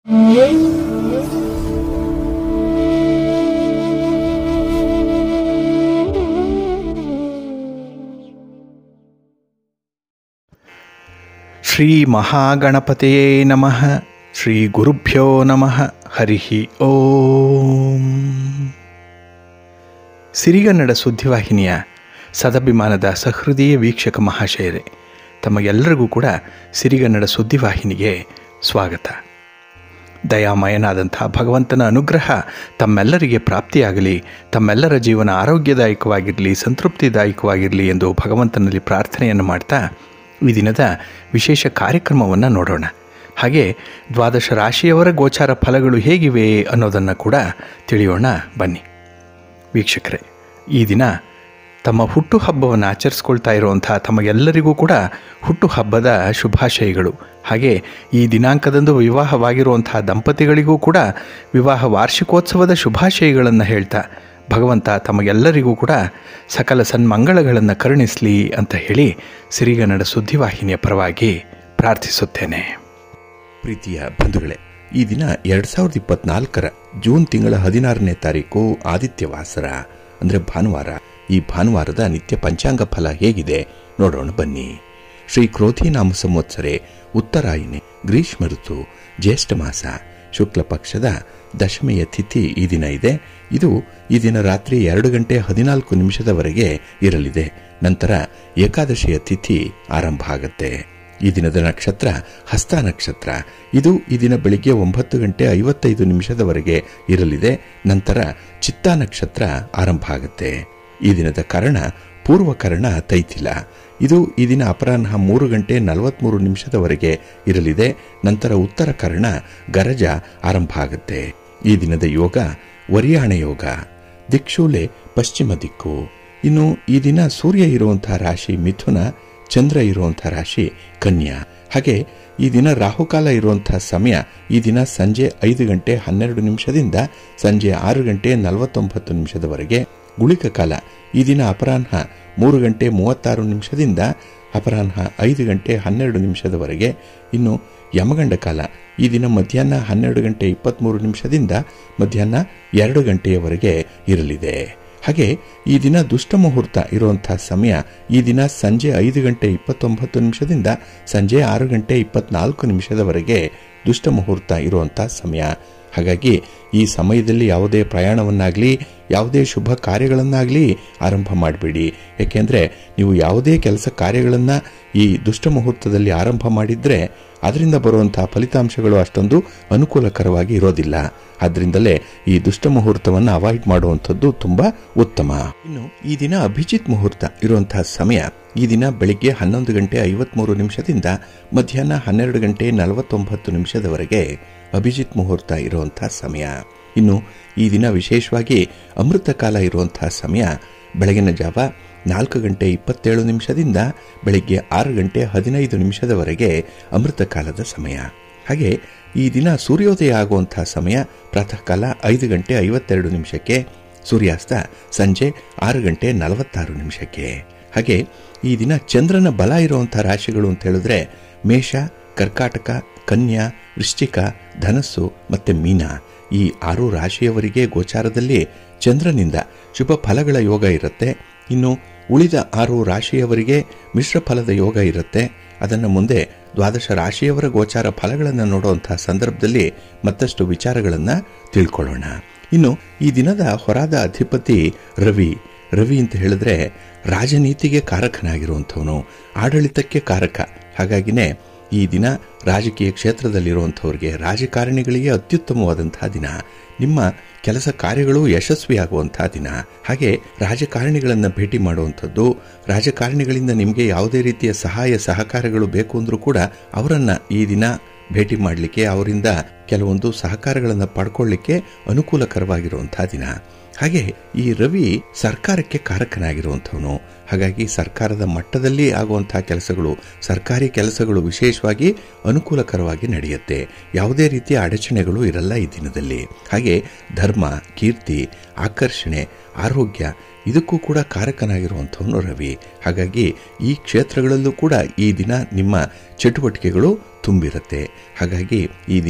ಶ್ರೀ ಮಹಾಗಣಪತಿಯೇ ನಮಃ ಶ್ರೀ ಗುರುಭ್ಯೋ ನಮಃ ಹರಿ ಓಂ ಸಿರಿಗನ್ನಡ ಸುದ್ದಿವಾಹಿನಿಯ ಸದಭಿಮಾನದ ಸಹೃದಯ ವೀಕ್ಷಕ ಮಹಾಶಯರೇ ತಮಗೆಲ್ಲರಿಗೂ ಕೂಡ ಸಿರಿಗನ್ನಡ ಸುದ್ದಿವಾಹಿನಿಗೆ ಸ್ವಾಗತ ದಯಾಮಯನಾದಂಥ ಭಗವಂತನ ಅನುಗ್ರಹ ತಮ್ಮೆಲ್ಲರಿಗೆ ಪ್ರಾಪ್ತಿಯಾಗಲಿ ತಮ್ಮೆಲ್ಲರ ಜೀವನ ಆರೋಗ್ಯದಾಯಕವಾಗಿರಲಿ ಸಂತೃಪ್ತಿದಾಯಕವಾಗಿರಲಿ ಎಂದು ಭಗವಂತನಲ್ಲಿ ಪ್ರಾರ್ಥನೆಯನ್ನು ಮಾಡ್ತಾ ಈ ದಿನದ ವಿಶೇಷ ಕಾರ್ಯಕ್ರಮವನ್ನು ನೋಡೋಣ ಹಾಗೆ ದ್ವಾದಶ ರಾಶಿಯವರ ಗೋಚಾರ ಫಲಗಳು ಹೇಗಿವೆ ಅನ್ನೋದನ್ನು ಕೂಡ ತಿಳಿಯೋಣ ಬನ್ನಿ ವೀಕ್ಷಕರೇ ಈ ದಿನ ತಮ್ಮ ಹುಟ್ಟುಹಬ್ಬವನ್ನು ಆಚರಿಸ್ಕೊಳ್ತಾ ಇರುವಂಥ ತಮಗೆಲ್ಲರಿಗೂ ಕೂಡ ಹುಟ್ಟುಹಬ್ಬದ ಶುಭಾಶಯಗಳು ಹಾಗೆ ಈ ದಿನಾಂಕದಂದು ವಿವಾಹವಾಗಿರುವಂಥ ದಂಪತಿಗಳಿಗೂ ಕೂಡ ವಿವಾಹ ವಾರ್ಷಿಕೋತ್ಸವದ ಶುಭಾಶಯಗಳನ್ನು ಹೇಳ್ತಾ ಭಗವಂತ ತಮಗೆಲ್ಲರಿಗೂ ಕೂಡ ಸಕಲ ಸನ್ಮಂಗಳಗಳನ್ನು ಕರುಣಿಸಲಿ ಅಂತ ಹೇಳಿ ಸಿರಿಗನ್ನಡ ಸುದ್ದಿವಾಹಿನಿಯ ಪರವಾಗಿ ಪ್ರಾರ್ಥಿಸುತ್ತೇನೆ ಪ್ರೀತಿಯ ಬಂಧುಗಳೇ ಈ ದಿನ ಎರಡ್ ಸಾವಿರದ ಇಪ್ಪತ್ನಾಲ್ಕರ ಜೂನ್ ತಿಂಗಳ ಹದಿನಾರನೇ ತಾರೀಕು ಆದಿತ್ಯವಾಸರ ಅಂದ್ರೆ ಭಾನುವಾರ ಈ ಭಾನುವಾರದ ನಿತ್ಯ ಪಂಚಾಂಗ ಫಲ ಹೇಗಿದೆ ನೋಡೋಣ ಬನ್ನಿ ಶ್ರೀ ಕ್ರೋಧಿ ನಾಮ ಸಂವತ್ಸರೆ ಉತ್ತರಾಯಣಿ ಗ್ರೀಷ್ಮ ಋತು ಜ್ಯೇಷ್ಠ ಮಾಸ ಶುಕ್ಲ ಪಕ್ಷದ ದಶಮಿಯ ತಿಥಿ ಈ ದಿನ ಇದೆ ಇದು ಈ ದಿನ ರಾತ್ರಿ ಎರಡು ಗಂಟೆ ಹದಿನಾಲ್ಕು ನಿಮಿಷದವರೆಗೆ ಇರಲಿದೆ ನಂತರ ಏಕಾದಶಿಯ ತಿಥಿ ಆರಂಭ ಆಗತ್ತೆ ಈ ದಿನದ ನಕ್ಷತ್ರ ಹಸ್ತ ನಕ್ಷತ್ರ ಇದು ಈ ದಿನ ಬೆಳಿಗ್ಗೆ ಒಂಬತ್ತು ಗಂಟೆ ಐವತ್ತೈದು ನಿಮಿಷದವರೆಗೆ ಇರಲಿದೆ ನಂತರ ಚಿತ್ತಾ ನಕ್ಷತ್ರ ಆರಂಭ ಆಗುತ್ತೆ ಈ ದಿನದ ಕರ್ಣ ಪೂರ್ವ ಕರ್ಣ ತೈತಿಲ ಇದು ಈ ದಿನ ಅಪರಾಹ್ನ ಮೂರು ಗಂಟೆ ನಲವತ್ಮೂರು ನಿಮಿಷದವರೆಗೆ ಇರಲಿದೆ ನಂತರ ಉತ್ತರ ಕರ್ಣ ಗರಜ ಆರಂಭ ಆಗುತ್ತೆ ಈ ದಿನದ ಯೋಗ ವರಿಯಾಣ ಯೋಗ ದಿಕ್ಷೂಲೆ ಪಶ್ಚಿಮ ದಿಕ್ಕು ಇನ್ನು ಈ ದಿನ ಸೂರ್ಯ ಇರುವಂತಹ ರಾಶಿ ಮಿಥುನ ಚಂದ್ರ ಇರುವಂತಹ ರಾಶಿ ಕನ್ಯಾ ಹಾಗೆ ಈ ದಿನ ರಾಹುಕಾಲ ಇರುವಂತಹ ಸಮಯ ಈ ದಿನ ಸಂಜೆ ಐದು ಗಂಟೆ ಹನ್ನೆರಡು ನಿಮಿಷದಿಂದ ಸಂಜೆ ಆರು ಗಂಟೆ ನಲವತ್ತೊಂಬತ್ತು ನಿಮಿಷದವರೆಗೆ ಗುಳಿಕ ಕಾಲ ಈ ದಿನ ಅಪರಾಹ್ನ ಮೂರು ಗಂಟೆ ಮೂವತ್ತಾರು ನಿಮಿಷದಿಂದ ಅಪರಾಹ್ನ ಐದು ಗಂಟೆ ಹನ್ನೆರಡು ನಿಮಿಷದವರೆಗೆ ಇನ್ನು ಯಮಗಂಡ ಕಾಲ ಈ ದಿನ ಮಧ್ಯಾಹ್ನ ಹನ್ನೆರಡು ಗಂಟೆ ಇಪ್ಪತ್ತ್ಮೂರು ನಿಮಿಷದಿಂದ ಮಧ್ಯಾಹ್ನ ಎರಡು ಗಂಟೆಯವರೆಗೆ ಇರಲಿದೆ ಹಾಗೆ ಈ ದಿನ ದುಷ್ಟ ಮುಹೂರ್ತ ಇರುವಂತಹ ಸಮಯ ಈ ದಿನ ಸಂಜೆ ಐದು ಗಂಟೆ ಇಪ್ಪತ್ತೊಂಬತ್ತು ನಿಮಿಷದಿಂದ ಸಂಜೆ ಆರು ಗಂಟೆ ಇಪ್ಪತ್ನಾಲ್ಕು ನಿಮಿಷದವರೆಗೆ ದುಷ್ಟ ಮುಹೂರ್ತ ಇರುವಂತಹ ಸಮಯ ಹಾಗಾಗಿ ಈ ಸಮಯದಲ್ಲಿ ಯಾವುದೇ ಪ್ರಯಾಣವನ್ನಾಗಲಿ ಯಾವುದೇ ಶುಭ ಕಾರ್ಯಗಳನ್ನಾಗಲಿ ಆರಂಭ ಮಾಡಬೇಡಿ ಏಕೆಂದರೆ ನೀವು ಯಾವುದೇ ಕೆಲಸ ಕಾರ್ಯಗಳನ್ನು ಈ ದುಷ್ಟ ಮುಹೂರ್ತದಲ್ಲಿ ಆರಂಭ ಮಾಡಿದ್ರೆ ಅದರಿಂದ ಬರುವಂತಹ ಫಲಿತಾಂಶಗಳು ಅಷ್ಟೊಂದು ಅನುಕೂಲಕರವಾಗಿ ಇರೋದಿಲ್ಲ ಆದ್ರಿಂದಲೇ ಈ ದುಷ್ಟ ಮುಹೂರ್ತವನ್ನು ಅವಾಯ್ಡ್ ಮಾಡುವಂಥದ್ದು ತುಂಬಾ ಉತ್ತಮ ಇನ್ನು ಈ ದಿನ ಅಭಿಜಿತ್ ಮುಹೂರ್ತ ಇರುವಂತಹ ಸಮಯ ಈ ದಿನ ಬೆಳಿಗ್ಗೆ ಹನ್ನೊಂದು ಗಂಟೆ ಐವತ್ಮೂರು ನಿಮಿಷದಿಂದ ಮಧ್ಯಾಹ್ನ ಹನ್ನೆರಡು ಗಂಟೆ ನಲವತ್ತೊಂಬತ್ತು ನಿಮಿಷದವರೆಗೆ ಅಭಿಜಿತ್ ಮುಹೂರ್ತ ಇರುವಂತಹ ಸಮಯ ಇನ್ನು ಈ ದಿನ ವಿಶೇಷವಾಗಿ ಅಮೃತ ಕಾಲ ಇರುವಂತಹ ಸಮಯ ಬೆಳಗಿನ ಜಾವ ನಾಲ್ಕು ಗಂಟೆ ಇಪ್ಪತ್ತೇಳು ನಿಮಿಷದಿಂದ ಬೆಳಿಗ್ಗೆ ಆರು ಗಂಟೆ ಹದಿನೈದು ನಿಮಿಷದವರೆಗೆ ಅಮೃತ ಕಾಲದ ಸಮಯ ಹಾಗೆ ಈ ದಿನ ಸೂರ್ಯೋದಯ ಆಗುವಂತಹ ಸಮಯ ಪ್ರಾತಃ ಕಾಲ ಐದು ಗಂಟೆ ಐವತ್ತೆರಡು ನಿಮಿಷಕ್ಕೆ ಸೂರ್ಯಾಸ್ತ ಸಂಜೆ ಆರು ಗಂಟೆ ನಲವತ್ತಾರು ನಿಮಿಷಕ್ಕೆ ಹಾಗೆ ಈ ದಿನ ಚಂದ್ರನ ಬಲ ಇರುವಂತಹ ರಾಶಿಗಳು ಅಂತ ಹೇಳಿದ್ರೆ ಮೇಷ ಕರ್ಕಾಟಕ ಕನ್ಯಾ ವೃಶ್ಚಿಕ ಧನಸ್ಸು ಮತ್ತೆ ಮೀನ ಈ ಆರು ರಾಶಿಯವರಿಗೆ ಗೋಚಾರದಲ್ಲಿ ಚಂದ್ರನಿಂದ ಶುಭ ಫಲಗಳ ಯೋಗ ಇರುತ್ತೆ ಇನ್ನು ಉಳಿದ ಆರು ರಾಶಿಯವರಿಗೆ ಮಿಶ್ರ ಫಲದ ಯೋಗ ಇರುತ್ತೆ ಅದನ್ನು ಮುಂದೆ ದ್ವಾದಶ ರಾಶಿಯವರ ಗೋಚಾರ ಫಲಗಳನ್ನು ನೋಡುವಂತಹ ಸಂದರ್ಭದಲ್ಲಿ ಮತ್ತಷ್ಟು ವಿಚಾರಗಳನ್ನು ತಿಳ್ಕೊಳ್ಳೋಣ ಇನ್ನು ಈ ದಿನದ ಹೊರಾದ ಅಧಿಪತಿ ರವಿ ರವಿ ಅಂತ ಹೇಳಿದ್ರೆ ರಾಜನೀತಿಗೆ ಕಾರಕನಾಗಿರುವಂಥವನು ಆಡಳಿತಕ್ಕೆ ಕಾರಕ ಹಾಗಾಗಿನೇ ಈ ದಿನ ರಾಜಕೀಯ ಕ್ಷೇತ್ರದಲ್ಲಿರುವಂಥವ್ರಿಗೆ ರಾಜಕಾರಣಿಗಳಿಗೆ ಅತ್ಯುತ್ತಮವಾದಂತಹ ದಿನ ನಿಮ್ಮ ಕೆಲಸ ಕಾರ್ಯಗಳು ಯಶಸ್ವಿಯಾಗುವಂತಹ ದಿನ ಹಾಗೆ ರಾಜಕಾರಣಿಗಳನ್ನು ಭೇಟಿ ಮಾಡುವಂಥದ್ದು ರಾಜಕಾರಣಿಗಳಿಂದ ನಿಮಗೆ ಯಾವುದೇ ರೀತಿಯ ಸಹಾಯ ಸಹಕಾರಗಳು ಬೇಕು ಅಂದರೂ ಕೂಡ ಅವರನ್ನ ಈ ದಿನ ಭೇಟಿ ಮಾಡಲಿಕ್ಕೆ ಅವರಿಂದ ಕೆಲವೊಂದು ಸಹಕಾರಗಳನ್ನು ಪಡ್ಕೊಳ್ಳಿಕ್ಕೆ ಅನುಕೂಲಕರವಾಗಿರುವಂತಹ ದಿನ ಹಾಗೆ ಈ ರವಿ ಸರ್ಕಾರಕ್ಕೆ ಕಾರಕನಾಗಿರುವಂಥವನು ಹಾಗಾಗಿ ಸರ್ಕಾರದ ಮಟ್ಟದಲ್ಲಿ ಆಗುವಂತಹ ಕೆಲಸಗಳು ಸರ್ಕಾರಿ ಕೆಲಸಗಳು ವಿಶೇಷವಾಗಿ ಅನುಕೂಲಕರವಾಗಿ ನಡೆಯುತ್ತೆ ಯಾವುದೇ ರೀತಿಯ ಅಡಚಣೆಗಳು ಇರಲ್ಲ ಈ ದಿನದಲ್ಲಿ ಹಾಗೆ ಧರ್ಮ ಕೀರ್ತಿ ಆಕರ್ಷಣೆ ಆರೋಗ್ಯ ಇದಕ್ಕೂ ಕೂಡ ಕಾರಕನಾಗಿರುವಂಥವನು ರವಿ ಹಾಗಾಗಿ ಈ ಕ್ಷೇತ್ರಗಳಲ್ಲೂ ಕೂಡ ಈ ದಿನ ನಿಮ್ಮ ಚಟುವಟಿಕೆಗಳು ತುಂಬಿರುತ್ತೆ ಹಾಗಾಗಿ ಈ ದಿನ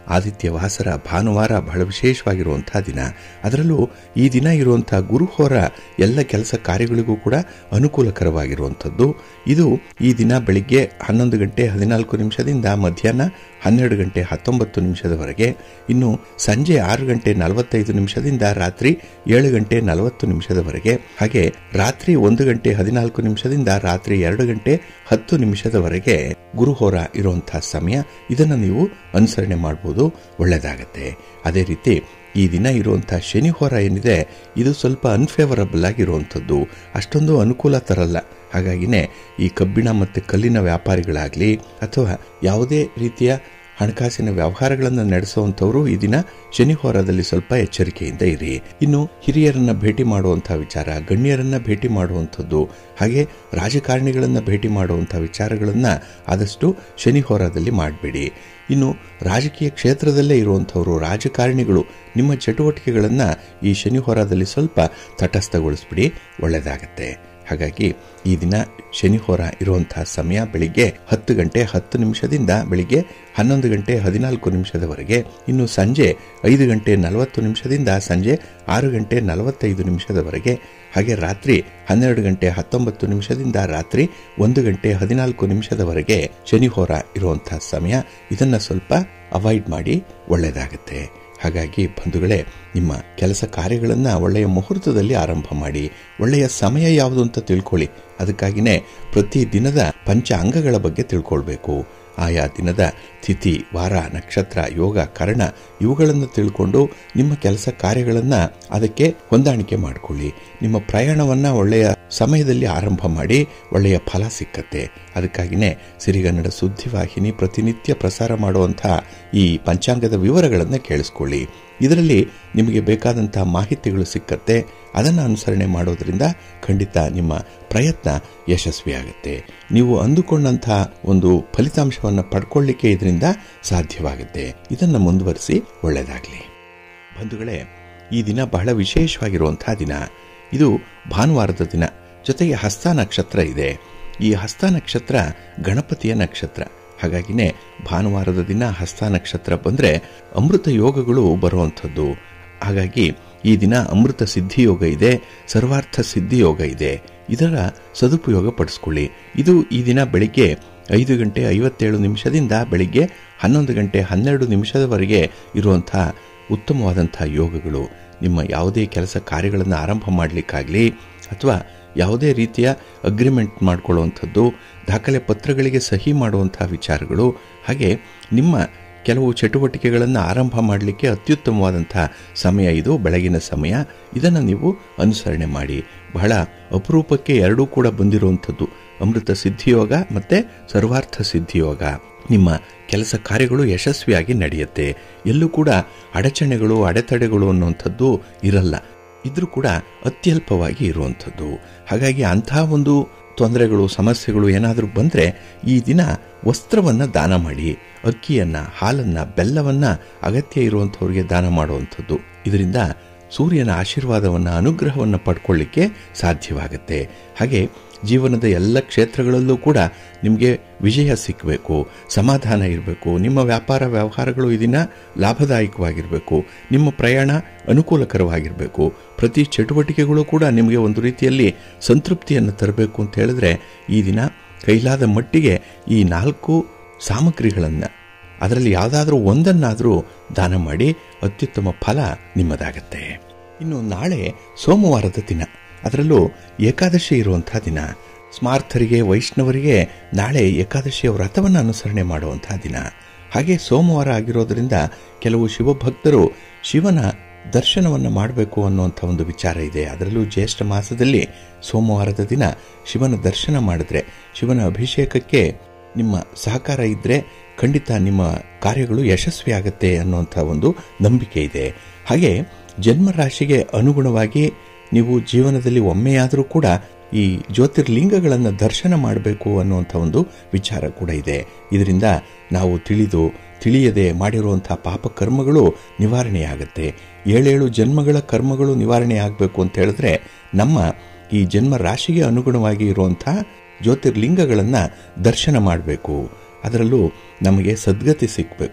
ಆದಿತ್ಯ ವಾಸರ ಭಾನುವಾರ ಬಹಳ ವಿಶೇಷವಾಗಿರುವಂತಹ ದಿನ ಅದರಲ್ಲೂ ಈ ದಿನ ಇರುವಂತಹ ಗುರುಹೋರ ಎಲ್ಲ ಕೆಲಸ ಕಾರ್ಯಗಳಿಗೂ ಕೂಡ ಅನುಕೂಲಕರವಾಗಿರುವಂಥದ್ದು ಇದು ಈ ದಿನ ಬೆಳಿಗ್ಗೆ ಹನ್ನೊಂದು ಗಂಟೆ ಹದಿನಾಲ್ಕು ನಿಮಿಷದಿಂದ ಮಧ್ಯಾಹ್ನ ಹನ್ನೆರಡು ಗಂಟೆ ಹತ್ತೊಂಬತ್ತು ನಿಮಿಷದವರೆಗೆ ಇನ್ನು ಸಂಜೆ ಆರು ಗಂಟೆ ನಲವತ್ತೈದು ನಿಮಿಷದಿಂದ ರಾತ್ರಿ ಏಳು ಗಂಟೆ ನಲವತ್ತು ನಿಮಿಷದವರೆಗೆ ಹಾಗೆ ರಾತ್ರಿ ಒಂದು ಗಂಟೆ ಹದಿನಾಲ್ಕು ನಿಮಿಷದಿಂದ ರಾತ್ರಿ ಎರಡು ಗಂಟೆ ಹತ್ತು ನಿಮಿಷದವರೆಗೆ ಗುರುಹೋರ ಇರುವಂತಹ ಸಮಯ ಇದನ್ನು ನೀವು ಅನುಸರಣೆ ಮಾಡಬಹುದು ಒಳ್ಳೆಯದಾಗತ್ತೆ ಅದೇ ರೀತಿ ಈ ದಿನ ಇರುವಂತಹ ಶನಿಹೋರ ಏನಿದೆ ಇದು ಸ್ವಲ್ಪ ಅನ್ಫೇವರಬಲ್ ಆಗಿರುವಂಥದ್ದು ಅಷ್ಟೊಂದು ಅನುಕೂಲ ತರಲ್ಲ ಹಾಗಾಗಿನೇ ಈ ಕಬ್ಬಿಣ ಮತ್ತು ಕಲ್ಲಿನ ವ್ಯಾಪಾರಿಗಳಾಗಲಿ ಅಥವಾ ಯಾವುದೇ ರೀತಿಯ ಹಣಕಾಸಿನ ವ್ಯವಹಾರಗಳನ್ನು ನಡೆಸುವಂಥವರು ಈ ದಿನ ಶನಿಹೋರದಲ್ಲಿ ಸ್ವಲ್ಪ ಎಚ್ಚರಿಕೆಯಿಂದ ಇರಿ ಇನ್ನು ಹಿರಿಯರನ್ನ ಭೇಟಿ ಮಾಡುವಂತಹ ವಿಚಾರ ಗಣ್ಯರನ್ನ ಭೇಟಿ ಮಾಡುವಂಥದ್ದು ಹಾಗೆ ರಾಜಕಾರಣಿಗಳನ್ನ ಭೇಟಿ ಮಾಡುವಂತಹ ವಿಚಾರಗಳನ್ನ ಆದಷ್ಟು ಶನಿಹೋರದಲ್ಲಿ ಮಾಡಬೇಡಿ ಇನ್ನು ರಾಜಕೀಯ ಕ್ಷೇತ್ರದಲ್ಲೇ ಇರುವಂಥವರು ರಾಜಕಾರಣಿಗಳು ನಿಮ್ಮ ಚಟುವಟಿಕೆಗಳನ್ನು ಈ ಶನಿಹೋರದಲ್ಲಿ ಸ್ವಲ್ಪ ತಟಸ್ಥಗೊಳಿಸ್ಬಿಡಿ ಒಳ್ಳೆಯದಾಗತ್ತೆ ಹಾಗಾಗಿ ಈ ದಿನ ಶನಿಹೋರ ಇರುವಂತಹ ಸಮಯ ಬೆಳಿಗ್ಗೆ ಹತ್ತು ಗಂಟೆ ಹತ್ತು ನಿಮಿಷದಿಂದ ಬೆಳಿಗ್ಗೆ ಹನ್ನೊಂದು ಗಂಟೆ ಹದಿನಾಲ್ಕು ನಿಮಿಷದವರೆಗೆ ಇನ್ನು ಸಂಜೆ ಐದು ಗಂಟೆ ನಲವತ್ತು ನಿಮಿಷದಿಂದ ಸಂಜೆ ಆರು ಗಂಟೆ ನಲವತ್ತೈದು ನಿಮಿಷದವರೆಗೆ ಹಾಗೆ ರಾತ್ರಿ ಹನ್ನೆರಡು ಗಂಟೆ ಹತ್ತೊಂಬತ್ತು ನಿಮಿಷದಿಂದ ರಾತ್ರಿ ಒಂದು ಗಂಟೆ ಹದಿನಾಲ್ಕು ನಿಮಿಷದವರೆಗೆ ಶನಿಹೋರ ಇರುವಂತಹ ಸಮಯ ಇದನ್ನ ಸ್ವಲ್ಪ ಅವಾಯ್ಡ್ ಮಾಡಿ ಒಳ್ಳೆಯದಾಗುತ್ತೆ ಹಾಗಾಗಿ ಬಂಧುಗಳೇ ನಿಮ್ಮ ಕೆಲಸ ಕಾರ್ಯಗಳನ್ನು ಒಳ್ಳೆಯ ಮುಹೂರ್ತದಲ್ಲಿ ಆರಂಭ ಮಾಡಿ ಒಳ್ಳೆಯ ಸಮಯ ಯಾವುದು ಅಂತ ತಿಳ್ಕೊಳ್ಳಿ ಅದಕ್ಕಾಗಿಯೇ ಪ್ರತಿ ದಿನದ ಪಂಚ ಅಂಗಗಳ ಬಗ್ಗೆ ತಿಳ್ಕೊಳ್ಬೇಕು ಆಯಾ ದಿನದ ತಿಥಿ ವಾರ ನಕ್ಷತ್ರ ಯೋಗ ಕರ್ಣ ಇವುಗಳನ್ನು ತಿಳ್ಕೊಂಡು ನಿಮ್ಮ ಕೆಲಸ ಕಾರ್ಯಗಳನ್ನು ಅದಕ್ಕೆ ಹೊಂದಾಣಿಕೆ ಮಾಡಿಕೊಳ್ಳಿ ನಿಮ್ಮ ಪ್ರಯಾಣವನ್ನು ಒಳ್ಳೆಯ ಸಮಯದಲ್ಲಿ ಆರಂಭ ಮಾಡಿ ಒಳ್ಳೆಯ ಫಲ ಸಿಕ್ಕತ್ತೆ ಅದಕ್ಕಾಗಿಯೇ ಸಿರಿಗನ್ನಡ ಸುದ್ದಿವಾಹಿನಿ ಪ್ರತಿನಿತ್ಯ ಪ್ರಸಾರ ಮಾಡುವಂತಹ ಈ ಪಂಚಾಂಗದ ವಿವರಗಳನ್ನು ಕೇಳಿಸ್ಕೊಳ್ಳಿ ಇದರಲ್ಲಿ ನಿಮಗೆ ಬೇಕಾದಂತಹ ಮಾಹಿತಿಗಳು ಸಿಕ್ಕತ್ತೆ ಅದನ್ನು ಅನುಸರಣೆ ಮಾಡೋದ್ರಿಂದ ಖಂಡಿತ ನಿಮ್ಮ ಪ್ರಯತ್ನ ಯಶಸ್ವಿಯಾಗುತ್ತೆ ನೀವು ಅಂದುಕೊಂಡಂತಹ ಒಂದು ಫಲಿತಾಂಶವನ್ನು ಪಡ್ಕೊಳ್ಳಿಕ್ಕೆ ಇದರಿಂದ ಸಾಧ್ಯವಾಗುತ್ತೆ ಇದನ್ನು ಮುಂದುವರಿಸಿ ಒಳ್ಳೆಯದಾಗಲಿ ಬಂಧುಗಳೇ ಈ ದಿನ ಬಹಳ ವಿಶೇಷವಾಗಿರುವಂತಹ ದಿನ ಇದು ಭಾನುವಾರದ ದಿನ ಜೊತೆಗೆ ಹಸ್ತ ನಕ್ಷತ್ರ ಇದೆ ಈ ಹಸ್ತ ನಕ್ಷತ್ರ ಗಣಪತಿಯ ನಕ್ಷತ್ರ ಹಾಗಾಗಿನೇ ಭಾನುವಾರದ ದಿನ ಹಸ್ತ ನಕ್ಷತ್ರ ಬಂದರೆ ಅಮೃತ ಯೋಗಗಳು ಬರುವಂಥದ್ದು ಹಾಗಾಗಿ ಈ ದಿನ ಅಮೃತ ಸಿದ್ಧಿ ಯೋಗ ಇದೆ ಸರ್ವಾರ್ಥ ಸಿದ್ಧಿ ಯೋಗ ಇದೆ ಇದರ ಸದುಪಯೋಗ ಪಡಿಸ್ಕೊಳ್ಳಿ ಇದು ಈ ದಿನ ಬೆಳಿಗ್ಗೆ ಐದು ಗಂಟೆ ಐವತ್ತೇಳು ನಿಮಿಷದಿಂದ ಬೆಳಿಗ್ಗೆ ಹನ್ನೊಂದು ಗಂಟೆ ಹನ್ನೆರಡು ನಿಮಿಷದವರೆಗೆ ಇರುವಂಥ ಉತ್ತಮವಾದಂಥ ಯೋಗಗಳು ನಿಮ್ಮ ಯಾವುದೇ ಕೆಲಸ ಕಾರ್ಯಗಳನ್ನು ಆರಂಭ ಮಾಡಲಿಕ್ಕಾಗಲಿ ಅಥವಾ ಯಾವುದೇ ರೀತಿಯ ಅಗ್ರಿಮೆಂಟ್ ಮಾಡಿಕೊಳ್ಳುವಂಥದ್ದು ದಾಖಲೆ ಪತ್ರಗಳಿಗೆ ಸಹಿ ಮಾಡುವಂಥ ವಿಚಾರಗಳು ಹಾಗೆ ನಿಮ್ಮ ಕೆಲವು ಚಟುವಟಿಕೆಗಳನ್ನು ಆರಂಭ ಮಾಡಲಿಕ್ಕೆ ಅತ್ಯುತ್ತಮವಾದಂಥ ಸಮಯ ಇದು ಬೆಳಗಿನ ಸಮಯ ಇದನ್ನು ನೀವು ಅನುಸರಣೆ ಮಾಡಿ ಬಹಳ ಅಪರೂಪಕ್ಕೆ ಎರಡೂ ಕೂಡ ಬಂದಿರುವಂಥದ್ದು ಅಮೃತ ಸಿದ್ಧಿಯೋಗ ಮತ್ತು ಸರ್ವಾರ್ಥ ಸಿದ್ಧಿಯೋಗ ನಿಮ್ಮ ಕೆಲಸ ಕಾರ್ಯಗಳು ಯಶಸ್ವಿಯಾಗಿ ನಡೆಯುತ್ತೆ ಎಲ್ಲೂ ಕೂಡ ಅಡಚಣೆಗಳು ಅಡೆತಡೆಗಳು ಅನ್ನುವಂಥದ್ದು ಇರಲ್ಲ ಇದ್ರೂ ಕೂಡ ಅತ್ಯಲ್ಪವಾಗಿ ಇರುವಂಥದ್ದು ಹಾಗಾಗಿ ಅಂಥ ಒಂದು ತೊಂದರೆಗಳು ಸಮಸ್ಯೆಗಳು ಏನಾದರೂ ಬಂದರೆ ಈ ದಿನ ವಸ್ತ್ರವನ್ನು ದಾನ ಮಾಡಿ ಅಕ್ಕಿಯನ್ನು ಹಾಲನ್ನು ಬೆಲ್ಲವನ್ನು ಅಗತ್ಯ ಇರುವಂಥವ್ರಿಗೆ ದಾನ ಮಾಡುವಂಥದ್ದು ಇದರಿಂದ ಸೂರ್ಯನ ಆಶೀರ್ವಾದವನ್ನು ಅನುಗ್ರಹವನ್ನು ಪಡ್ಕೊಳ್ಳಿಕ್ಕೆ ಸಾಧ್ಯವಾಗುತ್ತೆ ಹಾಗೆ ಜೀವನದ ಎಲ್ಲ ಕ್ಷೇತ್ರಗಳಲ್ಲೂ ಕೂಡ ನಿಮಗೆ ವಿಜಯ ಸಿಕ್ಕಬೇಕು ಸಮಾಧಾನ ಇರಬೇಕು ನಿಮ್ಮ ವ್ಯಾಪಾರ ವ್ಯವಹಾರಗಳು ಈ ದಿನ ಲಾಭದಾಯಕವಾಗಿರಬೇಕು ನಿಮ್ಮ ಪ್ರಯಾಣ ಅನುಕೂಲಕರವಾಗಿರಬೇಕು ಪ್ರತಿ ಚಟುವಟಿಕೆಗಳು ಕೂಡ ನಿಮಗೆ ಒಂದು ರೀತಿಯಲ್ಲಿ ಸಂತೃಪ್ತಿಯನ್ನು ತರಬೇಕು ಅಂತ ಹೇಳಿದ್ರೆ ಈ ದಿನ ಕೈಲಾದ ಮಟ್ಟಿಗೆ ಈ ನಾಲ್ಕು ಸಾಮಗ್ರಿಗಳನ್ನು ಅದರಲ್ಲಿ ಯಾವುದಾದ್ರೂ ಒಂದನ್ನಾದರೂ ದಾನ ಮಾಡಿ ಅತ್ಯುತ್ತಮ ಫಲ ನಿಮ್ಮದಾಗತ್ತೆ ಇನ್ನು ನಾಳೆ ಸೋಮವಾರದ ದಿನ ಅದರಲ್ಲೂ ಏಕಾದಶಿ ಇರುವಂತಹ ದಿನ ಸ್ಮಾರ್ಥರಿಗೆ ವೈಷ್ಣವರಿಗೆ ನಾಳೆ ಏಕಾದಶಿಯ ವ್ರತವನ್ನು ಅನುಸರಣೆ ಮಾಡುವಂತಹ ದಿನ ಹಾಗೆ ಸೋಮವಾರ ಆಗಿರೋದ್ರಿಂದ ಕೆಲವು ಶಿವಭಕ್ತರು ಶಿವನ ದರ್ಶನವನ್ನು ಮಾಡಬೇಕು ಅನ್ನುವಂಥ ಒಂದು ವಿಚಾರ ಇದೆ ಅದರಲ್ಲೂ ಜ್ಯೇಷ್ಠ ಮಾಸದಲ್ಲಿ ಸೋಮವಾರದ ದಿನ ಶಿವನ ದರ್ಶನ ಮಾಡಿದ್ರೆ ಶಿವನ ಅಭಿಷೇಕಕ್ಕೆ ನಿಮ್ಮ ಸಹಕಾರ ಇದ್ದರೆ ಖಂಡಿತ ನಿಮ್ಮ ಕಾರ್ಯಗಳು ಯಶಸ್ವಿ ಆಗುತ್ತೆ ಅನ್ನುವಂಥ ಒಂದು ನಂಬಿಕೆ ಇದೆ ಹಾಗೆ ಜನ್ಮರಾಶಿಗೆ ಅನುಗುಣವಾಗಿ ನೀವು ಜೀವನದಲ್ಲಿ ಒಮ್ಮೆಯಾದರೂ ಕೂಡ ಈ ಜ್ಯೋತಿರ್ಲಿಂಗಗಳನ್ನು ದರ್ಶನ ಮಾಡಬೇಕು ಅನ್ನುವಂಥ ಒಂದು ವಿಚಾರ ಕೂಡ ಇದೆ ಇದರಿಂದ ನಾವು ತಿಳಿದು ತಿಳಿಯದೆ ಮಾಡಿರುವಂಥ ಪಾಪ ಕರ್ಮಗಳು ನಿವಾರಣೆಯಾಗುತ್ತೆ ಏಳೇಳು ಜನ್ಮಗಳ ಕರ್ಮಗಳು ನಿವಾರಣೆ ಆಗಬೇಕು ಅಂತ ಹೇಳಿದ್ರೆ ನಮ್ಮ ಈ ಜನ್ಮ ರಾಶಿಗೆ ಅನುಗುಣವಾಗಿ ಇರುವಂಥ ಜ್ಯೋತಿರ್ಲಿಂಗಗಳನ್ನು ದರ್ಶನ ಮಾಡಬೇಕು ಅದರಲ್ಲೂ ನಮಗೆ ಸದ್ಗತಿ ಸಿಕ್ಕಬೇಕು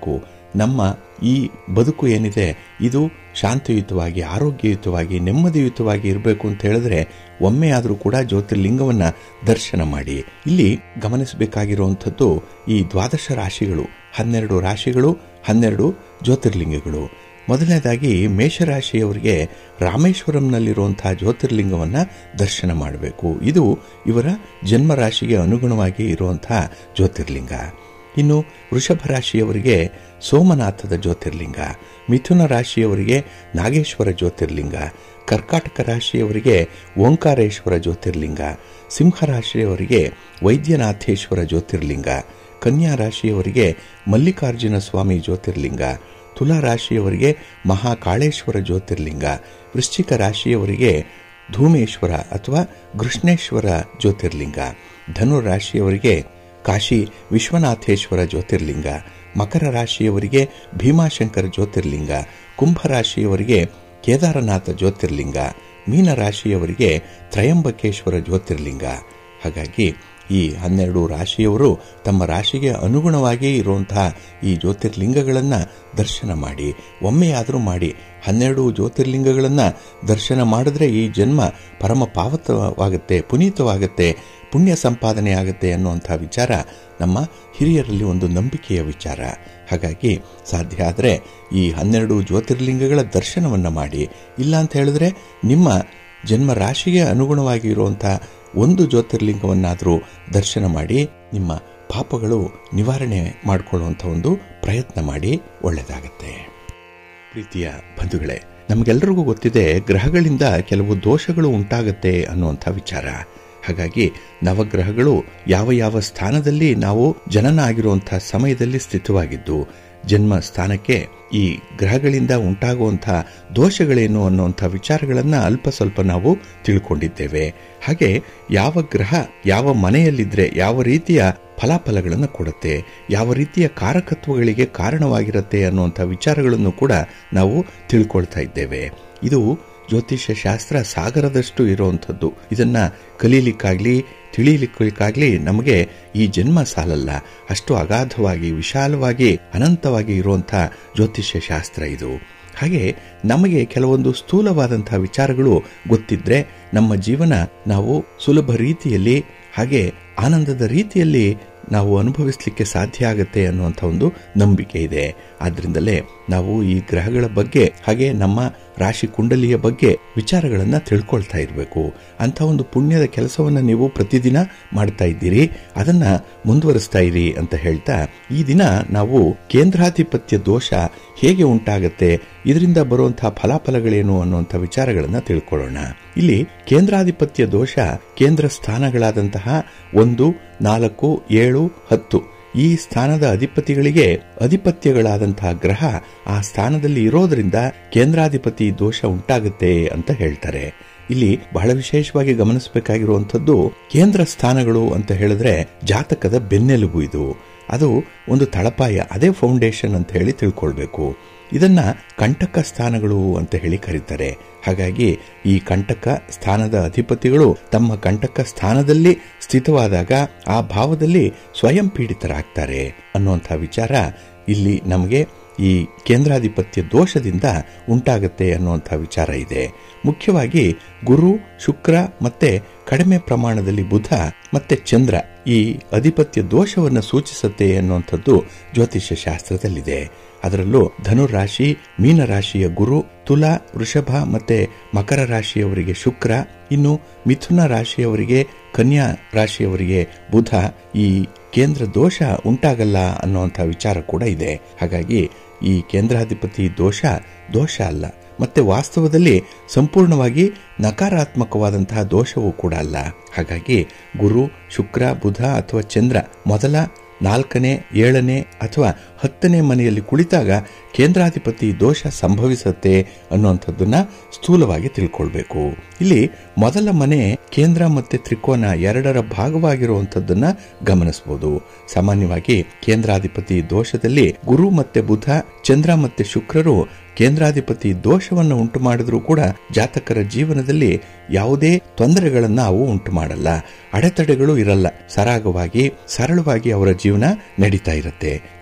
ನಮ್ಮ ಈ ಬದುಕು ಏನಿದೆ ಇದು ಶಾಂತಿಯುತವಾಗಿ ಆರೋಗ್ಯಯುತವಾಗಿ ನೆಮ್ಮದಿಯುತವಾಗಿ ಇರಬೇಕು ಅಂತ ಹೇಳಿದ್ರೆ ಒಮ್ಮೆ ಆದರೂ ಕೂಡ ಜ್ಯೋತಿರ್ಲಿಂಗವನ್ನ ದರ್ಶನ ಮಾಡಿ ಇಲ್ಲಿ ಗಮನಿಸಬೇಕಾಗಿರುವಂಥದ್ದು ಈ ದ್ವಾದಶ ರಾಶಿಗಳು ಹನ್ನೆರಡು ರಾಶಿಗಳು ಹನ್ನೆರಡು ಜ್ಯೋತಿರ್ಲಿಂಗಗಳು ಮೊದಲನೇದಾಗಿ ಮೇಷರಾಶಿಯವರಿಗೆ ರಾಮೇಶ್ವರಂನಲ್ಲಿರುವಂತಹ ಜ್ಯೋತಿರ್ಲಿಂಗವನ್ನ ದರ್ಶನ ಮಾಡಬೇಕು ಇದು ಇವರ ಜನ್ಮ ರಾಶಿಗೆ ಅನುಗುಣವಾಗಿ ಇರುವಂತಹ ಜ್ಯೋತಿರ್ಲಿಂಗ ಇನ್ನು ವೃಷಭ ರಾಶಿಯವರಿಗೆ ಸೋಮನಾಥದ ಜ್ಯೋತಿರ್ಲಿಂಗ ಮಿಥುನ ರಾಶಿಯವರಿಗೆ ನಾಗೇಶ್ವರ ಜ್ಯೋತಿರ್ಲಿಂಗ ಕರ್ಕಾಟಕ ರಾಶಿಯವರಿಗೆ ಓಂಕಾರೇಶ್ವರ ಜ್ಯೋತಿರ್ಲಿಂಗ ಸಿಂಹ ರಾಶಿಯವರಿಗೆ ವೈದ್ಯನಾಥೇಶ್ವರ ಜ್ಯೋತಿರ್ಲಿಂಗ ಕನ್ಯಾ ರಾಶಿಯವರಿಗೆ ಮಲ್ಲಿಕಾರ್ಜುನ ಸ್ವಾಮಿ ಜ್ಯೋತಿರ್ಲಿಂಗ ತುಲಾ ರಾಶಿಯವರಿಗೆ ಮಹಾಕಾಳೇಶ್ವರ ಜ್ಯೋತಿರ್ಲಿಂಗ ವೃಶ್ಚಿಕ ರಾಶಿಯವರಿಗೆ ಧೂಮೇಶ್ವರ ಅಥವಾ ಕೃಷ್ಣೇಶ್ವರ ಜ್ಯೋತಿರ್ಲಿಂಗ ಧನು ರಾಶಿಯವರಿಗೆ ಕಾಶಿ ವಿಶ್ವನಾಥೇಶ್ವರ ಜ್ಯೋತಿರ್ಲಿಂಗ ಮಕರ ರಾಶಿಯವರಿಗೆ ಭೀಮಾಶಂಕರ ಜ್ಯೋತಿರ್ಲಿಂಗ ಕುಂಭ ರಾಶಿಯವರಿಗೆ ಕೇದಾರನಾಥ ಜ್ಯೋತಿರ್ಲಿಂಗ ಮೀನ ರಾಶಿಯವರಿಗೆ ತ್ರಯಂಬಕೇಶ್ವರ ಜ್ಯೋತಿರ್ಲಿಂಗ ಹಾಗಾಗಿ ಈ ಹನ್ನೆರಡು ರಾಶಿಯವರು ತಮ್ಮ ರಾಶಿಗೆ ಅನುಗುಣವಾಗಿ ಇರುವಂತಹ ಈ ಜ್ಯೋತಿರ್ಲಿಂಗಗಳನ್ನು ದರ್ಶನ ಮಾಡಿ ಒಮ್ಮೆಯಾದರೂ ಮಾಡಿ ಹನ್ನೆರಡು ಜ್ಯೋತಿರ್ಲಿಂಗಗಳನ್ನು ದರ್ಶನ ಮಾಡಿದ್ರೆ ಈ ಜನ್ಮ ಪರಮ ಪಾವತವಾಗುತ್ತೆ ಪುನೀತವಾಗುತ್ತೆ ಪುಣ್ಯ ಸಂಪಾದನೆ ಆಗುತ್ತೆ ಅನ್ನುವಂಥ ವಿಚಾರ ನಮ್ಮ ಹಿರಿಯರಲ್ಲಿ ಒಂದು ನಂಬಿಕೆಯ ವಿಚಾರ ಹಾಗಾಗಿ ಸಾಧ್ಯ ಆದರೆ ಈ ಹನ್ನೆರಡು ಜ್ಯೋತಿರ್ಲಿಂಗಗಳ ದರ್ಶನವನ್ನು ಮಾಡಿ ಇಲ್ಲ ಅಂತ ಹೇಳಿದ್ರೆ ನಿಮ್ಮ ಜನ್ಮ ರಾಶಿಗೆ ಅನುಗುಣವಾಗಿ ಇರುವಂಥ ಒಂದು ಜ್ಯೋತಿರ್ಲಿಂಗವನ್ನಾದರೂ ದರ್ಶನ ಮಾಡಿ ನಿಮ್ಮ ಪಾಪಗಳು ನಿವಾರಣೆ ಮಾಡಿಕೊಳ್ಳುವಂಥ ಒಂದು ಪ್ರಯತ್ನ ಮಾಡಿ ಒಳ್ಳೆಯದಾಗತ್ತೆ ಪ್ರೀತಿಯ ಬಂಧುಗಳೇ ನಮಗೆಲ್ಲರಿಗೂ ಗೊತ್ತಿದೆ ಗ್ರಹಗಳಿಂದ ಕೆಲವು ದೋಷಗಳು ಉಂಟಾಗತ್ತೆ ಅನ್ನುವಂಥ ವಿಚಾರ ಹಾಗಾಗಿ ನವಗ್ರಹಗಳು ಯಾವ ಯಾವ ಸ್ಥಾನದಲ್ಲಿ ನಾವು ಜನನ ಆಗಿರುವಂತಹ ಸಮಯದಲ್ಲಿ ಸ್ಥಿತವಾಗಿದ್ದು ಜನ್ಮ ಸ್ಥಾನಕ್ಕೆ ಈ ಗ್ರಹಗಳಿಂದ ಉಂಟಾಗುವಂತಹ ದೋಷಗಳೇನು ಅನ್ನುವಂಥ ವಿಚಾರಗಳನ್ನ ಅಲ್ಪ ಸ್ವಲ್ಪ ನಾವು ತಿಳ್ಕೊಂಡಿದ್ದೇವೆ ಹಾಗೆ ಯಾವ ಗ್ರಹ ಯಾವ ಮನೆಯಲ್ಲಿದ್ರೆ ಯಾವ ರೀತಿಯ ಫಲಾಫಲಗಳನ್ನು ಕೊಡುತ್ತೆ ಯಾವ ರೀತಿಯ ಕಾರಕತ್ವಗಳಿಗೆ ಕಾರಣವಾಗಿರುತ್ತೆ ಅನ್ನುವಂಥ ವಿಚಾರಗಳನ್ನು ಕೂಡ ನಾವು ತಿಳ್ಕೊಳ್ತಾ ಇದ್ದೇವೆ ಇದು ಜ್ಯೋತಿಷ್ಯ ಶಾಸ್ತ್ರ ಸಾಗರದಷ್ಟು ಇರುವಂಥದ್ದು ಇದನ್ನ ಕಲೀಲಿಕ್ಕಾಗ್ಲಿ ತಿಳಿಯಲಿಕ್ಕಾಗ್ಲಿ ನಮಗೆ ಈ ಜನ್ಮ ಸಾಲಲ್ಲ ಅಷ್ಟು ಅಗಾಧವಾಗಿ ವಿಶಾಲವಾಗಿ ಅನಂತವಾಗಿ ಇರುವಂತಹ ಜ್ಯೋತಿಷ್ಯ ಶಾಸ್ತ್ರ ಇದು ಹಾಗೆ ನಮಗೆ ಕೆಲವೊಂದು ಸ್ಥೂಲವಾದಂತಹ ವಿಚಾರಗಳು ಗೊತ್ತಿದ್ರೆ ನಮ್ಮ ಜೀವನ ನಾವು ಸುಲಭ ರೀತಿಯಲ್ಲಿ ಹಾಗೆ ಆನಂದದ ರೀತಿಯಲ್ಲಿ ನಾವು ಅನುಭವಿಸಲಿಕ್ಕೆ ಸಾಧ್ಯ ಆಗುತ್ತೆ ಅನ್ನುವಂಥ ಒಂದು ನಂಬಿಕೆ ಇದೆ ಆದ್ರಿಂದಲೇ ನಾವು ಈ ಗ್ರಹಗಳ ಬಗ್ಗೆ ಹಾಗೆ ನಮ್ಮ ರಾಶಿ ಕುಂಡಲಿಯ ಬಗ್ಗೆ ವಿಚಾರಗಳನ್ನ ತಿಳ್ಕೊಳ್ತಾ ಇರಬೇಕು ಅಂತ ಒಂದು ಪುಣ್ಯದ ಕೆಲಸವನ್ನ ನೀವು ಪ್ರತಿದಿನ ಮಾಡ್ತಾ ಇದ್ದೀರಿ ಅದನ್ನ ಮುಂದುವರಿಸ್ತಾ ಇರಿ ಅಂತ ಹೇಳ್ತಾ ಈ ದಿನ ನಾವು ಕೇಂದ್ರಾಧಿಪತ್ಯ ದೋಷ ಹೇಗೆ ಉಂಟಾಗತ್ತೆ ಇದರಿಂದ ಬರುವಂತಹ ಫಲಾಫಲಗಳೇನು ಅನ್ನುವಂಥ ವಿಚಾರಗಳನ್ನ ತಿಳ್ಕೊಳ್ಳೋಣ ಇಲ್ಲಿ ಕೇಂದ್ರಾಧಿಪತ್ಯ ದೋಷ ಕೇಂದ್ರ ಸ್ಥಾನಗಳಾದಂತಹ ಒಂದು ನಾಲ್ಕು ಏಳು ಹತ್ತು ಈ ಸ್ಥಾನದ ಅಧಿಪತಿಗಳಿಗೆ ಅಧಿಪತ್ಯಗಳಾದಂತಹ ಗ್ರಹ ಆ ಸ್ಥಾನದಲ್ಲಿ ಇರೋದ್ರಿಂದ ಕೇಂದ್ರಾಧಿಪತಿ ದೋಷ ಉಂಟಾಗುತ್ತೆ ಅಂತ ಹೇಳ್ತಾರೆ ಇಲ್ಲಿ ಬಹಳ ವಿಶೇಷವಾಗಿ ಗಮನಿಸಬೇಕಾಗಿರುವಂಥದ್ದು ಕೇಂದ್ರ ಸ್ಥಾನಗಳು ಅಂತ ಹೇಳಿದ್ರೆ ಜಾತಕದ ಬೆನ್ನೆಲುಬು ಇದು ಅದು ಒಂದು ತಳಪಾಯ ಅದೇ ಫೌಂಡೇಶನ್ ಅಂತ ಹೇಳಿ ತಿಳ್ಕೊಳ್ಬೇಕು ಇದನ್ನ ಕಂಟಕ ಸ್ಥಾನಗಳು ಅಂತ ಹೇಳಿ ಕರೀತಾರೆ ಹಾಗಾಗಿ ಈ ಕಂಟಕ ಸ್ಥಾನದ ಅಧಿಪತಿಗಳು ತಮ್ಮ ಕಂಟಕ ಸ್ಥಾನದಲ್ಲಿ ಸ್ಥಿತವಾದಾಗ ಆ ಭಾವದಲ್ಲಿ ಸ್ವಯಂ ಪೀಡಿತರಾಗ್ತಾರೆ ಅನ್ನುವಂಥ ವಿಚಾರ ಇಲ್ಲಿ ನಮಗೆ ಈ ಕೇಂದ್ರಾಧಿಪತ್ಯ ದೋಷದಿಂದ ಉಂಟಾಗುತ್ತೆ ಅನ್ನುವಂಥ ವಿಚಾರ ಇದೆ ಮುಖ್ಯವಾಗಿ ಗುರು ಶುಕ್ರ ಮತ್ತೆ ಕಡಿಮೆ ಪ್ರಮಾಣದಲ್ಲಿ ಬುಧ ಮತ್ತೆ ಚಂದ್ರ ಈ ಅಧಿಪತ್ಯ ದೋಷವನ್ನು ಸೂಚಿಸುತ್ತೆ ಅನ್ನುವಂಥದ್ದು ಜ್ಯೋತಿಷ್ಯ ಶಾಸ್ತ್ರದಲ್ಲಿದೆ ಅದರಲ್ಲೂ ಧನುರಾಶಿ ಮೀನರಾಶಿಯ ಗುರು ತುಲಾ ವೃಷಭ ಮತ್ತೆ ಮಕರ ರಾಶಿಯವರಿಗೆ ಶುಕ್ರ ಇನ್ನು ಮಿಥುನ ರಾಶಿಯವರಿಗೆ ಕನ್ಯಾ ರಾಶಿಯವರಿಗೆ ಬುಧ ಈ ಕೇಂದ್ರ ದೋಷ ಉಂಟಾಗಲ್ಲ ಅನ್ನುವಂಥ ವಿಚಾರ ಕೂಡ ಇದೆ ಹಾಗಾಗಿ ಈ ಕೇಂದ್ರಾಧಿಪತಿ ದೋಷ ದೋಷ ಅಲ್ಲ ಮತ್ತೆ ವಾಸ್ತವದಲ್ಲಿ ಸಂಪೂರ್ಣವಾಗಿ ನಕಾರಾತ್ಮಕವಾದಂತಹ ದೋಷವೂ ಕೂಡ ಅಲ್ಲ ಹಾಗಾಗಿ ಗುರು ಶುಕ್ರ ಬುಧ ಅಥವಾ ಚಂದ್ರ ಮೊದಲ ನಾಲ್ಕನೇ ಏಳನೇ ಅಥವಾ ಹತ್ತನೇ ಮನೆಯಲ್ಲಿ ಕುಳಿತಾಗ ಕೇಂದ್ರಾಧಿಪತಿ ದೋಷ ಸಂಭವಿಸುತ್ತೆ ಅನ್ನುವಂಥದ್ದನ್ನ ಸ್ಥೂಲವಾಗಿ ತಿಳ್ಕೊಳ್ಬೇಕು ಇಲ್ಲಿ ಮೊದಲ ಮನೆ ಕೇಂದ್ರ ಮತ್ತೆ ತ್ರಿಕೋನ ಎರಡರ ಭಾಗವಾಗಿರುವಂಥದ್ದನ್ನ ಗಮನಿಸಬಹುದು ಸಾಮಾನ್ಯವಾಗಿ ಕೇಂದ್ರಾಧಿಪತಿ ದೋಷದಲ್ಲಿ ಗುರು ಮತ್ತೆ ಬುಧ ಚಂದ್ರ ಮತ್ತೆ ಶುಕ್ರರು ಕೇಂದ್ರಾಧಿಪತಿ ದೋಷವನ್ನು ಉಂಟು ಮಾಡಿದ್ರೂ ಕೂಡ ಜಾತಕರ ಜೀವನದಲ್ಲಿ ಯಾವುದೇ ತೊಂದರೆಗಳನ್ನ ಅವು ಉಂಟು ಮಾಡಲ್ಲ ಅಡೆತಡೆಗಳು ಇರಲ್ಲ ಸರಾಗವಾಗಿ ಸರಳವಾಗಿ ಅವರ ಜೀವನ ನಡೀತಾ ಇರುತ್ತೆ ಇನ್ನು ಕೇಂದ್ರ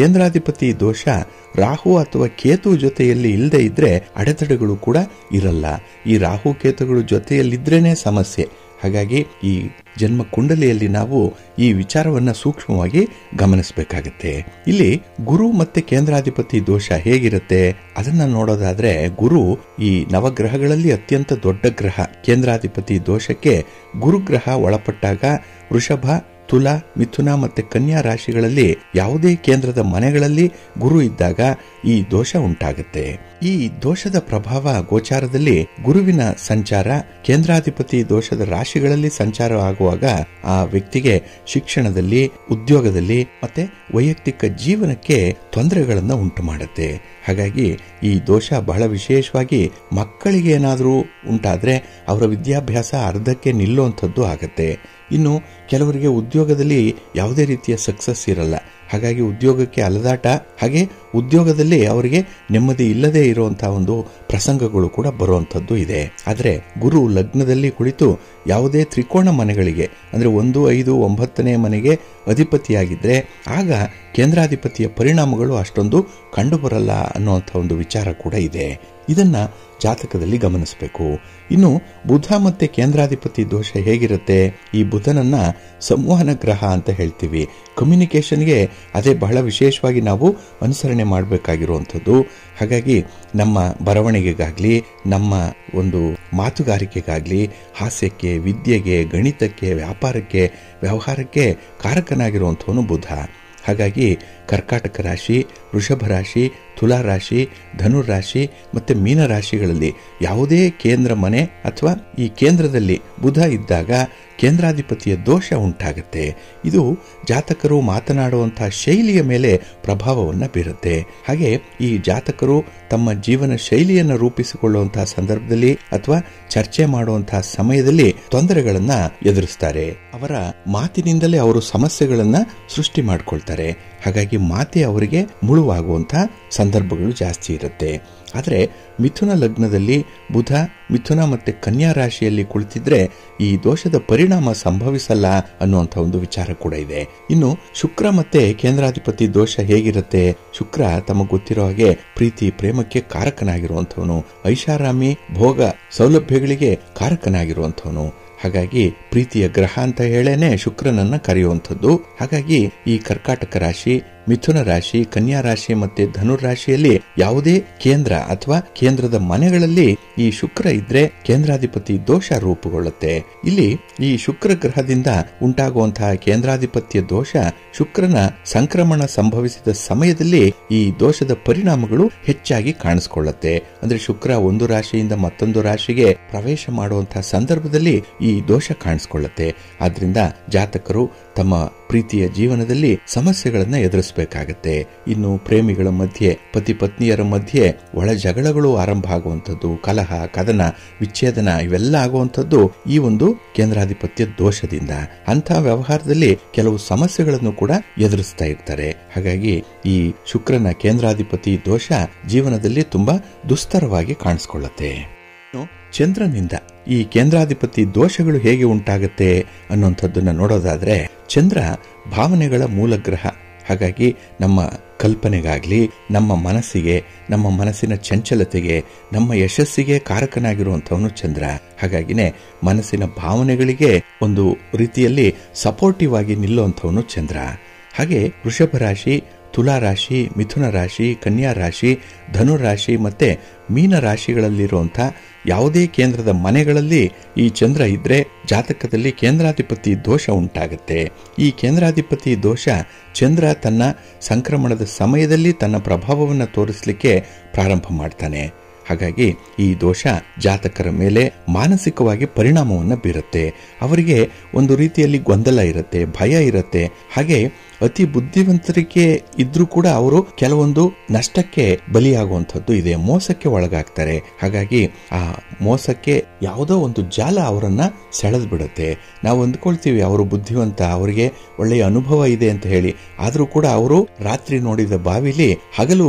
ಕೇಂದ್ರಾಧಿಪತಿ ದೋಷ ರಾಹು ಅಥವಾ ಕೇತು ಜೊತೆಯಲ್ಲಿ ಇಲ್ಲದೆ ಇದ್ರೆ ಅಡೆತಡೆಗಳು ಕೂಡ ಇರಲ್ಲ ಈ ರಾಹು ಕೇತುಗಳು ಜೊತೆಯಲ್ಲಿದ್ರೇನೆ ಸಮಸ್ಯೆ ಹಾಗಾಗಿ ಈ ಜನ್ಮ ಕುಂಡಲಿಯಲ್ಲಿ ನಾವು ಈ ವಿಚಾರವನ್ನ ಸೂಕ್ಷ್ಮವಾಗಿ ಗಮನಿಸಬೇಕಾಗತ್ತೆ ಇಲ್ಲಿ ಗುರು ಮತ್ತೆ ಕೇಂದ್ರಾಧಿಪತಿ ದೋಷ ಹೇಗಿರುತ್ತೆ ಅದನ್ನ ನೋಡೋದಾದ್ರೆ ಗುರು ಈ ನವಗ್ರಹಗಳಲ್ಲಿ ಅತ್ಯಂತ ದೊಡ್ಡ ಗ್ರಹ ಕೇಂದ್ರಾಧಿಪತಿ ದೋಷಕ್ಕೆ ಗುರುಗ್ರಹ ಒಳಪಟ್ಟಾಗ ವೃಷಭ ತುಲ ಮಿಥುನ ಮತ್ತೆ ಕನ್ಯಾ ರಾಶಿಗಳಲ್ಲಿ ಯಾವುದೇ ಕೇಂದ್ರದ ಮನೆಗಳಲ್ಲಿ ಗುರು ಇದ್ದಾಗ ಈ ದೋಷ ಉಂಟಾಗುತ್ತೆ ಈ ದೋಷದ ಪ್ರಭಾವ ಗೋಚಾರದಲ್ಲಿ ಗುರುವಿನ ಸಂಚಾರ ಕೇಂದ್ರಾಧಿಪತಿ ದೋಷದ ರಾಶಿಗಳಲ್ಲಿ ಸಂಚಾರ ಆಗುವಾಗ ಆ ವ್ಯಕ್ತಿಗೆ ಶಿಕ್ಷಣದಲ್ಲಿ ಉದ್ಯೋಗದಲ್ಲಿ ಮತ್ತೆ ವೈಯಕ್ತಿಕ ಜೀವನಕ್ಕೆ ತೊಂದರೆಗಳನ್ನು ಉಂಟು ಮಾಡುತ್ತೆ ಹಾಗಾಗಿ ಈ ದೋಷ ಬಹಳ ವಿಶೇಷವಾಗಿ ಮಕ್ಕಳಿಗೆ ಏನಾದರೂ ಉಂಟಾದ್ರೆ ಅವರ ವಿದ್ಯಾಭ್ಯಾಸ ಅರ್ಧಕ್ಕೆ ನಿಲ್ಲುವಂಥದ್ದು ಆಗತ್ತೆ ಇನ್ನು ಕೆಲವರಿಗೆ ಉದ್ಯೋಗದಲ್ಲಿ ಯಾವುದೇ ರೀತಿಯ ಸಕ್ಸಸ್ ಇರಲ್ಲ ಹಾಗಾಗಿ ಉದ್ಯೋಗಕ್ಕೆ ಅಲದಾಟ ಹಾಗೆ ಉದ್ಯೋಗದಲ್ಲಿ ಅವರಿಗೆ ನೆಮ್ಮದಿ ಇಲ್ಲದೆ ಇರುವಂತಹ ಒಂದು ಪ್ರಸಂಗಗಳು ಕೂಡ ಬರುವಂತದ್ದು ಇದೆ ಆದರೆ ಗುರು ಲಗ್ನದಲ್ಲಿ ಕುಳಿತು ಯಾವುದೇ ತ್ರಿಕೋಣ ಮನೆಗಳಿಗೆ ಅಂದ್ರೆ ಒಂದು ಐದು ಒಂಬತ್ತನೇ ಮನೆಗೆ ಅಧಿಪತಿಯಾಗಿದ್ರೆ ಆಗ ಕೇಂದ್ರಾಧಿಪತಿಯ ಪರಿಣಾಮಗಳು ಅಷ್ಟೊಂದು ಕಂಡುಬರಲ್ಲ ಅನ್ನುವಂಥ ಒಂದು ವಿಚಾರ ಕೂಡ ಇದೆ ಇದನ್ನ ಜಾತಕದಲ್ಲಿ ಗಮನಿಸಬೇಕು ಇನ್ನು ಬುಧ ಮತ್ತೆ ಕೇಂದ್ರಾಧಿಪತಿ ದೋಷ ಹೇಗಿರುತ್ತೆ ಈ ಬುಧನನ್ನ ಸಂವಹನ ಗ್ರಹ ಅಂತ ಹೇಳ್ತೀವಿ ಕಮ್ಯುನಿಕೇಷನ್ಗೆ ಅದೇ ಬಹಳ ವಿಶೇಷವಾಗಿ ನಾವು ಅನುಸರಣೆ ಮಾಡಬೇಕಾಗಿರುವಂಥದ್ದು ಹಾಗಾಗಿ ನಮ್ಮ ಬರವಣಿಗೆಗಾಗ್ಲಿ ನಮ್ಮ ಒಂದು ಮಾತುಗಾರಿಕೆಗಾಗ್ಲಿ ಹಾಸ್ಯಕ್ಕೆ ವಿದ್ಯೆಗೆ ಗಣಿತಕ್ಕೆ ವ್ಯಾಪಾರಕ್ಕೆ ವ್ಯವಹಾರಕ್ಕೆ ಕಾರಕನಾಗಿರುವಂಥವನು ಬುಧ ಹಾಗಾಗಿ ಕರ್ಕಾಟಕ ರಾಶಿ ವೃಷಭ ರಾಶಿ ತುಲಾ ರಾಶಿ ಧನುರಾಶಿ ಮತ್ತೆ ಮೀನ ರಾಶಿಗಳಲ್ಲಿ ಯಾವುದೇ ಕೇಂದ್ರ ಮನೆ ಅಥವಾ ಈ ಕೇಂದ್ರದಲ್ಲಿ ಬುಧ ಇದ್ದಾಗ ಕೇಂದ್ರಾಧಿಪತಿಯ ದೋಷ ಉಂಟಾಗುತ್ತೆ ಇದು ಜಾತಕರು ಮಾತನಾಡುವಂತಹ ಶೈಲಿಯ ಮೇಲೆ ಪ್ರಭಾವವನ್ನು ಬೀರುತ್ತೆ ಹಾಗೆ ಈ ಜಾತಕರು ತಮ್ಮ ಜೀವನ ಶೈಲಿಯನ್ನು ರೂಪಿಸಿಕೊಳ್ಳುವಂತಹ ಸಂದರ್ಭದಲ್ಲಿ ಅಥವಾ ಚರ್ಚೆ ಮಾಡುವಂತಹ ಸಮಯದಲ್ಲಿ ತೊಂದರೆಗಳನ್ನ ಎದುರಿಸ್ತಾರೆ ಅವರ ಮಾತಿನಿಂದಲೇ ಅವರು ಸಮಸ್ಯೆಗಳನ್ನ ಸೃಷ್ಟಿ ಮಾಡ್ಕೊಳ್ತಾರೆ ಹಾಗಾಗಿ ಮಾತೆ ಅವರಿಗೆ ಮುಳುವಾಗುವಂತಹ ಸಂದರ್ಭಗಳು ಜಾಸ್ತಿ ಇರುತ್ತೆ ಆದರೆ ಮಿಥುನ ಲಗ್ನದಲ್ಲಿ ಬುಧ ಮಿಥುನ ಮತ್ತೆ ಕನ್ಯಾ ರಾಶಿಯಲ್ಲಿ ಕುಳಿತಿದ್ರೆ ಈ ದೋಷದ ಪರಿಣಾಮ ಸಂಭವಿಸಲ್ಲ ಅನ್ನುವಂಥ ಒಂದು ವಿಚಾರ ಕೂಡ ಇದೆ ಇನ್ನು ಶುಕ್ರ ಮತ್ತೆ ಕೇಂದ್ರಾಧಿಪತಿ ದೋಷ ಹೇಗಿರುತ್ತೆ ಶುಕ್ರ ತಮಗೆ ಗೊತ್ತಿರೋ ಹಾಗೆ ಪ್ರೀತಿ ಪ್ರೇಮಕ್ಕೆ ಕಾರಕನಾಗಿರುವಂಥವನು ಐಷಾರಾಮಿ ಭೋಗ ಸೌಲಭ್ಯಗಳಿಗೆ ಕಾರಕನಾಗಿರುವಂಥವನು ಹಾಗಾಗಿ ಪ್ರೀತಿಯ ಗ್ರಹ ಅಂತ ಹೇಳೇನೆ ಶುಕ್ರನನ್ನ ಕರೆಯುವಂಥದ್ದು ಹಾಗಾಗಿ ಈ ಕರ್ಕಾಟಕ ರಾಶಿ ಮಿಥುನ ರಾಶಿ ಕನ್ಯಾ ರಾಶಿ ಮತ್ತೆ ಧನುರ್ ರಾಶಿಯಲ್ಲಿ ಯಾವುದೇ ಕೇಂದ್ರ ಅಥವಾ ಕೇಂದ್ರದ ಮನೆಗಳಲ್ಲಿ ಈ ಶುಕ್ರ ಇದ್ರೆ ಕೇಂದ್ರಾಧಿಪತಿ ದೋಷ ರೂಪುಗೊಳ್ಳುತ್ತೆ ಇಲ್ಲಿ ಈ ಶುಕ್ರ ಗ್ರಹದಿಂದ ಉಂಟಾಗುವಂತಹ ಕೇಂದ್ರಾಧಿಪತ್ಯ ದೋಷ ಶುಕ್ರನ ಸಂಕ್ರಮಣ ಸಂಭವಿಸಿದ ಸಮಯದಲ್ಲಿ ಈ ದೋಷದ ಪರಿಣಾಮಗಳು ಹೆಚ್ಚಾಗಿ ಕಾಣಿಸ್ಕೊಳ್ಳುತ್ತೆ ಅಂದ್ರೆ ಶುಕ್ರ ಒಂದು ರಾಶಿಯಿಂದ ಮತ್ತೊಂದು ರಾಶಿಗೆ ಪ್ರವೇಶ ಮಾಡುವಂತಹ ಸಂದರ್ಭದಲ್ಲಿ ಈ ದೋಷ ಕಾಣಿಸ್ಕೊಳ್ಳುತ್ತೆ ಆದ್ರಿಂದ ಜಾತಕರು ತಮ್ಮ ಪ್ರೀತಿಯ ಜೀವನದಲ್ಲಿ ಸಮಸ್ಯೆಗಳನ್ನ ಎದುರಿಸಬೇಕಾಗತ್ತೆ ಇನ್ನು ಪ್ರೇಮಿಗಳ ಮಧ್ಯೆ ಪತಿ ಪತ್ನಿಯರ ಮಧ್ಯೆ ಒಳ ಜಗಳಗಳು ಆರಂಭ ಆಗುವಂಥದ್ದು ಕಲಹ ಕದನ ವಿಚ್ಛೇದನ ಇವೆಲ್ಲ ಆಗುವಂಥದ್ದು ಈ ಒಂದು ಕೇಂದ್ರಾಧಿಪತ್ಯ ದೋಷದಿಂದ ಅಂಥ ವ್ಯವಹಾರದಲ್ಲಿ ಕೆಲವು ಸಮಸ್ಯೆಗಳನ್ನು ಕೂಡ ಎದುರಿಸ್ತಾ ಇರ್ತಾರೆ ಹಾಗಾಗಿ ಈ ಶುಕ್ರನ ಕೇಂದ್ರಾಧಿಪತಿ ದೋಷ ಜೀವನದಲ್ಲಿ ತುಂಬಾ ದುಸ್ತರವಾಗಿ ಕಾಣಿಸ್ಕೊಳ್ಳುತ್ತೆ ಇನ್ನು ಚಂದ್ರನಿಂದ ಈ ಕೇಂದ್ರಾಧಿಪತಿ ದೋಷಗಳು ಹೇಗೆ ಉಂಟಾಗುತ್ತೆ ಅನ್ನುವಂಥದ್ದನ್ನ ನೋಡೋದಾದ್ರೆ ಚಂದ್ರ ಭಾವನೆಗಳ ಮೂಲ ಗ್ರಹ ಹಾಗಾಗಿ ನಮ್ಮ ಕಲ್ಪನೆಗಾಗ್ಲಿ ನಮ್ಮ ಮನಸ್ಸಿಗೆ ನಮ್ಮ ಮನಸ್ಸಿನ ಚಂಚಲತೆಗೆ ನಮ್ಮ ಯಶಸ್ಸಿಗೆ ಕಾರಕನಾಗಿರುವಂಥವನು ಚಂದ್ರ ಹಾಗಾಗಿನೇ ಮನಸ್ಸಿನ ಭಾವನೆಗಳಿಗೆ ಒಂದು ರೀತಿಯಲ್ಲಿ ಸಪೋರ್ಟಿವ್ ಆಗಿ ನಿಲ್ಲುವಂಥವನು ಚಂದ್ರ ಹಾಗೆ ವೃಷಭ ರಾಶಿ ತುಲಾ ರಾಶಿ ಮಿಥುನ ರಾಶಿ ಕನ್ಯಾ ರಾಶಿ ಧನು ರಾಶಿ ಮತ್ತೆ ಮೀನ ರಾಶಿಗಳಲ್ಲಿರುವಂಥ ಯಾವುದೇ ಕೇಂದ್ರದ ಮನೆಗಳಲ್ಲಿ ಈ ಚಂದ್ರ ಇದ್ರೆ ಜಾತಕದಲ್ಲಿ ಕೇಂದ್ರಾಧಿಪತಿ ದೋಷ ಉಂಟಾಗುತ್ತೆ ಈ ಕೇಂದ್ರಾಧಿಪತಿ ದೋಷ ಚಂದ್ರ ತನ್ನ ಸಂಕ್ರಮಣದ ಸಮಯದಲ್ಲಿ ತನ್ನ ಪ್ರಭಾವವನ್ನು ತೋರಿಸಲಿಕ್ಕೆ ಪ್ರಾರಂಭ ಮಾಡ್ತಾನೆ ಹಾಗಾಗಿ ಈ ದೋಷ ಜಾತಕರ ಮೇಲೆ ಮಾನಸಿಕವಾಗಿ ಪರಿಣಾಮವನ್ನು ಬೀರುತ್ತೆ ಅವರಿಗೆ ಒಂದು ರೀತಿಯಲ್ಲಿ ಗೊಂದಲ ಇರುತ್ತೆ ಭಯ ಇರುತ್ತೆ ಹಾಗೆ ಅತಿ ಬುದ್ಧಿವಂತರಿಗೆ ಇದ್ರೂ ಕೂಡ ಅವರು ಕೆಲವೊಂದು ನಷ್ಟಕ್ಕೆ ಬಲಿಯಾಗುವಂಥದ್ದು ಇದೆ ಮೋಸಕ್ಕೆ ಒಳಗಾಗ್ತಾರೆ ಹಾಗಾಗಿ ಆ ಮೋಸಕ್ಕೆ ಯಾವುದೋ ಒಂದು ಜಾಲ ಅವರನ್ನ ಸೆಳೆದು ಬಿಡುತ್ತೆ ನಾವು ಅಂದ್ಕೊಳ್ತೀವಿ ಅವರು ಬುದ್ಧಿವಂತ ಅವರಿಗೆ ಒಳ್ಳೆಯ ಅನುಭವ ಇದೆ ಅಂತ ಹೇಳಿ ಆದರೂ ಕೂಡ ಅವರು ರಾತ್ರಿ ನೋಡಿದ ಬಾವಿಲಿ ಹಗಲು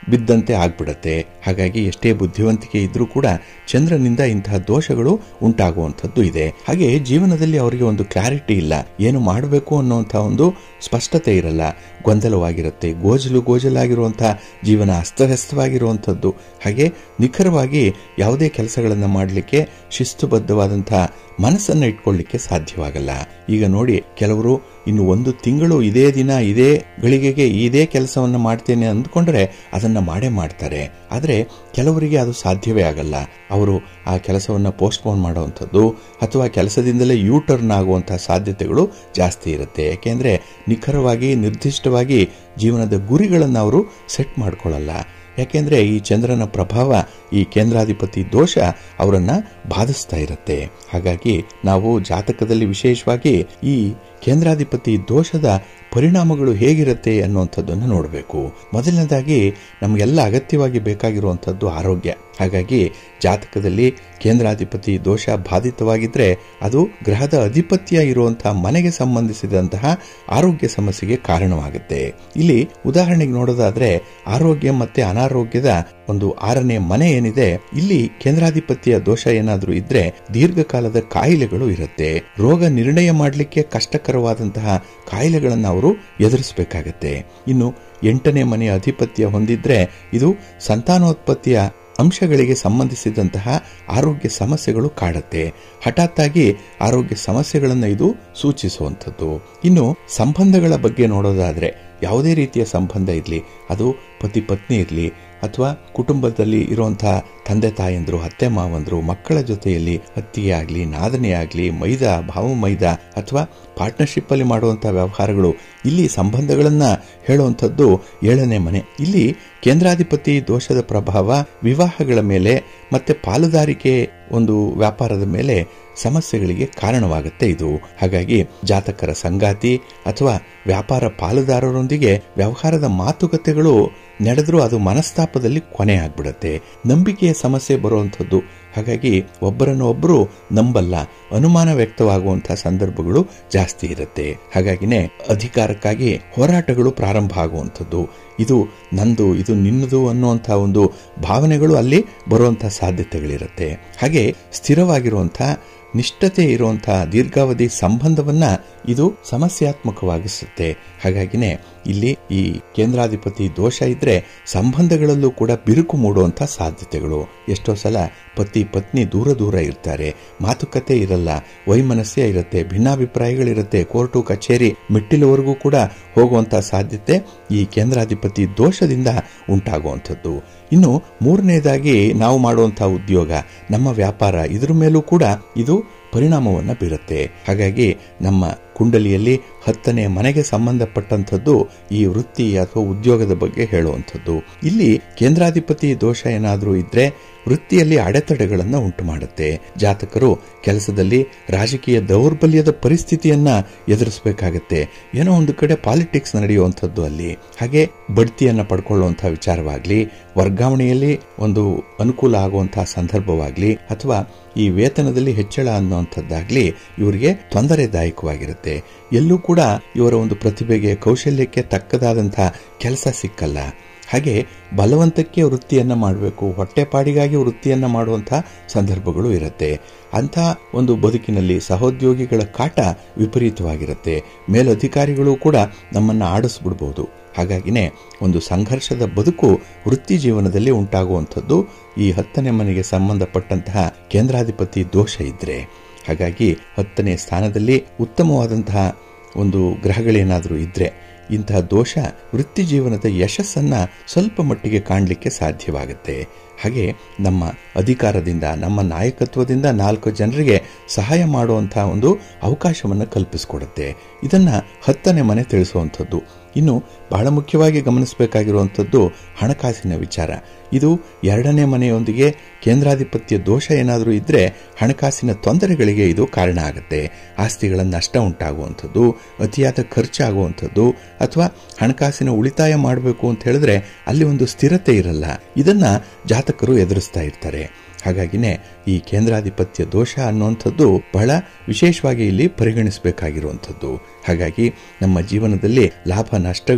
ಬಿದ್ದಂತೆ ಆಗ್ಬಿಡತ್ತೆ ಹಾಗಾಗಿ ಎಷ್ಟೇ ಬುದ್ಧಿವಂತಿಕೆ ಇದ್ರೂ ಕೂಡ ಚಂದ್ರನಿಂದ ಇಂತಹ ದೋಷಗಳು ಉಂಟಾಗುವಂಥದ್ದು ಇದೆ ಹಾಗೆ ಜೀವನದಲ್ಲಿ ಅವರಿಗೆ ಒಂದು ಕ್ಲಾರಿಟಿ ಇಲ್ಲ ಏನು ಮಾಡಬೇಕು ಅನ್ನುವಂತಹ ಒಂದು ಸ್ಪಷ್ಟತೆ ಇರಲ್ಲ ಗೊಂದಲವಾಗಿರುತ್ತೆ ಗೋಜಲು ಗೋಜಲಾಗಿರುವಂತಹ ಜೀವನ ಅಸ್ತವ್ಯಸ್ತವಾಗಿರುವಂಥದ್ದು ಹಾಗೆ ನಿಖರವಾಗಿ ಯಾವುದೇ ಕೆಲಸಗಳನ್ನು ಮಾಡಲಿಕ್ಕೆ ಶಿಸ್ತುಬದ್ಧವಾದಂತಹ ಮನಸ್ಸನ್ನು ಇಟ್ಕೊಳ್ಳಿಕ್ಕೆ ಸಾಧ್ಯವಾಗಲ್ಲ ಈಗ ನೋಡಿ ಕೆಲವರು ಇನ್ನು ಒಂದು ತಿಂಗಳು ಇದೇ ದಿನ ಇದೇ ಗಳಿಗೆಗೆ ಇದೇ ಕೆಲಸವನ್ನು ಮಾಡ್ತೇನೆ ಅಂದ್ಕೊಂಡ್ರೆ ಅದನ್ನ ಮಾಡೇ ಮಾಡ್ತಾರೆ ಆದರೆ ಕೆಲವರಿಗೆ ಅದು ಸಾಧ್ಯವೇ ಆಗಲ್ಲ ಅವರು ಆ ಕೆಲಸವನ್ನು ಪೋಸ್ಟ್ಪೋನ್ ಮಾಡುವಂಥದ್ದು ಅಥವಾ ಕೆಲಸದಿಂದಲೇ ಯೂ ಟರ್ನ್ ಆಗುವಂತಹ ಸಾಧ್ಯತೆಗಳು ಜಾಸ್ತಿ ಇರುತ್ತೆ ಯಾಕೆಂದ್ರೆ ನಿಖರವಾಗಿ ನಿರ್ದಿಷ್ಟವಾಗಿ ಜೀವನದ ಗುರಿಗಳನ್ನು ಅವರು ಸೆಟ್ ಮಾಡ್ಕೊಳ್ಳಲ್ಲ ಯಾಕೆಂದ್ರೆ ಈ ಚಂದ್ರನ ಪ್ರಭಾವ ಈ ಕೇಂದ್ರಾಧಿಪತಿ ದೋಷ ಅವರನ್ನ ಬಾಧಿಸ್ತಾ ಇರುತ್ತೆ ಹಾಗಾಗಿ ನಾವು ಜಾತಕದಲ್ಲಿ ವಿಶೇಷವಾಗಿ ಈ ಕೇಂದ್ರಾಧಿಪತಿ ದೋಷದ ಪರಿಣಾಮಗಳು ಹೇಗಿರುತ್ತೆ ಅನ್ನುವಂಥದ್ದನ್ನು ನೋಡಬೇಕು ಮೊದಲನೇದಾಗಿ ನಮಗೆಲ್ಲ ಅಗತ್ಯವಾಗಿ ಬೇಕಾಗಿರುವಂಥದ್ದು ಆರೋಗ್ಯ ಹಾಗಾಗಿ ಜಾತಕದಲ್ಲಿ ಕೇಂದ್ರಾಧಿಪತಿ ದೋಷ ಬಾಧಿತವಾಗಿದ್ರೆ ಅದು ಗ್ರಹದ ಅಧಿಪತ್ಯ ಇರುವಂತಹ ಮನೆಗೆ ಸಂಬಂಧಿಸಿದಂತಹ ಆರೋಗ್ಯ ಸಮಸ್ಯೆಗೆ ಕಾರಣವಾಗುತ್ತೆ ಇಲ್ಲಿ ಉದಾಹರಣೆಗೆ ನೋಡೋದಾದ್ರೆ ಆರೋಗ್ಯ ಮತ್ತೆ ಅನಾರೋಗ್ಯದ ಒಂದು ಆರನೇ ಮನೆ ಏನಿದೆ ಇಲ್ಲಿ ಕೇಂದ್ರಾಧಿಪತಿಯ ದೋಷ ಏನಾದ್ರೂ ಇದ್ರೆ ದೀರ್ಘಕಾಲದ ಕಾಯಿಲೆಗಳು ಇರುತ್ತೆ ರೋಗ ನಿರ್ಣಯ ಮಾಡಲಿಕ್ಕೆ ಕಷ್ಟಕರವಾದಂತಹ ಕಾಯಿಲೆಗಳನ್ನು ಅವರು ಎದುರಿಸಬೇಕಾಗತ್ತೆ ಇನ್ನು ಎಂಟನೇ ಮನೆಯ ಅಧಿಪತ್ಯ ಹೊಂದಿದ್ರೆ ಇದು ಸಂತಾನೋತ್ಪತ್ತಿಯ ಅಂಶಗಳಿಗೆ ಸಂಬಂಧಿಸಿದಂತಹ ಆರೋಗ್ಯ ಸಮಸ್ಯೆಗಳು ಕಾಡುತ್ತೆ ಹಠಾತ್ತಾಗಿ ಆರೋಗ್ಯ ಸಮಸ್ಯೆಗಳನ್ನು ಇದು ಸೂಚಿಸುವಂಥದ್ದು ಇನ್ನು ಸಂಬಂಧಗಳ ಬಗ್ಗೆ ನೋಡೋದಾದ್ರೆ ಯಾವುದೇ ರೀತಿಯ ಸಂಬಂಧ ಇರಲಿ ಅದು ಪತಿ ಪತ್ನಿ ಇರಲಿ ಅಥವಾ ಕುಟುಂಬದಲ್ಲಿ ಇರುವಂತಹ ತಂದೆ ತಾಯಂದ್ರು ಅತ್ತೆ ಮಾವಂದ್ರು ಮಕ್ಕಳ ಜೊತೆಯಲ್ಲಿ ಹತ್ತಿಗೆ ಆಗಲಿ ನಾದನೆ ಆಗಲಿ ಮೈದಾ ಭಾವ ಮೈದಾ ಅಥವಾ ಪಾರ್ಟ್ನರ್ಶಿಪ್ ಅಲ್ಲಿ ಮಾಡುವಂತಹ ವ್ಯವಹಾರಗಳು ಇಲ್ಲಿ ಸಂಬಂಧಗಳನ್ನ ಹೇಳುವಂಥದ್ದು ಏಳನೇ ಮನೆ ಇಲ್ಲಿ ಕೇಂದ್ರಾಧಿಪತಿ ದೋಷದ ಪ್ರಭಾವ ವಿವಾಹಗಳ ಮೇಲೆ ಮತ್ತೆ ಪಾಲುದಾರಿಕೆ ಒಂದು ವ್ಯಾಪಾರದ ಮೇಲೆ ಸಮಸ್ಯೆಗಳಿಗೆ ಕಾರಣವಾಗುತ್ತೆ ಇದು ಹಾಗಾಗಿ ಜಾತಕರ ಸಂಗಾತಿ ಅಥವಾ ವ್ಯಾಪಾರ ಪಾಲುದಾರರೊಂದಿಗೆ ವ್ಯವಹಾರದ ಮಾತುಕತೆಗಳು ನಡೆದ್ರೂ ಅದು ಮನಸ್ತಾಪದಲ್ಲಿ ಕೊನೆ ಆಗ್ಬಿಡುತ್ತೆ ನಂಬಿಕೆಯ ಸಮಸ್ಯೆ ಬರುವಂಥದ್ದು ಹಾಗಾಗಿ ಒಬ್ಬರನ್ನು ಒಬ್ಬರು ನಂಬಲ್ಲ ಅನುಮಾನ ವ್ಯಕ್ತವಾಗುವಂತಹ ಸಂದರ್ಭಗಳು ಜಾಸ್ತಿ ಇರುತ್ತೆ ಹಾಗಾಗಿನೇ ಅಧಿಕಾರಕ್ಕಾಗಿ ಹೋರಾಟಗಳು ಪ್ರಾರಂಭ ಆಗುವಂಥದ್ದು ಇದು ನಂದು ಇದು ನಿನ್ನದು ಅನ್ನುವಂತಹ ಒಂದು ಭಾವನೆಗಳು ಅಲ್ಲಿ ಬರುವಂತಹ ಸಾಧ್ಯತೆಗಳಿರುತ್ತೆ ಹಾಗೆ ಸ್ಥಿರವಾಗಿರುವಂತಹ ನಿಷ್ಠತೆ ಇರುವಂತಹ ದೀರ್ಘಾವಧಿ ಸಂಬಂಧವನ್ನ ಇದು ಸಮಸ್ಯಾತ್ಮಕವಾಗಿಸುತ್ತೆ ಹಾಗಾಗಿನೇ ಇಲ್ಲಿ ಈ ಕೇಂದ್ರಾಧಿಪತಿ ದೋಷ ಇದ್ರೆ ಸಂಬಂಧಗಳಲ್ಲೂ ಕೂಡ ಬಿರುಕು ಮೂಡುವಂತಹ ಸಾಧ್ಯತೆಗಳು ಎಷ್ಟೋ ಸಲ ಪತಿ ಪತ್ನಿ ದೂರ ದೂರ ಇರ್ತಾರೆ ಮಾತುಕತೆ ಇರಲ್ಲ ವೈಮನಸ್ಯ ಇರುತ್ತೆ ಭಿನ್ನಾಭಿಪ್ರಾಯಗಳಿರುತ್ತೆ ಕೋರ್ಟು ಕಚೇರಿ ಮೆಟ್ಟಿಲವರೆಗೂ ಕೂಡ ಹೋಗುವಂತಹ ಸಾಧ್ಯತೆ ಈ ಕೇಂದ್ರಾಧಿಪತಿ ದೋಷದಿಂದ ಉಂಟಾಗುವಂಥದ್ದು ಇನ್ನು ಮೂರನೇದಾಗಿ ನಾವು ಮಾಡುವಂತಹ ಉದ್ಯೋಗ ನಮ್ಮ ವ್ಯಾಪಾರ ಇದ್ರ ಮೇಲೂ ಕೂಡ ಇದು ಪರಿಣಾಮವನ್ನು ಬೀರುತ್ತೆ ಹಾಗಾಗಿ ನಮ್ಮ ಕುಂಡಲಿಯಲ್ಲಿ ಹತ್ತನೇ ಮನೆಗೆ ಸಂಬಂಧಪಟ್ಟಂಥದ್ದು ಈ ವೃತ್ತಿ ಅಥವಾ ಉದ್ಯೋಗದ ಬಗ್ಗೆ ಹೇಳುವಂಥದ್ದು ಇಲ್ಲಿ ಕೇಂದ್ರಾಧಿಪತಿ ದೋಷ ಏನಾದರೂ ಇದ್ರೆ ವೃತ್ತಿಯಲ್ಲಿ ಅಡೆತಡೆಗಳನ್ನು ಉಂಟು ಮಾಡುತ್ತೆ ಜಾತಕರು ಕೆಲಸದಲ್ಲಿ ರಾಜಕೀಯ ದೌರ್ಬಲ್ಯದ ಪರಿಸ್ಥಿತಿಯನ್ನ ಎದುರಿಸಬೇಕಾಗತ್ತೆ ಏನೋ ಒಂದು ಕಡೆ ಪಾಲಿಟಿಕ್ಸ್ ನಡೆಯುವಂಥದ್ದು ಅಲ್ಲಿ ಹಾಗೆ ಬಡ್ತಿಯನ್ನ ಪಡ್ಕೊಳ್ಳುವಂತಹ ವಿಚಾರವಾಗ್ಲಿ ವರ್ಗಾವಣೆಯಲ್ಲಿ ಒಂದು ಅನುಕೂಲ ಆಗುವಂತಹ ಸಂದರ್ಭವಾಗ್ಲಿ ಅಥವಾ ಈ ವೇತನದಲ್ಲಿ ಹೆಚ್ಚಳ ಅನ್ನುವಂಥದ್ದಾಗ್ಲಿ ಇವರಿಗೆ ತೊಂದರೆದಾಯಕವಾಗಿರುತ್ತೆ ಎಲ್ಲೂ ಕೂಡ ಇವರ ಒಂದು ಪ್ರತಿಭೆಗೆ ಕೌಶಲ್ಯಕ್ಕೆ ತಕ್ಕದಾದಂತಹ ಕೆಲಸ ಸಿಕ್ಕಲ್ಲ ಹಾಗೆ ಬಲವಂತಕ್ಕೆ ವೃತ್ತಿಯನ್ನ ಮಾಡಬೇಕು ಹೊಟ್ಟೆಪಾಡಿಗಾಗಿ ವೃತ್ತಿಯನ್ನ ಮಾಡುವಂತಹ ಸಂದರ್ಭಗಳು ಇರುತ್ತೆ ಅಂಥ ಒಂದು ಬದುಕಿನಲ್ಲಿ ಸಹೋದ್ಯೋಗಿಗಳ ಕಾಟ ವಿಪರೀತವಾಗಿರುತ್ತೆ ಮೇಲಧಿಕಾರಿಗಳು ಕೂಡ ನಮ್ಮನ್ನು ಆಡಿಸ್ಬಿಡ್ಬೋದು ಹಾಗಾಗಿನೇ ಒಂದು ಸಂಘರ್ಷದ ಬದುಕು ವೃತ್ತಿ ಜೀವನದಲ್ಲಿ ಉಂಟಾಗುವಂಥದ್ದು ಈ ಹತ್ತನೇ ಮನೆಗೆ ಸಂಬಂಧಪಟ್ಟಂತಹ ಕೇಂದ್ರಾಧಿಪತಿ ದೋಷ ಇದ್ರೆ ಹಾಗಾಗಿ ಹತ್ತನೇ ಸ್ಥಾನದಲ್ಲಿ ಉತ್ತಮವಾದಂತಹ ಒಂದು ಗ್ರಹಗಳೇನಾದರೂ ಇದ್ರೆ ಇಂತಹ ದೋಷ ವೃತ್ತಿ ಜೀವನದ ಯಶಸ್ಸನ್ನ ಸ್ವಲ್ಪ ಮಟ್ಟಿಗೆ ಕಾಣಲಿಕ್ಕೆ ಸಾಧ್ಯವಾಗುತ್ತೆ ಹಾಗೆ ನಮ್ಮ ಅಧಿಕಾರದಿಂದ ನಮ್ಮ ನಾಯಕತ್ವದಿಂದ ನಾಲ್ಕು ಜನರಿಗೆ ಸಹಾಯ ಮಾಡುವಂತಹ ಒಂದು ಅವಕಾಶವನ್ನು ಕಲ್ಪಿಸಿಕೊಡುತ್ತೆ ಇದನ್ನ ಹತ್ತನೇ ಮನೆ ತಿಳಿಸುವಂಥದ್ದು ಇನ್ನು ಬಹಳ ಮುಖ್ಯವಾಗಿ ಗಮನಿಸಬೇಕಾಗಿರುವಂಥದ್ದು ಹಣಕಾಸಿನ ವಿಚಾರ ಇದು ಎರಡನೇ ಮನೆಯೊಂದಿಗೆ ಕೇಂದ್ರಾಧಿಪತ್ಯ ದೋಷ ಏನಾದರೂ ಇದ್ರೆ ಹಣಕಾಸಿನ ತೊಂದರೆಗಳಿಗೆ ಇದು ಕಾರಣ ಆಗುತ್ತೆ ಆಸ್ತಿಗಳ ನಷ್ಟ ಉಂಟಾಗುವಂಥದ್ದು ಅತಿಯಾದ ಖರ್ಚಾಗುವಂಥದ್ದು ಅಥವಾ ಹಣಕಾಸಿನ ಉಳಿತಾಯ ಮಾಡಬೇಕು ಅಂತ ಹೇಳಿದ್ರೆ ಅಲ್ಲಿ ಒಂದು ಸ್ಥಿರತೆ ಇರಲ್ಲ ಇದನ್ನ ಜಾತಕರು ಎದುರಿಸ್ತಾ ಇರ್ತಾರೆ ಹಾಗಾಗಿನೇ ಈ ಕೇಂದ್ರಾಧಿಪತ್ಯ ದೋಷ ಅನ್ನುವಂಥದ್ದು ಬಹಳ ವಿಶೇಷವಾಗಿ ಇಲ್ಲಿ ಪರಿಗಣಿಸಬೇಕಾಗಿರುವಂಥದ್ದು ಹಾಗಾಗಿ ನಮ್ಮ ಜೀವನದಲ್ಲಿ ಲಾಭ ನಷ್ಟಗಳು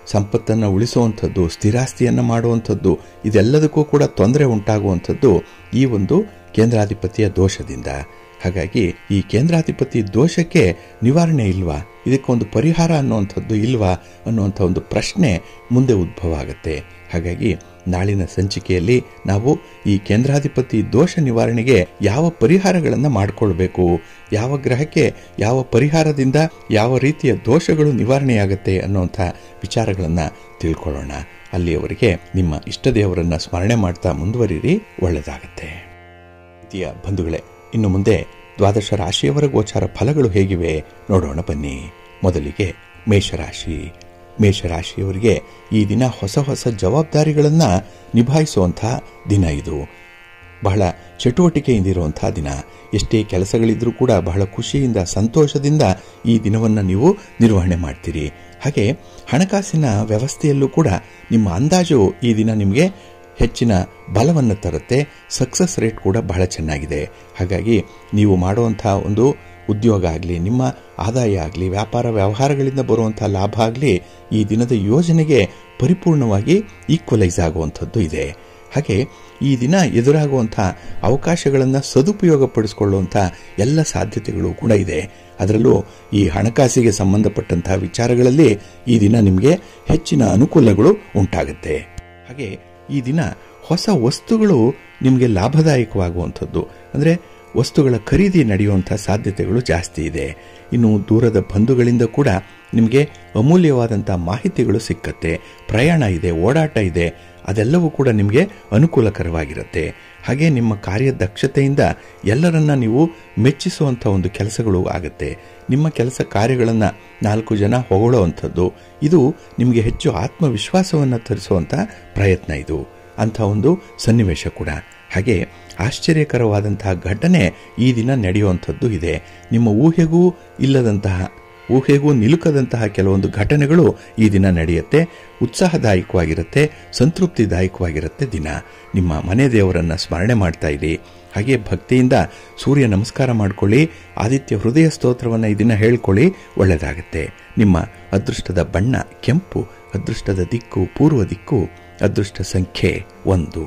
ಸಂಪತ್ತನ್ನು ಉಳಿಸುವಂಥದ್ದು ಸ್ಥಿರಾಸ್ತಿಯನ್ನು ಮಾಡುವಂಥದ್ದು ಇದೆಲ್ಲದಕ್ಕೂ ಕೂಡ ತೊಂದರೆ ಉಂಟಾಗುವಂಥದ್ದು ಈ ಒಂದು ಕೇಂದ್ರಾಧಿಪತಿಯ ದೋಷದಿಂದ ಹಾಗಾಗಿ ಈ ಕೇಂದ್ರಾಧಿಪತಿ ದೋಷಕ್ಕೆ ನಿವಾರಣೆ ಇಲ್ವಾ ಇದಕ್ಕೊಂದು ಪರಿಹಾರ ಅನ್ನುವಂಥದ್ದು ಇಲ್ವಾ ಅನ್ನುವಂಥ ಒಂದು ಪ್ರಶ್ನೆ ಮುಂದೆ ಉದ್ಭವ ಆಗುತ್ತೆ ಹಾಗಾಗಿ ನಾಳಿನ ಸಂಚಿಕೆಯಲ್ಲಿ ನಾವು ಈ ಕೇಂದ್ರಾಧಿಪತಿ ದೋಷ ನಿವಾರಣೆಗೆ ಯಾವ ಪರಿಹಾರಗಳನ್ನು ಮಾಡಿಕೊಳ್ಬೇಕು ಯಾವ ಗ್ರಹಕ್ಕೆ ಯಾವ ಪರಿಹಾರದಿಂದ ಯಾವ ರೀತಿಯ ದೋಷಗಳು ನಿವಾರಣೆಯಾಗುತ್ತೆ ಅನ್ನುವಂಥ ವಿಚಾರಗಳನ್ನು ತಿಳ್ಕೊಳ್ಳೋಣ ಅಲ್ಲಿಯವರೆಗೆ ನಿಮ್ಮ ಇಷ್ಟ ದೇವರನ್ನ ಸ್ಮರಣೆ ಮಾಡ್ತಾ ಮುಂದುವರಿರಿ ಒಳ್ಳೆಯದಾಗತ್ತೆ ಪ್ರೀತಿಯ ಬಂಧುಗಳೇ ಇನ್ನು ಮುಂದೆ ದ್ವಾದಶ ರಾಶಿಯವರ ಗೋಚಾರ ಫಲಗಳು ಹೇಗಿವೆ ನೋಡೋಣ ಬನ್ನಿ ಮೊದಲಿಗೆ ಮೇಷರಾಶಿ ಮೇಷರಾಶಿಯವರಿಗೆ ಈ ದಿನ ಹೊಸ ಹೊಸ ಜವಾಬ್ದಾರಿಗಳನ್ನು ನಿಭಾಯಿಸುವಂತಹ ದಿನ ಇದು ಬಹಳ ಚಟುವಟಿಕೆಯಿಂದ ಇರುವಂತಹ ದಿನ ಎಷ್ಟೇ ಕೆಲಸಗಳಿದ್ರೂ ಕೂಡ ಬಹಳ ಖುಷಿಯಿಂದ ಸಂತೋಷದಿಂದ ಈ ದಿನವನ್ನು ನೀವು ನಿರ್ವಹಣೆ ಮಾಡ್ತೀರಿ ಹಾಗೆ ಹಣಕಾಸಿನ ವ್ಯವಸ್ಥೆಯಲ್ಲೂ ಕೂಡ ನಿಮ್ಮ ಅಂದಾಜು ಈ ದಿನ ನಿಮಗೆ ಹೆಚ್ಚಿನ ಬಲವನ್ನು ತರುತ್ತೆ ಸಕ್ಸಸ್ ರೇಟ್ ಕೂಡ ಬಹಳ ಚೆನ್ನಾಗಿದೆ ಹಾಗಾಗಿ ನೀವು ಮಾಡುವಂತಹ ಒಂದು ಉದ್ಯೋಗ ಆಗಲಿ ನಿಮ್ಮ ಆದಾಯ ಆಗಲಿ ವ್ಯಾಪಾರ ವ್ಯವಹಾರಗಳಿಂದ ಬರುವಂಥ ಲಾಭ ಆಗಲಿ ಈ ದಿನದ ಯೋಜನೆಗೆ ಪರಿಪೂರ್ಣವಾಗಿ ಈಕ್ವಲೈಸ್ ಆಗುವಂಥದ್ದು ಇದೆ ಹಾಗೆ ಈ ದಿನ ಎದುರಾಗುವಂಥ ಅವಕಾಶಗಳನ್ನು ಸದುಪಯೋಗಪಡಿಸಿಕೊಳ್ಳುವಂಥ ಎಲ್ಲ ಸಾಧ್ಯತೆಗಳು ಕೂಡ ಇದೆ ಅದರಲ್ಲೂ ಈ ಹಣಕಾಸಿಗೆ ಸಂಬಂಧಪಟ್ಟಂತಹ ವಿಚಾರಗಳಲ್ಲಿ ಈ ದಿನ ನಿಮಗೆ ಹೆಚ್ಚಿನ ಅನುಕೂಲಗಳು ಉಂಟಾಗುತ್ತೆ ಹಾಗೆ ಈ ದಿನ ಹೊಸ ವಸ್ತುಗಳು ನಿಮಗೆ ಲಾಭದಾಯಕವಾಗುವಂಥದ್ದು ಅಂದರೆ ವಸ್ತುಗಳ ಖರೀದಿ ನಡೆಯುವಂಥ ಸಾಧ್ಯತೆಗಳು ಜಾಸ್ತಿ ಇದೆ ಇನ್ನು ದೂರದ ಬಂಧುಗಳಿಂದ ಕೂಡ ನಿಮಗೆ ಅಮೂಲ್ಯವಾದಂಥ ಮಾಹಿತಿಗಳು ಸಿಕ್ಕತ್ತೆ ಪ್ರಯಾಣ ಇದೆ ಓಡಾಟ ಇದೆ ಅದೆಲ್ಲವೂ ಕೂಡ ನಿಮಗೆ ಅನುಕೂಲಕರವಾಗಿರುತ್ತೆ ಹಾಗೆ ನಿಮ್ಮ ಕಾರ್ಯದಕ್ಷತೆಯಿಂದ ಎಲ್ಲರನ್ನ ನೀವು ಮೆಚ್ಚಿಸುವಂಥ ಒಂದು ಕೆಲಸಗಳು ಆಗುತ್ತೆ ನಿಮ್ಮ ಕೆಲಸ ಕಾರ್ಯಗಳನ್ನು ನಾಲ್ಕು ಜನ ಹೊಗಳುವಂಥದ್ದು ಇದು ನಿಮಗೆ ಹೆಚ್ಚು ಆತ್ಮವಿಶ್ವಾಸವನ್ನು ತರಿಸುವಂಥ ಪ್ರಯತ್ನ ಇದು ಅಂಥ ಒಂದು ಸನ್ನಿವೇಶ ಕೂಡ ಹಾಗೆ ಆಶ್ಚರ್ಯಕರವಾದಂತಹ ಘಟನೆ ಈ ದಿನ ನಡೆಯುವಂಥದ್ದು ಇದೆ ನಿಮ್ಮ ಊಹೆಗೂ ಇಲ್ಲದಂತಹ ಊಹೆಗೂ ನಿಲುಕದಂತಹ ಕೆಲವೊಂದು ಘಟನೆಗಳು ಈ ದಿನ ನಡೆಯುತ್ತೆ ಉತ್ಸಾಹದಾಯಕವಾಗಿರುತ್ತೆ ಸಂತೃಪ್ತಿದಾಯಕವಾಗಿರುತ್ತೆ ದಿನ ನಿಮ್ಮ ಮನೆ ದೇವರನ್ನ ಸ್ಮರಣೆ ಮಾಡ್ತಾ ಇರಿ ಹಾಗೆ ಭಕ್ತಿಯಿಂದ ಸೂರ್ಯ ನಮಸ್ಕಾರ ಮಾಡ್ಕೊಳ್ಳಿ ಆದಿತ್ಯ ಹೃದಯ ಸ್ತೋತ್ರವನ್ನು ಈ ದಿನ ಹೇಳ್ಕೊಳ್ಳಿ ಒಳ್ಳೆಯದಾಗುತ್ತೆ ನಿಮ್ಮ ಅದೃಷ್ಟದ ಬಣ್ಣ ಕೆಂಪು ಅದೃಷ್ಟದ ದಿಕ್ಕು ಪೂರ್ವ ದಿಕ್ಕು ಅದೃಷ್ಟ ಸಂಖ್ಯೆ ಒಂದು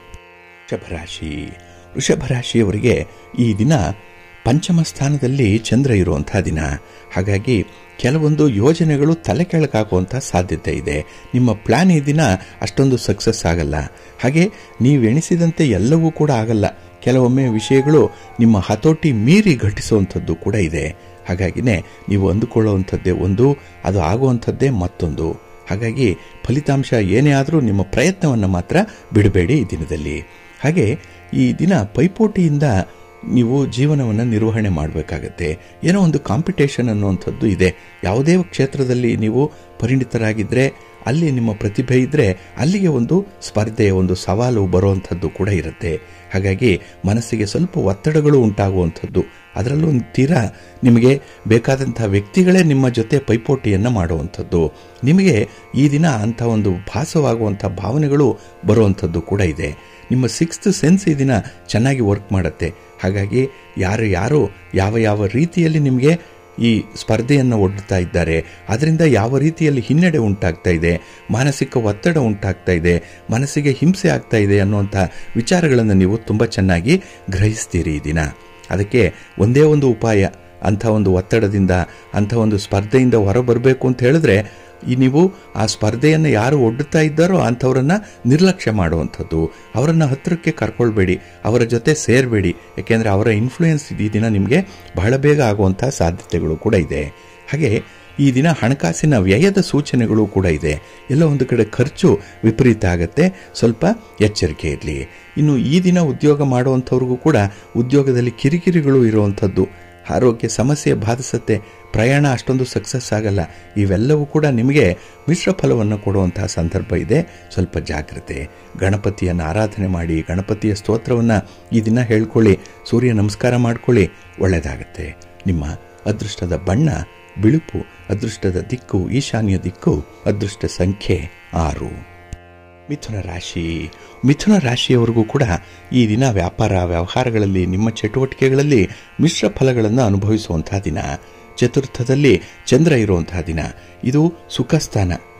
ವೃಷಭರಾಶಿ ವೃಷಭರಾಶಿಯವರಿಗೆ ಈ ದಿನ ಪಂಚಮ ಸ್ಥಾನದಲ್ಲಿ ಚಂದ್ರ ಇರುವಂತಹ ದಿನ ಹಾಗಾಗಿ ಕೆಲವೊಂದು ಯೋಜನೆಗಳು ತಲೆ ಕೆಳಗಾಗುವಂಥ ಸಾಧ್ಯತೆ ಇದೆ ನಿಮ್ಮ ಪ್ಲಾನ್ ಈ ದಿನ ಅಷ್ಟೊಂದು ಸಕ್ಸಸ್ ಆಗಲ್ಲ ಹಾಗೆ ನೀವು ಎಣಿಸಿದಂತೆ ಎಲ್ಲವೂ ಕೂಡ ಆಗಲ್ಲ ಕೆಲವೊಮ್ಮೆ ವಿಷಯಗಳು ನಿಮ್ಮ ಹತೋಟಿ ಮೀರಿ ಘಟಿಸುವಂಥದ್ದು ಕೂಡ ಇದೆ ಹಾಗಾಗಿನೇ ನೀವು ಅಂದುಕೊಳ್ಳುವಂಥದ್ದೇ ಒಂದು ಅದು ಆಗುವಂಥದ್ದೇ ಮತ್ತೊಂದು ಹಾಗಾಗಿ ಫಲಿತಾಂಶ ಏನೇ ಆದರೂ ನಿಮ್ಮ ಪ್ರಯತ್ನವನ್ನು ಮಾತ್ರ ಬಿಡಬೇಡಿ ಈ ದಿನದಲ್ಲಿ ಹಾಗೆ ಈ ದಿನ ಪೈಪೋಟಿಯಿಂದ ನೀವು ಜೀವನವನ್ನು ನಿರ್ವಹಣೆ ಮಾಡಬೇಕಾಗತ್ತೆ ಏನೋ ಒಂದು ಕಾಂಪಿಟೇಷನ್ ಅನ್ನುವಂಥದ್ದು ಇದೆ ಯಾವುದೇ ಕ್ಷೇತ್ರದಲ್ಲಿ ನೀವು ಪರಿಣಿತರಾಗಿದ್ದರೆ ಅಲ್ಲಿ ನಿಮ್ಮ ಪ್ರತಿಭೆ ಇದ್ದರೆ ಅಲ್ಲಿಗೆ ಒಂದು ಸ್ಪರ್ಧೆಯ ಒಂದು ಸವಾಲು ಬರುವಂಥದ್ದು ಕೂಡ ಇರುತ್ತೆ ಹಾಗಾಗಿ ಮನಸ್ಸಿಗೆ ಸ್ವಲ್ಪ ಒತ್ತಡಗಳು ಉಂಟಾಗುವಂಥದ್ದು ಅದರಲ್ಲೂ ತೀರಾ ನಿಮಗೆ ಬೇಕಾದಂಥ ವ್ಯಕ್ತಿಗಳೇ ನಿಮ್ಮ ಜೊತೆ ಪೈಪೋಟಿಯನ್ನು ಮಾಡುವಂಥದ್ದು ನಿಮಗೆ ಈ ದಿನ ಅಂಥ ಒಂದು ಭಾಸವಾಗುವಂಥ ಭಾವನೆಗಳು ಬರುವಂಥದ್ದು ಕೂಡ ಇದೆ ನಿಮ್ಮ ಸಿಕ್ಸ್ತ್ ಸೆನ್ಸ್ ಈ ದಿನ ಚೆನ್ನಾಗಿ ವರ್ಕ್ ಮಾಡುತ್ತೆ ಹಾಗಾಗಿ ಯಾರು ಯಾರು ಯಾವ ಯಾವ ರೀತಿಯಲ್ಲಿ ನಿಮಗೆ ಈ ಸ್ಪರ್ಧೆಯನ್ನು ಒಡ್ಡುತ್ತಾ ಇದ್ದಾರೆ ಅದರಿಂದ ಯಾವ ರೀತಿಯಲ್ಲಿ ಹಿನ್ನಡೆ ಉಂಟಾಗ್ತಾ ಇದೆ ಮಾನಸಿಕ ಒತ್ತಡ ಉಂಟಾಗ್ತಾ ಇದೆ ಮನಸ್ಸಿಗೆ ಹಿಂಸೆ ಆಗ್ತಾ ಇದೆ ಅನ್ನುವಂಥ ವಿಚಾರಗಳನ್ನು ನೀವು ತುಂಬ ಚೆನ್ನಾಗಿ ಗ್ರಹಿಸ್ತೀರಿ ಈ ದಿನ ಅದಕ್ಕೆ ಒಂದೇ ಒಂದು ಉಪಾಯ ಅಂಥ ಒಂದು ಒತ್ತಡದಿಂದ ಅಂಥ ಒಂದು ಸ್ಪರ್ಧೆಯಿಂದ ಹೊರಬರಬೇಕು ಅಂತ ಹೇಳಿದ್ರೆ ಈ ನೀವು ಆ ಸ್ಪರ್ಧೆಯನ್ನು ಯಾರು ಒಡ್ಡುತ್ತಾ ಇದ್ದಾರೋ ಅಂಥವ್ರನ್ನ ನಿರ್ಲಕ್ಷ್ಯ ಮಾಡುವಂಥದ್ದು ಅವರನ್ನು ಹತ್ತಿರಕ್ಕೆ ಕರ್ಕೊಳ್ಬೇಡಿ ಅವರ ಜೊತೆ ಸೇರಬೇಡಿ ಯಾಕೆಂದರೆ ಅವರ ಇನ್ಫ್ಲೂಯೆನ್ಸ್ ಈ ದಿನ ನಿಮಗೆ ಬಹಳ ಬೇಗ ಆಗುವಂಥ ಸಾಧ್ಯತೆಗಳು ಕೂಡ ಇದೆ ಹಾಗೆ ಈ ದಿನ ಹಣಕಾಸಿನ ವ್ಯಯದ ಸೂಚನೆಗಳು ಕೂಡ ಇದೆ ಎಲ್ಲ ಒಂದು ಕಡೆ ಖರ್ಚು ವಿಪರೀತ ಆಗತ್ತೆ ಸ್ವಲ್ಪ ಎಚ್ಚರಿಕೆ ಇರಲಿ ಇನ್ನು ಈ ದಿನ ಉದ್ಯೋಗ ಮಾಡುವಂಥವ್ರಿಗೂ ಕೂಡ ಉದ್ಯೋಗದಲ್ಲಿ ಕಿರಿಕಿರಿಗಳು ಇರುವಂಥದ್ದು ಆರೋಗ್ಯ ಸಮಸ್ಯೆ ಬಾಧಿಸುತ್ತೆ ಪ್ರಯಾಣ ಅಷ್ಟೊಂದು ಸಕ್ಸಸ್ ಆಗಲ್ಲ ಇವೆಲ್ಲವೂ ಕೂಡ ನಿಮಗೆ ಮಿಶ್ರ ಫಲವನ್ನು ಕೊಡುವಂತಹ ಸಂದರ್ಭ ಇದೆ ಸ್ವಲ್ಪ ಜಾಗ್ರತೆ ಗಣಪತಿಯನ್ನು ಆರಾಧನೆ ಮಾಡಿ ಗಣಪತಿಯ ಸ್ತೋತ್ರವನ್ನು ಈ ದಿನ ಹೇಳ್ಕೊಳ್ಳಿ ಸೂರ್ಯ ನಮಸ್ಕಾರ ಮಾಡ್ಕೊಳ್ಳಿ ಒಳ್ಳೆಯದಾಗತ್ತೆ ನಿಮ್ಮ ಅದೃಷ್ಟದ ಬಣ್ಣ ಬಿಳುಪು ಅದೃಷ್ಟದ ದಿಕ್ಕು ಈಶಾನ್ಯ ದಿಕ್ಕು ಅದೃಷ್ಟ ಸಂಖ್ಯೆ ಆರು ಮಿಥುನ ರಾಶಿ ಮಿಥುನ ರಾಶಿಯವರಿಗೂ ಕೂಡ ಈ ದಿನ ವ್ಯಾಪಾರ ವ್ಯವಹಾರಗಳಲ್ಲಿ ನಿಮ್ಮ ಚಟುವಟಿಕೆಗಳಲ್ಲಿ ಮಿಶ್ರ ಫಲಗಳನ್ನು ಅನುಭವಿಸುವಂತಹ ದಿನ ಚತುರ್ಥದಲ್ಲಿ ಚಂದ್ರ ಇರುವಂತಹ ದಿನ ಇದು ಸುಖಸ್ಥಾನ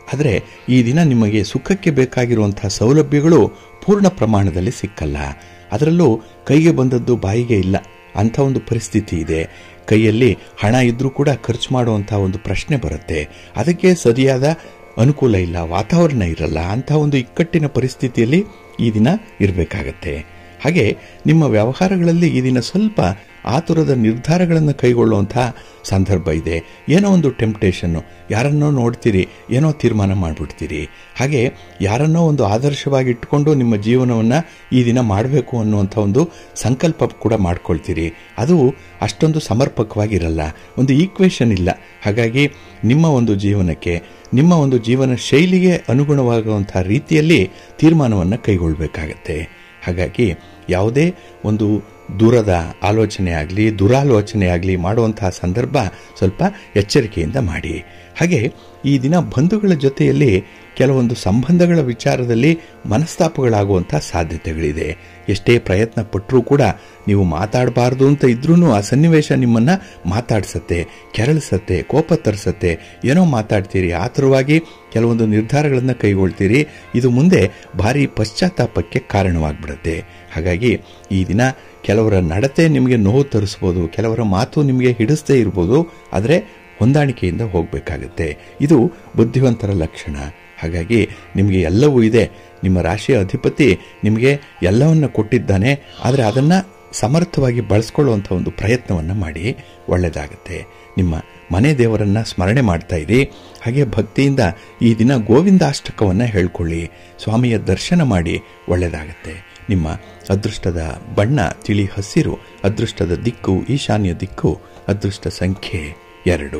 ಆದರೆ ಈ ದಿನ ನಿಮಗೆ ಸುಖಕ್ಕೆ ಬೇಕಾಗಿರುವಂತಹ ಸೌಲಭ್ಯಗಳು ಪೂರ್ಣ ಪ್ರಮಾಣದಲ್ಲಿ ಸಿಕ್ಕಲ್ಲ ಅದರಲ್ಲೂ ಕೈಗೆ ಬಂದದ್ದು ಬಾಯಿಗೆ ಇಲ್ಲ ಅಂಥ ಒಂದು ಪರಿಸ್ಥಿತಿ ಇದೆ ಕೈಯಲ್ಲಿ ಹಣ ಇದ್ರೂ ಕೂಡ ಖರ್ಚು ಮಾಡುವಂಥ ಒಂದು ಪ್ರಶ್ನೆ ಬರುತ್ತೆ ಅದಕ್ಕೆ ಸರಿಯಾದ ಅನುಕೂಲ ಇಲ್ಲ ವಾತಾವರಣ ಇರಲ್ಲ ಅಂಥ ಒಂದು ಇಕ್ಕಟ್ಟಿನ ಪರಿಸ್ಥಿತಿಯಲ್ಲಿ ಈ ದಿನ ಇರಬೇಕಾಗತ್ತೆ ಹಾಗೆ ನಿಮ್ಮ ವ್ಯವಹಾರಗಳಲ್ಲಿ ಈ ದಿನ ಸ್ವಲ್ಪ ಆತುರದ ನಿರ್ಧಾರಗಳನ್ನು ಕೈಗೊಳ್ಳುವಂಥ ಸಂದರ್ಭ ಇದೆ ಏನೋ ಒಂದು ಟೆಂಪ್ಟೇಷನ್ನು ಯಾರನ್ನೋ ನೋಡ್ತೀರಿ ಏನೋ ತೀರ್ಮಾನ ಮಾಡಿಬಿಡ್ತೀರಿ ಹಾಗೆ ಯಾರನ್ನೋ ಒಂದು ಆದರ್ಶವಾಗಿ ಇಟ್ಕೊಂಡು ನಿಮ್ಮ ಜೀವನವನ್ನು ಈ ದಿನ ಮಾಡಬೇಕು ಅನ್ನುವಂಥ ಒಂದು ಸಂಕಲ್ಪ ಕೂಡ ಮಾಡ್ಕೊಳ್ತೀರಿ ಅದು ಅಷ್ಟೊಂದು ಸಮರ್ಪಕವಾಗಿರಲ್ಲ ಒಂದು ಈಕ್ವೇಷನ್ ಇಲ್ಲ ಹಾಗಾಗಿ ನಿಮ್ಮ ಒಂದು ಜೀವನಕ್ಕೆ ನಿಮ್ಮ ಒಂದು ಜೀವನ ಶೈಲಿಗೆ ಅನುಗುಣವಾಗುವಂಥ ರೀತಿಯಲ್ಲಿ ತೀರ್ಮಾನವನ್ನು ಕೈಗೊಳ್ಳಬೇಕಾಗತ್ತೆ ಹಾಗಾಗಿ ಯಾವುದೇ ಒಂದು ದೂರದ ಆಲೋಚನೆ ಆಗಲಿ ದುರಾಲೋಚನೆ ಆಗಲಿ ಮಾಡುವಂತಹ ಸಂದರ್ಭ ಸ್ವಲ್ಪ ಎಚ್ಚರಿಕೆಯಿಂದ ಮಾಡಿ ಹಾಗೆ ಈ ದಿನ ಬಂಧುಗಳ ಜೊತೆಯಲ್ಲಿ ಕೆಲವೊಂದು ಸಂಬಂಧಗಳ ವಿಚಾರದಲ್ಲಿ ಮನಸ್ತಾಪಗಳಾಗುವಂಥ ಸಾಧ್ಯತೆಗಳಿದೆ ಎಷ್ಟೇ ಪ್ರಯತ್ನ ಪಟ್ಟರೂ ಕೂಡ ನೀವು ಮಾತಾಡಬಾರ್ದು ಅಂತ ಇದ್ರೂ ಆ ಸನ್ನಿವೇಶ ನಿಮ್ಮನ್ನು ಮಾತಾಡ್ಸತ್ತೆ ಕೆರಳಿಸತ್ತೆ ಕೋಪ ತರಿಸತ್ತೆ ಏನೋ ಮಾತಾಡ್ತೀರಿ ಆತುರವಾಗಿ ಕೆಲವೊಂದು ನಿರ್ಧಾರಗಳನ್ನು ಕೈಗೊಳ್ತೀರಿ ಇದು ಮುಂದೆ ಭಾರಿ ಪಶ್ಚಾತ್ತಾಪಕ್ಕೆ ಕಾರಣವಾಗ್ಬಿಡುತ್ತೆ ಹಾಗಾಗಿ ಈ ದಿನ ಕೆಲವರ ನಡತೆ ನಿಮಗೆ ನೋವು ತರಿಸ್ಬೋದು ಕೆಲವರ ಮಾತು ನಿಮಗೆ ಹಿಡಿಸದೇ ಇರ್ಬೋದು ಆದರೆ ಹೊಂದಾಣಿಕೆಯಿಂದ ಹೋಗಬೇಕಾಗತ್ತೆ ಇದು ಬುದ್ಧಿವಂತರ ಲಕ್ಷಣ ಹಾಗಾಗಿ ನಿಮಗೆ ಎಲ್ಲವೂ ಇದೆ ನಿಮ್ಮ ರಾಶಿಯ ಅಧಿಪತಿ ನಿಮಗೆ ಎಲ್ಲವನ್ನ ಕೊಟ್ಟಿದ್ದಾನೆ ಆದರೆ ಅದನ್ನು ಸಮರ್ಥವಾಗಿ ಬಳಸ್ಕೊಳ್ಳುವಂಥ ಒಂದು ಪ್ರಯತ್ನವನ್ನು ಮಾಡಿ ಒಳ್ಳೆಯದಾಗತ್ತೆ ನಿಮ್ಮ ಮನೆ ದೇವರನ್ನ ಸ್ಮರಣೆ ಮಾಡ್ತಾ ಇರಿ ಹಾಗೆ ಭಕ್ತಿಯಿಂದ ಈ ದಿನ ಗೋವಿಂದಾಷ್ಟಕವನ್ನು ಹೇಳ್ಕೊಳ್ಳಿ ಸ್ವಾಮಿಯ ದರ್ಶನ ಮಾಡಿ ಒಳ್ಳೆಯದಾಗತ್ತೆ ನಿಮ್ಮ ಅದೃಷ್ಟದ ಬಣ್ಣ ತಿಳಿ ಹಸಿರು ಅದೃಷ್ಟದ ದಿಕ್ಕು ಈಶಾನ್ಯ ದಿಕ್ಕು ಅದೃಷ್ಟ ಸಂಖ್ಯೆ ಎರಡು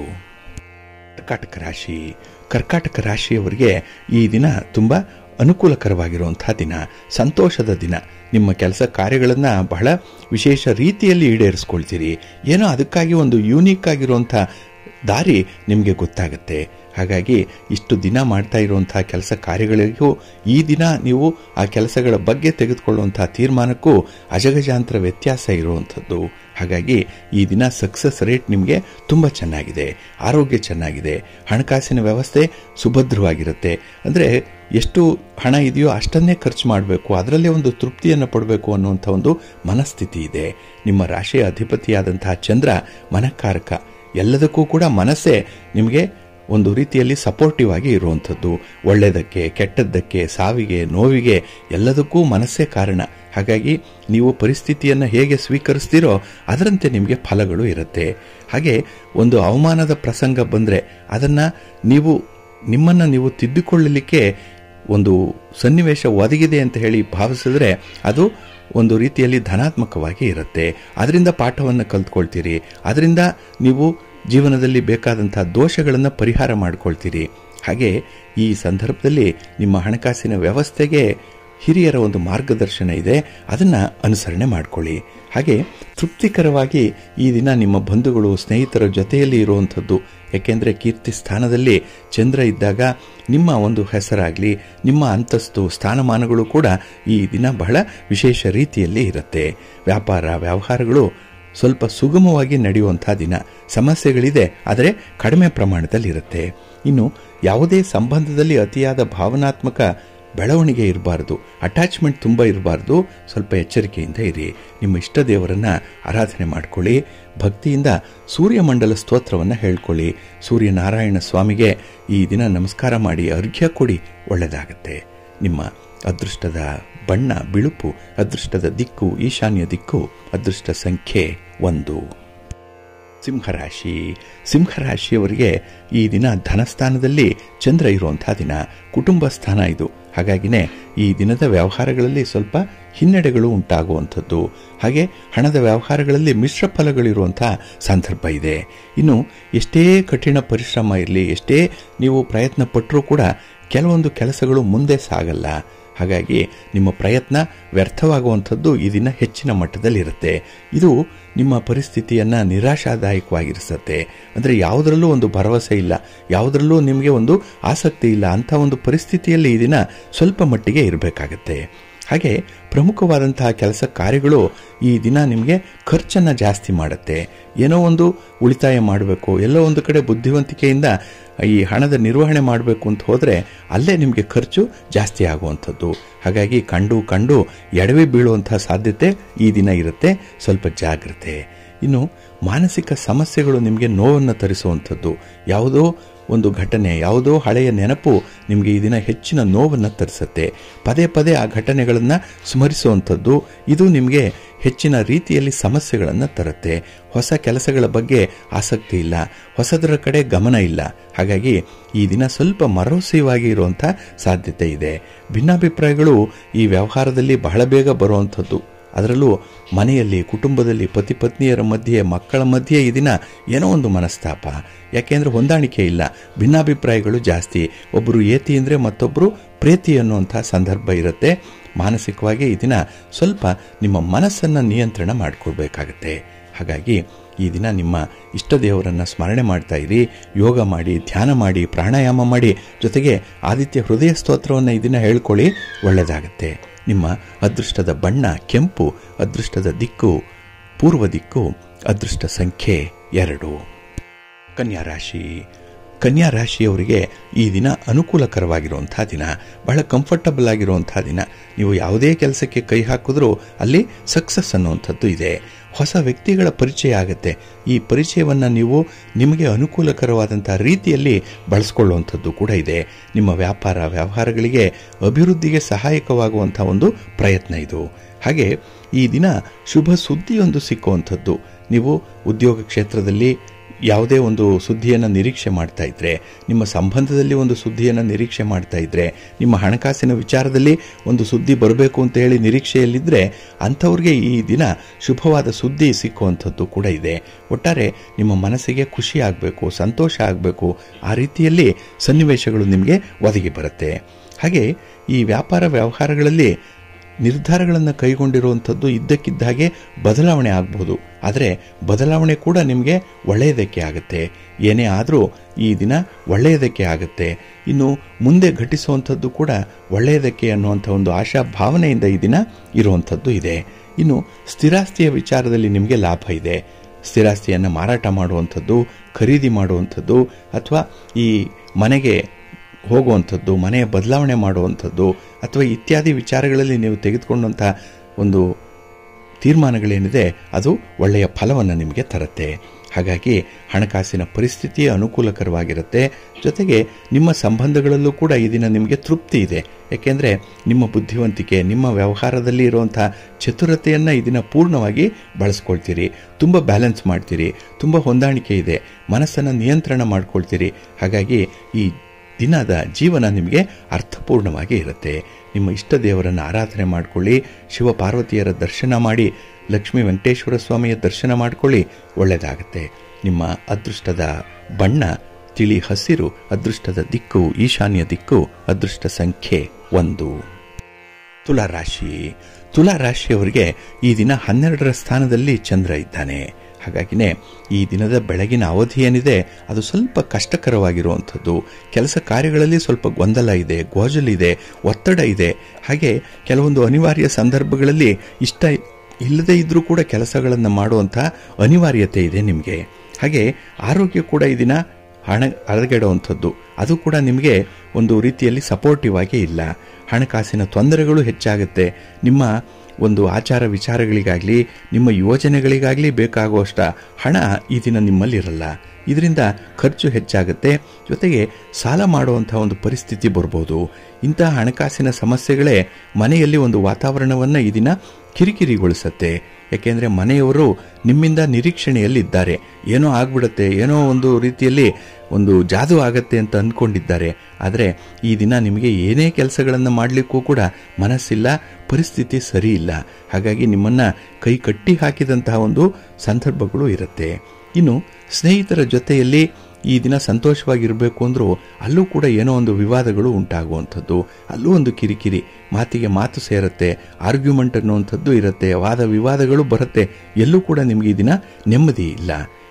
ಕರ್ಕಾಟಕ ರಾಶಿ ಕರ್ಕಾಟಕ ರಾಶಿಯವರಿಗೆ ಈ ದಿನ ತುಂಬ ಅನುಕೂಲಕರವಾಗಿರುವಂಥ ದಿನ ಸಂತೋಷದ ದಿನ ನಿಮ್ಮ ಕೆಲಸ ಕಾರ್ಯಗಳನ್ನು ಬಹಳ ವಿಶೇಷ ರೀತಿಯಲ್ಲಿ ಈಡೇರಿಸ್ಕೊಳ್ತೀರಿ ಏನೋ ಅದಕ್ಕಾಗಿ ಒಂದು ಯೂನಿಕ್ ಆಗಿರುವಂಥ ದಾರಿ ನಿಮಗೆ ಗೊತ್ತಾಗುತ್ತೆ ಹಾಗಾಗಿ ಇಷ್ಟು ದಿನ ಮಾಡ್ತಾ ಇರುವಂತಹ ಕೆಲಸ ಕಾರ್ಯಗಳಿಗೂ ಈ ದಿನ ನೀವು ಆ ಕೆಲಸಗಳ ಬಗ್ಗೆ ತೆಗೆದುಕೊಳ್ಳುವಂಥ ತೀರ್ಮಾನಕ್ಕೂ ಅಜಗಜಾಂತರ ವ್ಯತ್ಯಾಸ ಇರುವಂಥದ್ದು ಹಾಗಾಗಿ ಈ ದಿನ ಸಕ್ಸಸ್ ರೇಟ್ ನಿಮಗೆ ತುಂಬ ಚೆನ್ನಾಗಿದೆ ಆರೋಗ್ಯ ಚೆನ್ನಾಗಿದೆ ಹಣಕಾಸಿನ ವ್ಯವಸ್ಥೆ ಸುಭದ್ರವಾಗಿರುತ್ತೆ ಅಂದರೆ ಎಷ್ಟು ಹಣ ಇದೆಯೋ ಅಷ್ಟನ್ನೇ ಖರ್ಚು ಮಾಡಬೇಕು ಅದರಲ್ಲೇ ಒಂದು ತೃಪ್ತಿಯನ್ನು ಪಡಬೇಕು ಅನ್ನುವಂಥ ಒಂದು ಮನಸ್ಥಿತಿ ಇದೆ ನಿಮ್ಮ ರಾಶಿಯ ಅಧಿಪತಿಯಾದಂತಹ ಚಂದ್ರ ಮನಕಾರಕ ಎಲ್ಲದಕ್ಕೂ ಕೂಡ ಮನಸ್ಸೇ ನಿಮಗೆ ಒಂದು ರೀತಿಯಲ್ಲಿ ಸಪೋರ್ಟಿವ್ ಆಗಿ ಇರುವಂಥದ್ದು ಒಳ್ಳೆಯದಕ್ಕೆ ಕೆಟ್ಟದ್ದಕ್ಕೆ ಸಾವಿಗೆ ನೋವಿಗೆ ಎಲ್ಲದಕ್ಕೂ ಮನಸ್ಸೇ ಕಾರಣ ಹಾಗಾಗಿ ನೀವು ಪರಿಸ್ಥಿತಿಯನ್ನು ಹೇಗೆ ಸ್ವೀಕರಿಸ್ತೀರೋ ಅದರಂತೆ ನಿಮಗೆ ಫಲಗಳು ಇರುತ್ತೆ ಹಾಗೆ ಒಂದು ಅವಮಾನದ ಪ್ರಸಂಗ ಬಂದರೆ ಅದನ್ನು ನೀವು ನಿಮ್ಮನ್ನು ನೀವು ತಿದ್ದುಕೊಳ್ಳಲಿಕ್ಕೆ ಒಂದು ಸನ್ನಿವೇಶ ಒದಗಿದೆ ಅಂತ ಹೇಳಿ ಭಾವಿಸಿದ್ರೆ ಅದು ಒಂದು ರೀತಿಯಲ್ಲಿ ಧನಾತ್ಮಕವಾಗಿ ಇರುತ್ತೆ ಅದರಿಂದ ಪಾಠವನ್ನು ಕಲ್ತ್ಕೊಳ್ತೀರಿ ಅದರಿಂದ ನೀವು ಜೀವನದಲ್ಲಿ ಬೇಕಾದಂಥ ದೋಷಗಳನ್ನು ಪರಿಹಾರ ಮಾಡ್ಕೊಳ್ತೀರಿ ಹಾಗೆ ಈ ಸಂದರ್ಭದಲ್ಲಿ ನಿಮ್ಮ ಹಣಕಾಸಿನ ವ್ಯವಸ್ಥೆಗೆ ಹಿರಿಯರ ಒಂದು ಮಾರ್ಗದರ್ಶನ ಇದೆ ಅದನ್ನು ಅನುಸರಣೆ ಮಾಡಿಕೊಳ್ಳಿ ಹಾಗೆ ತೃಪ್ತಿಕರವಾಗಿ ಈ ದಿನ ನಿಮ್ಮ ಬಂಧುಗಳು ಸ್ನೇಹಿತರ ಜೊತೆಯಲ್ಲಿ ಇರುವಂಥದ್ದು ಯಾಕೆಂದರೆ ಕೀರ್ತಿ ಸ್ಥಾನದಲ್ಲಿ ಚಂದ್ರ ಇದ್ದಾಗ ನಿಮ್ಮ ಒಂದು ಹೆಸರಾಗಲಿ ನಿಮ್ಮ ಅಂತಸ್ತು ಸ್ಥಾನಮಾನಗಳು ಕೂಡ ಈ ದಿನ ಬಹಳ ವಿಶೇಷ ರೀತಿಯಲ್ಲಿ ಇರುತ್ತೆ ವ್ಯಾಪಾರ ವ್ಯವಹಾರಗಳು ಸ್ವಲ್ಪ ಸುಗಮವಾಗಿ ನಡೆಯುವಂಥ ದಿನ ಸಮಸ್ಯೆಗಳಿದೆ ಆದರೆ ಕಡಿಮೆ ಪ್ರಮಾಣದಲ್ಲಿ ಇರುತ್ತೆ ಇನ್ನು ಯಾವುದೇ ಸಂಬಂಧದಲ್ಲಿ ಅತಿಯಾದ ಭಾವನಾತ್ಮಕ ಬೆಳವಣಿಗೆ ಇರಬಾರ್ದು ಅಟ್ಯಾಚ್ಮೆಂಟ್ ತುಂಬ ಇರಬಾರ್ದು ಸ್ವಲ್ಪ ಎಚ್ಚರಿಕೆಯಿಂದ ಇರಿ ನಿಮ್ಮ ಇಷ್ಟ ದೇವರನ್ನು ಆರಾಧನೆ ಮಾಡ್ಕೊಳ್ಳಿ ಭಕ್ತಿಯಿಂದ ಸೂರ್ಯಮಂಡಲ ಸ್ತೋತ್ರವನ್ನು ಹೇಳ್ಕೊಳ್ಳಿ ಸೂರ್ಯನಾರಾಯಣ ಸ್ವಾಮಿಗೆ ಈ ದಿನ ನಮಸ್ಕಾರ ಮಾಡಿ ಅರ್ಘ್ಯ ಕೊಡಿ ಒಳ್ಳೆಯದಾಗತ್ತೆ ನಿಮ್ಮ ಅದೃಷ್ಟದ ಬಣ್ಣ ಬಿಳುಪು ಅದೃಷ್ಟದ ದಿಕ್ಕು ಈಶಾನ್ಯ ದಿಕ್ಕು ಅದೃಷ್ಟ ಸಂಖ್ಯೆ ಒಂದು ಸಿಂಹರಾಶಿ ಸಿಂಹರಾಶಿಯವರಿಗೆ ಈ ದಿನ ಧನಸ್ಥಾನದಲ್ಲಿ ಚಂದ್ರ ಇರುವಂಥ ದಿನ ಕುಟುಂಬ ಸ್ಥಾನ ಇದು ಹಾಗಾಗಿನೇ ಈ ದಿನದ ವ್ಯವಹಾರಗಳಲ್ಲಿ ಸ್ವಲ್ಪ ಹಿನ್ನಡೆಗಳು ಉಂಟಾಗುವಂಥದ್ದು ಹಾಗೆ ಹಣದ ವ್ಯವಹಾರಗಳಲ್ಲಿ ಮಿಶ್ರ ಫಲಗಳಿರುವಂಥ ಸಂದರ್ಭ ಇದೆ ಇನ್ನು ಎಷ್ಟೇ ಕಠಿಣ ಪರಿಶ್ರಮ ಇರಲಿ ಎಷ್ಟೇ ನೀವು ಪ್ರಯತ್ನ ಪಟ್ಟರೂ ಕೂಡ ಕೆಲವೊಂದು ಕೆಲಸಗಳು ಮುಂದೆ ಸಾಗಲ್ಲ ಹಾಗಾಗಿ ನಿಮ್ಮ ಪ್ರಯತ್ನ ವ್ಯರ್ಥವಾಗುವಂಥದ್ದು ಈ ದಿನ ಹೆಚ್ಚಿನ ಮಟ್ಟದಲ್ಲಿರುತ್ತೆ ಇದು ನಿಮ್ಮ ಪರಿಸ್ಥಿತಿಯನ್ನು ನಿರಾಶಾದಾಯಕವಾಗಿರಿಸುತ್ತೆ ಅಂದರೆ ಯಾವುದರಲ್ಲೂ ಒಂದು ಭರವಸೆ ಇಲ್ಲ ಯಾವುದರಲ್ಲೂ ನಿಮಗೆ ಒಂದು ಆಸಕ್ತಿ ಇಲ್ಲ ಅಂಥ ಒಂದು ಪರಿಸ್ಥಿತಿಯಲ್ಲಿ ಈ ದಿನ ಸ್ವಲ್ಪ ಮಟ್ಟಿಗೆ ಇರಬೇಕಾಗತ್ತೆ ಹಾಗೆ ಪ್ರಮುಖವಾದಂತಹ ಕೆಲಸ ಕಾರ್ಯಗಳು ಈ ದಿನ ನಿಮಗೆ ಖರ್ಚನ್ನು ಜಾಸ್ತಿ ಮಾಡುತ್ತೆ ಏನೋ ಒಂದು ಉಳಿತಾಯ ಮಾಡಬೇಕು ಎಲ್ಲೋ ಒಂದು ಕಡೆ ಬುದ್ಧಿವಂತಿಕೆಯಿಂದ ಈ ಹಣದ ನಿರ್ವಹಣೆ ಮಾಡಬೇಕು ಅಂತ ಹೋದರೆ ಅಲ್ಲೇ ನಿಮಗೆ ಖರ್ಚು ಜಾಸ್ತಿ ಆಗುವಂಥದ್ದು ಹಾಗಾಗಿ ಕಂಡು ಕಂಡು ಎಡವಿ ಬೀಳುವಂತಹ ಸಾಧ್ಯತೆ ಈ ದಿನ ಇರುತ್ತೆ ಸ್ವಲ್ಪ ಜಾಗ್ರತೆ ಇನ್ನು ಮಾನಸಿಕ ಸಮಸ್ಯೆಗಳು ನಿಮಗೆ ನೋವನ್ನು ತರಿಸುವಂಥದ್ದು ಯಾವುದೋ ಒಂದು ಘಟನೆ ಯಾವುದೋ ಹಳೆಯ ನೆನಪು ನಿಮಗೆ ಈ ದಿನ ಹೆಚ್ಚಿನ ನೋವನ್ನು ತರಿಸುತ್ತೆ ಪದೇ ಪದೇ ಆ ಘಟನೆಗಳನ್ನು ಸ್ಮರಿಸುವಂಥದ್ದು ಇದು ನಿಮಗೆ ಹೆಚ್ಚಿನ ರೀತಿಯಲ್ಲಿ ಸಮಸ್ಯೆಗಳನ್ನು ತರುತ್ತೆ ಹೊಸ ಕೆಲಸಗಳ ಬಗ್ಗೆ ಆಸಕ್ತಿ ಇಲ್ಲ ಹೊಸದರ ಕಡೆ ಗಮನ ಇಲ್ಲ ಹಾಗಾಗಿ ಈ ದಿನ ಸ್ವಲ್ಪ ಮರೋಸೀವಾಗಿ ಇರುವಂಥ ಸಾಧ್ಯತೆ ಇದೆ ಭಿನ್ನಾಭಿಪ್ರಾಯಗಳು ಈ ವ್ಯವಹಾರದಲ್ಲಿ ಬಹಳ ಬೇಗ ಬರುವಂಥದ್ದು ಅದರಲ್ಲೂ ಮನೆಯಲ್ಲಿ ಕುಟುಂಬದಲ್ಲಿ ಪತಿ ಪತ್ನಿಯರ ಮಧ್ಯೆ ಮಕ್ಕಳ ಮಧ್ಯೆ ಈ ದಿನ ಏನೋ ಒಂದು ಮನಸ್ತಾಪ ಯಾಕೆಂದರೆ ಹೊಂದಾಣಿಕೆ ಇಲ್ಲ ಭಿನ್ನಾಭಿಪ್ರಾಯಗಳು ಜಾಸ್ತಿ ಒಬ್ಬರು ಏತಿ ಅಂದರೆ ಮತ್ತೊಬ್ಬರು ಪ್ರೇತಿ ಅನ್ನುವಂಥ ಸಂದರ್ಭ ಇರುತ್ತೆ ಮಾನಸಿಕವಾಗಿ ಈ ದಿನ ಸ್ವಲ್ಪ ನಿಮ್ಮ ಮನಸ್ಸನ್ನು ನಿಯಂತ್ರಣ ಮಾಡಿಕೊಳ್ಬೇಕಾಗತ್ತೆ ಹಾಗಾಗಿ ಈ ದಿನ ನಿಮ್ಮ ಇಷ್ಟ ದೇವರನ್ನು ಸ್ಮರಣೆ ಮಾಡ್ತಾ ಇರಿ ಯೋಗ ಮಾಡಿ ಧ್ಯಾನ ಮಾಡಿ ಪ್ರಾಣಾಯಾಮ ಮಾಡಿ ಜೊತೆಗೆ ಆದಿತ್ಯ ಹೃದಯ ಸ್ತೋತ್ರವನ್ನು ಈ ದಿನ ಹೇಳ್ಕೊಳ್ಳಿ ಒಳ್ಳೆಯದಾಗತ್ತೆ ನಿಮ್ಮ ಅದೃಷ್ಟದ ಬಣ್ಣ ಕೆಂಪು ಅದೃಷ್ಟದ ದಿಕ್ಕು ಪೂರ್ವ ದಿಕ್ಕು ಅದೃಷ್ಟ ಸಂಖ್ಯೆ ಎರಡು ಕನ್ಯಾ ರಾಶಿ ಕನ್ಯಾ ರಾಶಿಯವರಿಗೆ ಈ ದಿನ ಅನುಕೂಲಕರವಾಗಿರುವಂಥ ದಿನ ಬಹಳ ಕಂಫರ್ಟಬಲ್ ಆಗಿರುವಂಥ ದಿನ ನೀವು ಯಾವುದೇ ಕೆಲಸಕ್ಕೆ ಕೈ ಹಾಕಿದ್ರೂ ಅಲ್ಲಿ ಸಕ್ಸಸ್ ಅನ್ನುವಂಥದ್ದು ಇದೆ ಹೊಸ ವ್ಯಕ್ತಿಗಳ ಪರಿಚಯ ಆಗುತ್ತೆ ಈ ಪರಿಚಯವನ್ನು ನೀವು ನಿಮಗೆ ಅನುಕೂಲಕರವಾದಂಥ ರೀತಿಯಲ್ಲಿ ಬಳಸ್ಕೊಳ್ಳುವಂಥದ್ದು ಕೂಡ ಇದೆ ನಿಮ್ಮ ವ್ಯಾಪಾರ ವ್ಯವಹಾರಗಳಿಗೆ ಅಭಿವೃದ್ಧಿಗೆ ಸಹಾಯಕವಾಗುವಂಥ ಒಂದು ಪ್ರಯತ್ನ ಇದು ಹಾಗೆ ಈ ದಿನ ಶುಭ ಸುದ್ದಿಯೊಂದು ಸಿಕ್ಕುವಂಥದ್ದು ನೀವು ಉದ್ಯೋಗ ಕ್ಷೇತ್ರದಲ್ಲಿ ಯಾವುದೇ ಒಂದು ಸುದ್ದಿಯನ್ನು ನಿರೀಕ್ಷೆ ಮಾಡ್ತಾ ಇದ್ರೆ ನಿಮ್ಮ ಸಂಬಂಧದಲ್ಲಿ ಒಂದು ಸುದ್ದಿಯನ್ನು ನಿರೀಕ್ಷೆ ಮಾಡ್ತಾ ಇದ್ರೆ ನಿಮ್ಮ ಹಣಕಾಸಿನ ವಿಚಾರದಲ್ಲಿ ಒಂದು ಸುದ್ದಿ ಬರಬೇಕು ಅಂತ ಹೇಳಿ ನಿರೀಕ್ಷೆಯಲ್ಲಿದ್ದರೆ ಅಂಥವ್ರಿಗೆ ಈ ದಿನ ಶುಭವಾದ ಸುದ್ದಿ ಸಿಕ್ಕುವಂಥದ್ದು ಕೂಡ ಇದೆ ಒಟ್ಟಾರೆ ನಿಮ್ಮ ಮನಸ್ಸಿಗೆ ಖುಷಿ ಆಗಬೇಕು ಸಂತೋಷ ಆಗಬೇಕು ಆ ರೀತಿಯಲ್ಲಿ ಸನ್ನಿವೇಶಗಳು ನಿಮಗೆ ಒದಗಿ ಬರುತ್ತೆ ಹಾಗೆ ಈ ವ್ಯಾಪಾರ ವ್ಯವಹಾರಗಳಲ್ಲಿ ನಿರ್ಧಾರಗಳನ್ನು ಕೈಗೊಂಡಿರುವಂಥದ್ದು ಇದ್ದಕ್ಕಿದ್ದ ಹಾಗೆ ಬದಲಾವಣೆ ಆಗಬಹುದು ಆದರೆ ಬದಲಾವಣೆ ಕೂಡ ನಿಮಗೆ ಒಳ್ಳೆಯದಕ್ಕೆ ಆಗುತ್ತೆ ಏನೇ ಆದರೂ ಈ ದಿನ ಒಳ್ಳೆಯದಕ್ಕೆ ಆಗುತ್ತೆ ಇನ್ನು ಮುಂದೆ ಘಟಿಸುವಂಥದ್ದು ಕೂಡ ಒಳ್ಳೆಯದಕ್ಕೆ ಅನ್ನುವಂಥ ಒಂದು ಆಶಾ ಭಾವನೆಯಿಂದ ಈ ದಿನ ಇರುವಂಥದ್ದು ಇದೆ ಇನ್ನು ಸ್ಥಿರಾಸ್ತಿಯ ವಿಚಾರದಲ್ಲಿ ನಿಮಗೆ ಲಾಭ ಇದೆ ಸ್ಥಿರಾಸ್ತಿಯನ್ನು ಮಾರಾಟ ಮಾಡುವಂಥದ್ದು ಖರೀದಿ ಮಾಡುವಂಥದ್ದು ಅಥವಾ ಈ ಮನೆಗೆ ಹೋಗುವಂಥದ್ದು ಮನೆಯ ಬದಲಾವಣೆ ಮಾಡುವಂಥದ್ದು ಅಥವಾ ಇತ್ಯಾದಿ ವಿಚಾರಗಳಲ್ಲಿ ನೀವು ತೆಗೆದುಕೊಂಡಂಥ ಒಂದು ತೀರ್ಮಾನಗಳೇನಿದೆ ಅದು ಒಳ್ಳೆಯ ಫಲವನ್ನು ನಿಮಗೆ ತರುತ್ತೆ ಹಾಗಾಗಿ ಹಣಕಾಸಿನ ಪರಿಸ್ಥಿತಿ ಅನುಕೂಲಕರವಾಗಿರುತ್ತೆ ಜೊತೆಗೆ ನಿಮ್ಮ ಸಂಬಂಧಗಳಲ್ಲೂ ಕೂಡ ಈ ದಿನ ನಿಮಗೆ ತೃಪ್ತಿ ಇದೆ ಯಾಕೆಂದರೆ ನಿಮ್ಮ ಬುದ್ಧಿವಂತಿಕೆ ನಿಮ್ಮ ವ್ಯವಹಾರದಲ್ಲಿ ಇರುವಂಥ ಚತುರತೆಯನ್ನು ಈ ದಿನ ಪೂರ್ಣವಾಗಿ ಬಳಸ್ಕೊಳ್ತೀರಿ ತುಂಬ ಬ್ಯಾಲೆನ್ಸ್ ಮಾಡ್ತೀರಿ ತುಂಬ ಹೊಂದಾಣಿಕೆ ಇದೆ ಮನಸ್ಸನ್ನು ನಿಯಂತ್ರಣ ಮಾಡ್ಕೊಳ್ತೀರಿ ಹಾಗಾಗಿ ಈ ದಿನದ ಜೀವನ ನಿಮಗೆ ಅರ್ಥಪೂರ್ಣವಾಗಿ ಇರುತ್ತೆ ನಿಮ್ಮ ಇಷ್ಟ ದೇವರನ್ನು ಆರಾಧನೆ ಮಾಡಿಕೊಳ್ಳಿ ಶಿವ ಪಾರ್ವತಿಯರ ದರ್ಶನ ಮಾಡಿ ಲಕ್ಷ್ಮೀ ವೆಂಕಟೇಶ್ವರ ಸ್ವಾಮಿಯ ದರ್ಶನ ಮಾಡಿಕೊಳ್ಳಿ ಒಳ್ಳೆಯದಾಗುತ್ತೆ ನಿಮ್ಮ ಅದೃಷ್ಟದ ಬಣ್ಣ ತಿಳಿ ಹಸಿರು ಅದೃಷ್ಟದ ದಿಕ್ಕು ಈಶಾನ್ಯ ದಿಕ್ಕು ಅದೃಷ್ಟ ಸಂಖ್ಯೆ ಒಂದು ತುಲಾರಾಶಿ ತುಲಾರಾಶಿಯವರಿಗೆ ಈ ದಿನ ಹನ್ನೆರಡರ ಸ್ಥಾನದಲ್ಲಿ ಚಂದ್ರ ಇದ್ದಾನೆ ಹಾಗಾಗಿನೇ ಈ ದಿನದ ಬೆಳಗಿನ ಅವಧಿ ಏನಿದೆ ಅದು ಸ್ವಲ್ಪ ಕಷ್ಟಕರವಾಗಿರುವಂಥದ್ದು ಕೆಲಸ ಕಾರ್ಯಗಳಲ್ಲಿ ಸ್ವಲ್ಪ ಗೊಂದಲ ಇದೆ ಗೋಜಲಿದೆ ಒತ್ತಡ ಇದೆ ಹಾಗೆ ಕೆಲವೊಂದು ಅನಿವಾರ್ಯ ಸಂದರ್ಭಗಳಲ್ಲಿ ಇಷ್ಟ ಇಲ್ಲದೇ ಇದ್ರೂ ಕೂಡ ಕೆಲಸಗಳನ್ನು ಮಾಡುವಂಥ ಅನಿವಾರ್ಯತೆ ಇದೆ ನಿಮಗೆ ಹಾಗೆ ಆರೋಗ್ಯ ಕೂಡ ಈ ದಿನ ಹಣ ಹಳಗೆಡುವಂಥದ್ದು ಅದು ಕೂಡ ನಿಮಗೆ ಒಂದು ರೀತಿಯಲ್ಲಿ ಸಪೋರ್ಟಿವ್ ಆಗಿ ಇಲ್ಲ ಹಣಕಾಸಿನ ತೊಂದರೆಗಳು ಹೆಚ್ಚಾಗುತ್ತೆ ನಿಮ್ಮ ಒಂದು ಆಚಾರ ವಿಚಾರಗಳಿಗಾಗಲಿ ನಿಮ್ಮ ಯೋಜನೆಗಳಿಗಾಗಲಿ ಬೇಕಾಗುವಷ್ಟ ಹಣ ಈ ದಿನ ನಿಮ್ಮಲ್ಲಿರಲ್ಲ ಇದರಿಂದ ಖರ್ಚು ಹೆಚ್ಚಾಗುತ್ತೆ ಜೊತೆಗೆ ಸಾಲ ಮಾಡುವಂಥ ಒಂದು ಪರಿಸ್ಥಿತಿ ಬರ್ಬೋದು ಇಂತಹ ಹಣಕಾಸಿನ ಸಮಸ್ಯೆಗಳೇ ಮನೆಯಲ್ಲಿ ಒಂದು ವಾತಾವರಣವನ್ನು ಈ ದಿನ ಕಿರಿಕಿರಿಗೊಳಿಸುತ್ತೆ ಯಾಕೆಂದರೆ ಮನೆಯವರು ನಿಮ್ಮಿಂದ ನಿರೀಕ್ಷಣೆಯಲ್ಲಿದ್ದಾರೆ ಏನೋ ಆಗ್ಬಿಡುತ್ತೆ ಏನೋ ಒಂದು ರೀತಿಯಲ್ಲಿ ಒಂದು ಜಾದು ಆಗತ್ತೆ ಅಂತ ಅಂದ್ಕೊಂಡಿದ್ದಾರೆ ಆದರೆ ಈ ದಿನ ನಿಮಗೆ ಏನೇ ಕೆಲಸಗಳನ್ನು ಮಾಡಲಿಕ್ಕೂ ಕೂಡ ಮನಸ್ಸಿಲ್ಲ ಪರಿಸ್ಥಿತಿ ಸರಿ ಇಲ್ಲ ಹಾಗಾಗಿ ನಿಮ್ಮನ್ನು ಕೈ ಕಟ್ಟಿ ಹಾಕಿದಂತಹ ಒಂದು ಸಂದರ್ಭಗಳು ಇರುತ್ತೆ ಇನ್ನು ಸ್ನೇಹಿತರ ಜೊತೆಯಲ್ಲಿ ಈ ದಿನ ಸಂತೋಷವಾಗಿರಬೇಕು ಅಂದರೂ ಅಲ್ಲೂ ಕೂಡ ಏನೋ ಒಂದು ವಿವಾದಗಳು ಉಂಟಾಗುವಂಥದ್ದು ಅಲ್ಲೂ ಒಂದು ಕಿರಿಕಿರಿ ಮಾತಿಗೆ ಮಾತು ಸೇರುತ್ತೆ ಆರ್ಗ್ಯುಮೆಂಟ್ ಅನ್ನುವಂಥದ್ದು ಇರುತ್ತೆ ವಾದ ವಿವಾದಗಳು ಬರುತ್ತೆ ಎಲ್ಲೂ ಕೂಡ ನಿಮಗೆ ಈ ದಿನ ನೆಮ್ಮದಿ ಇಲ್ಲ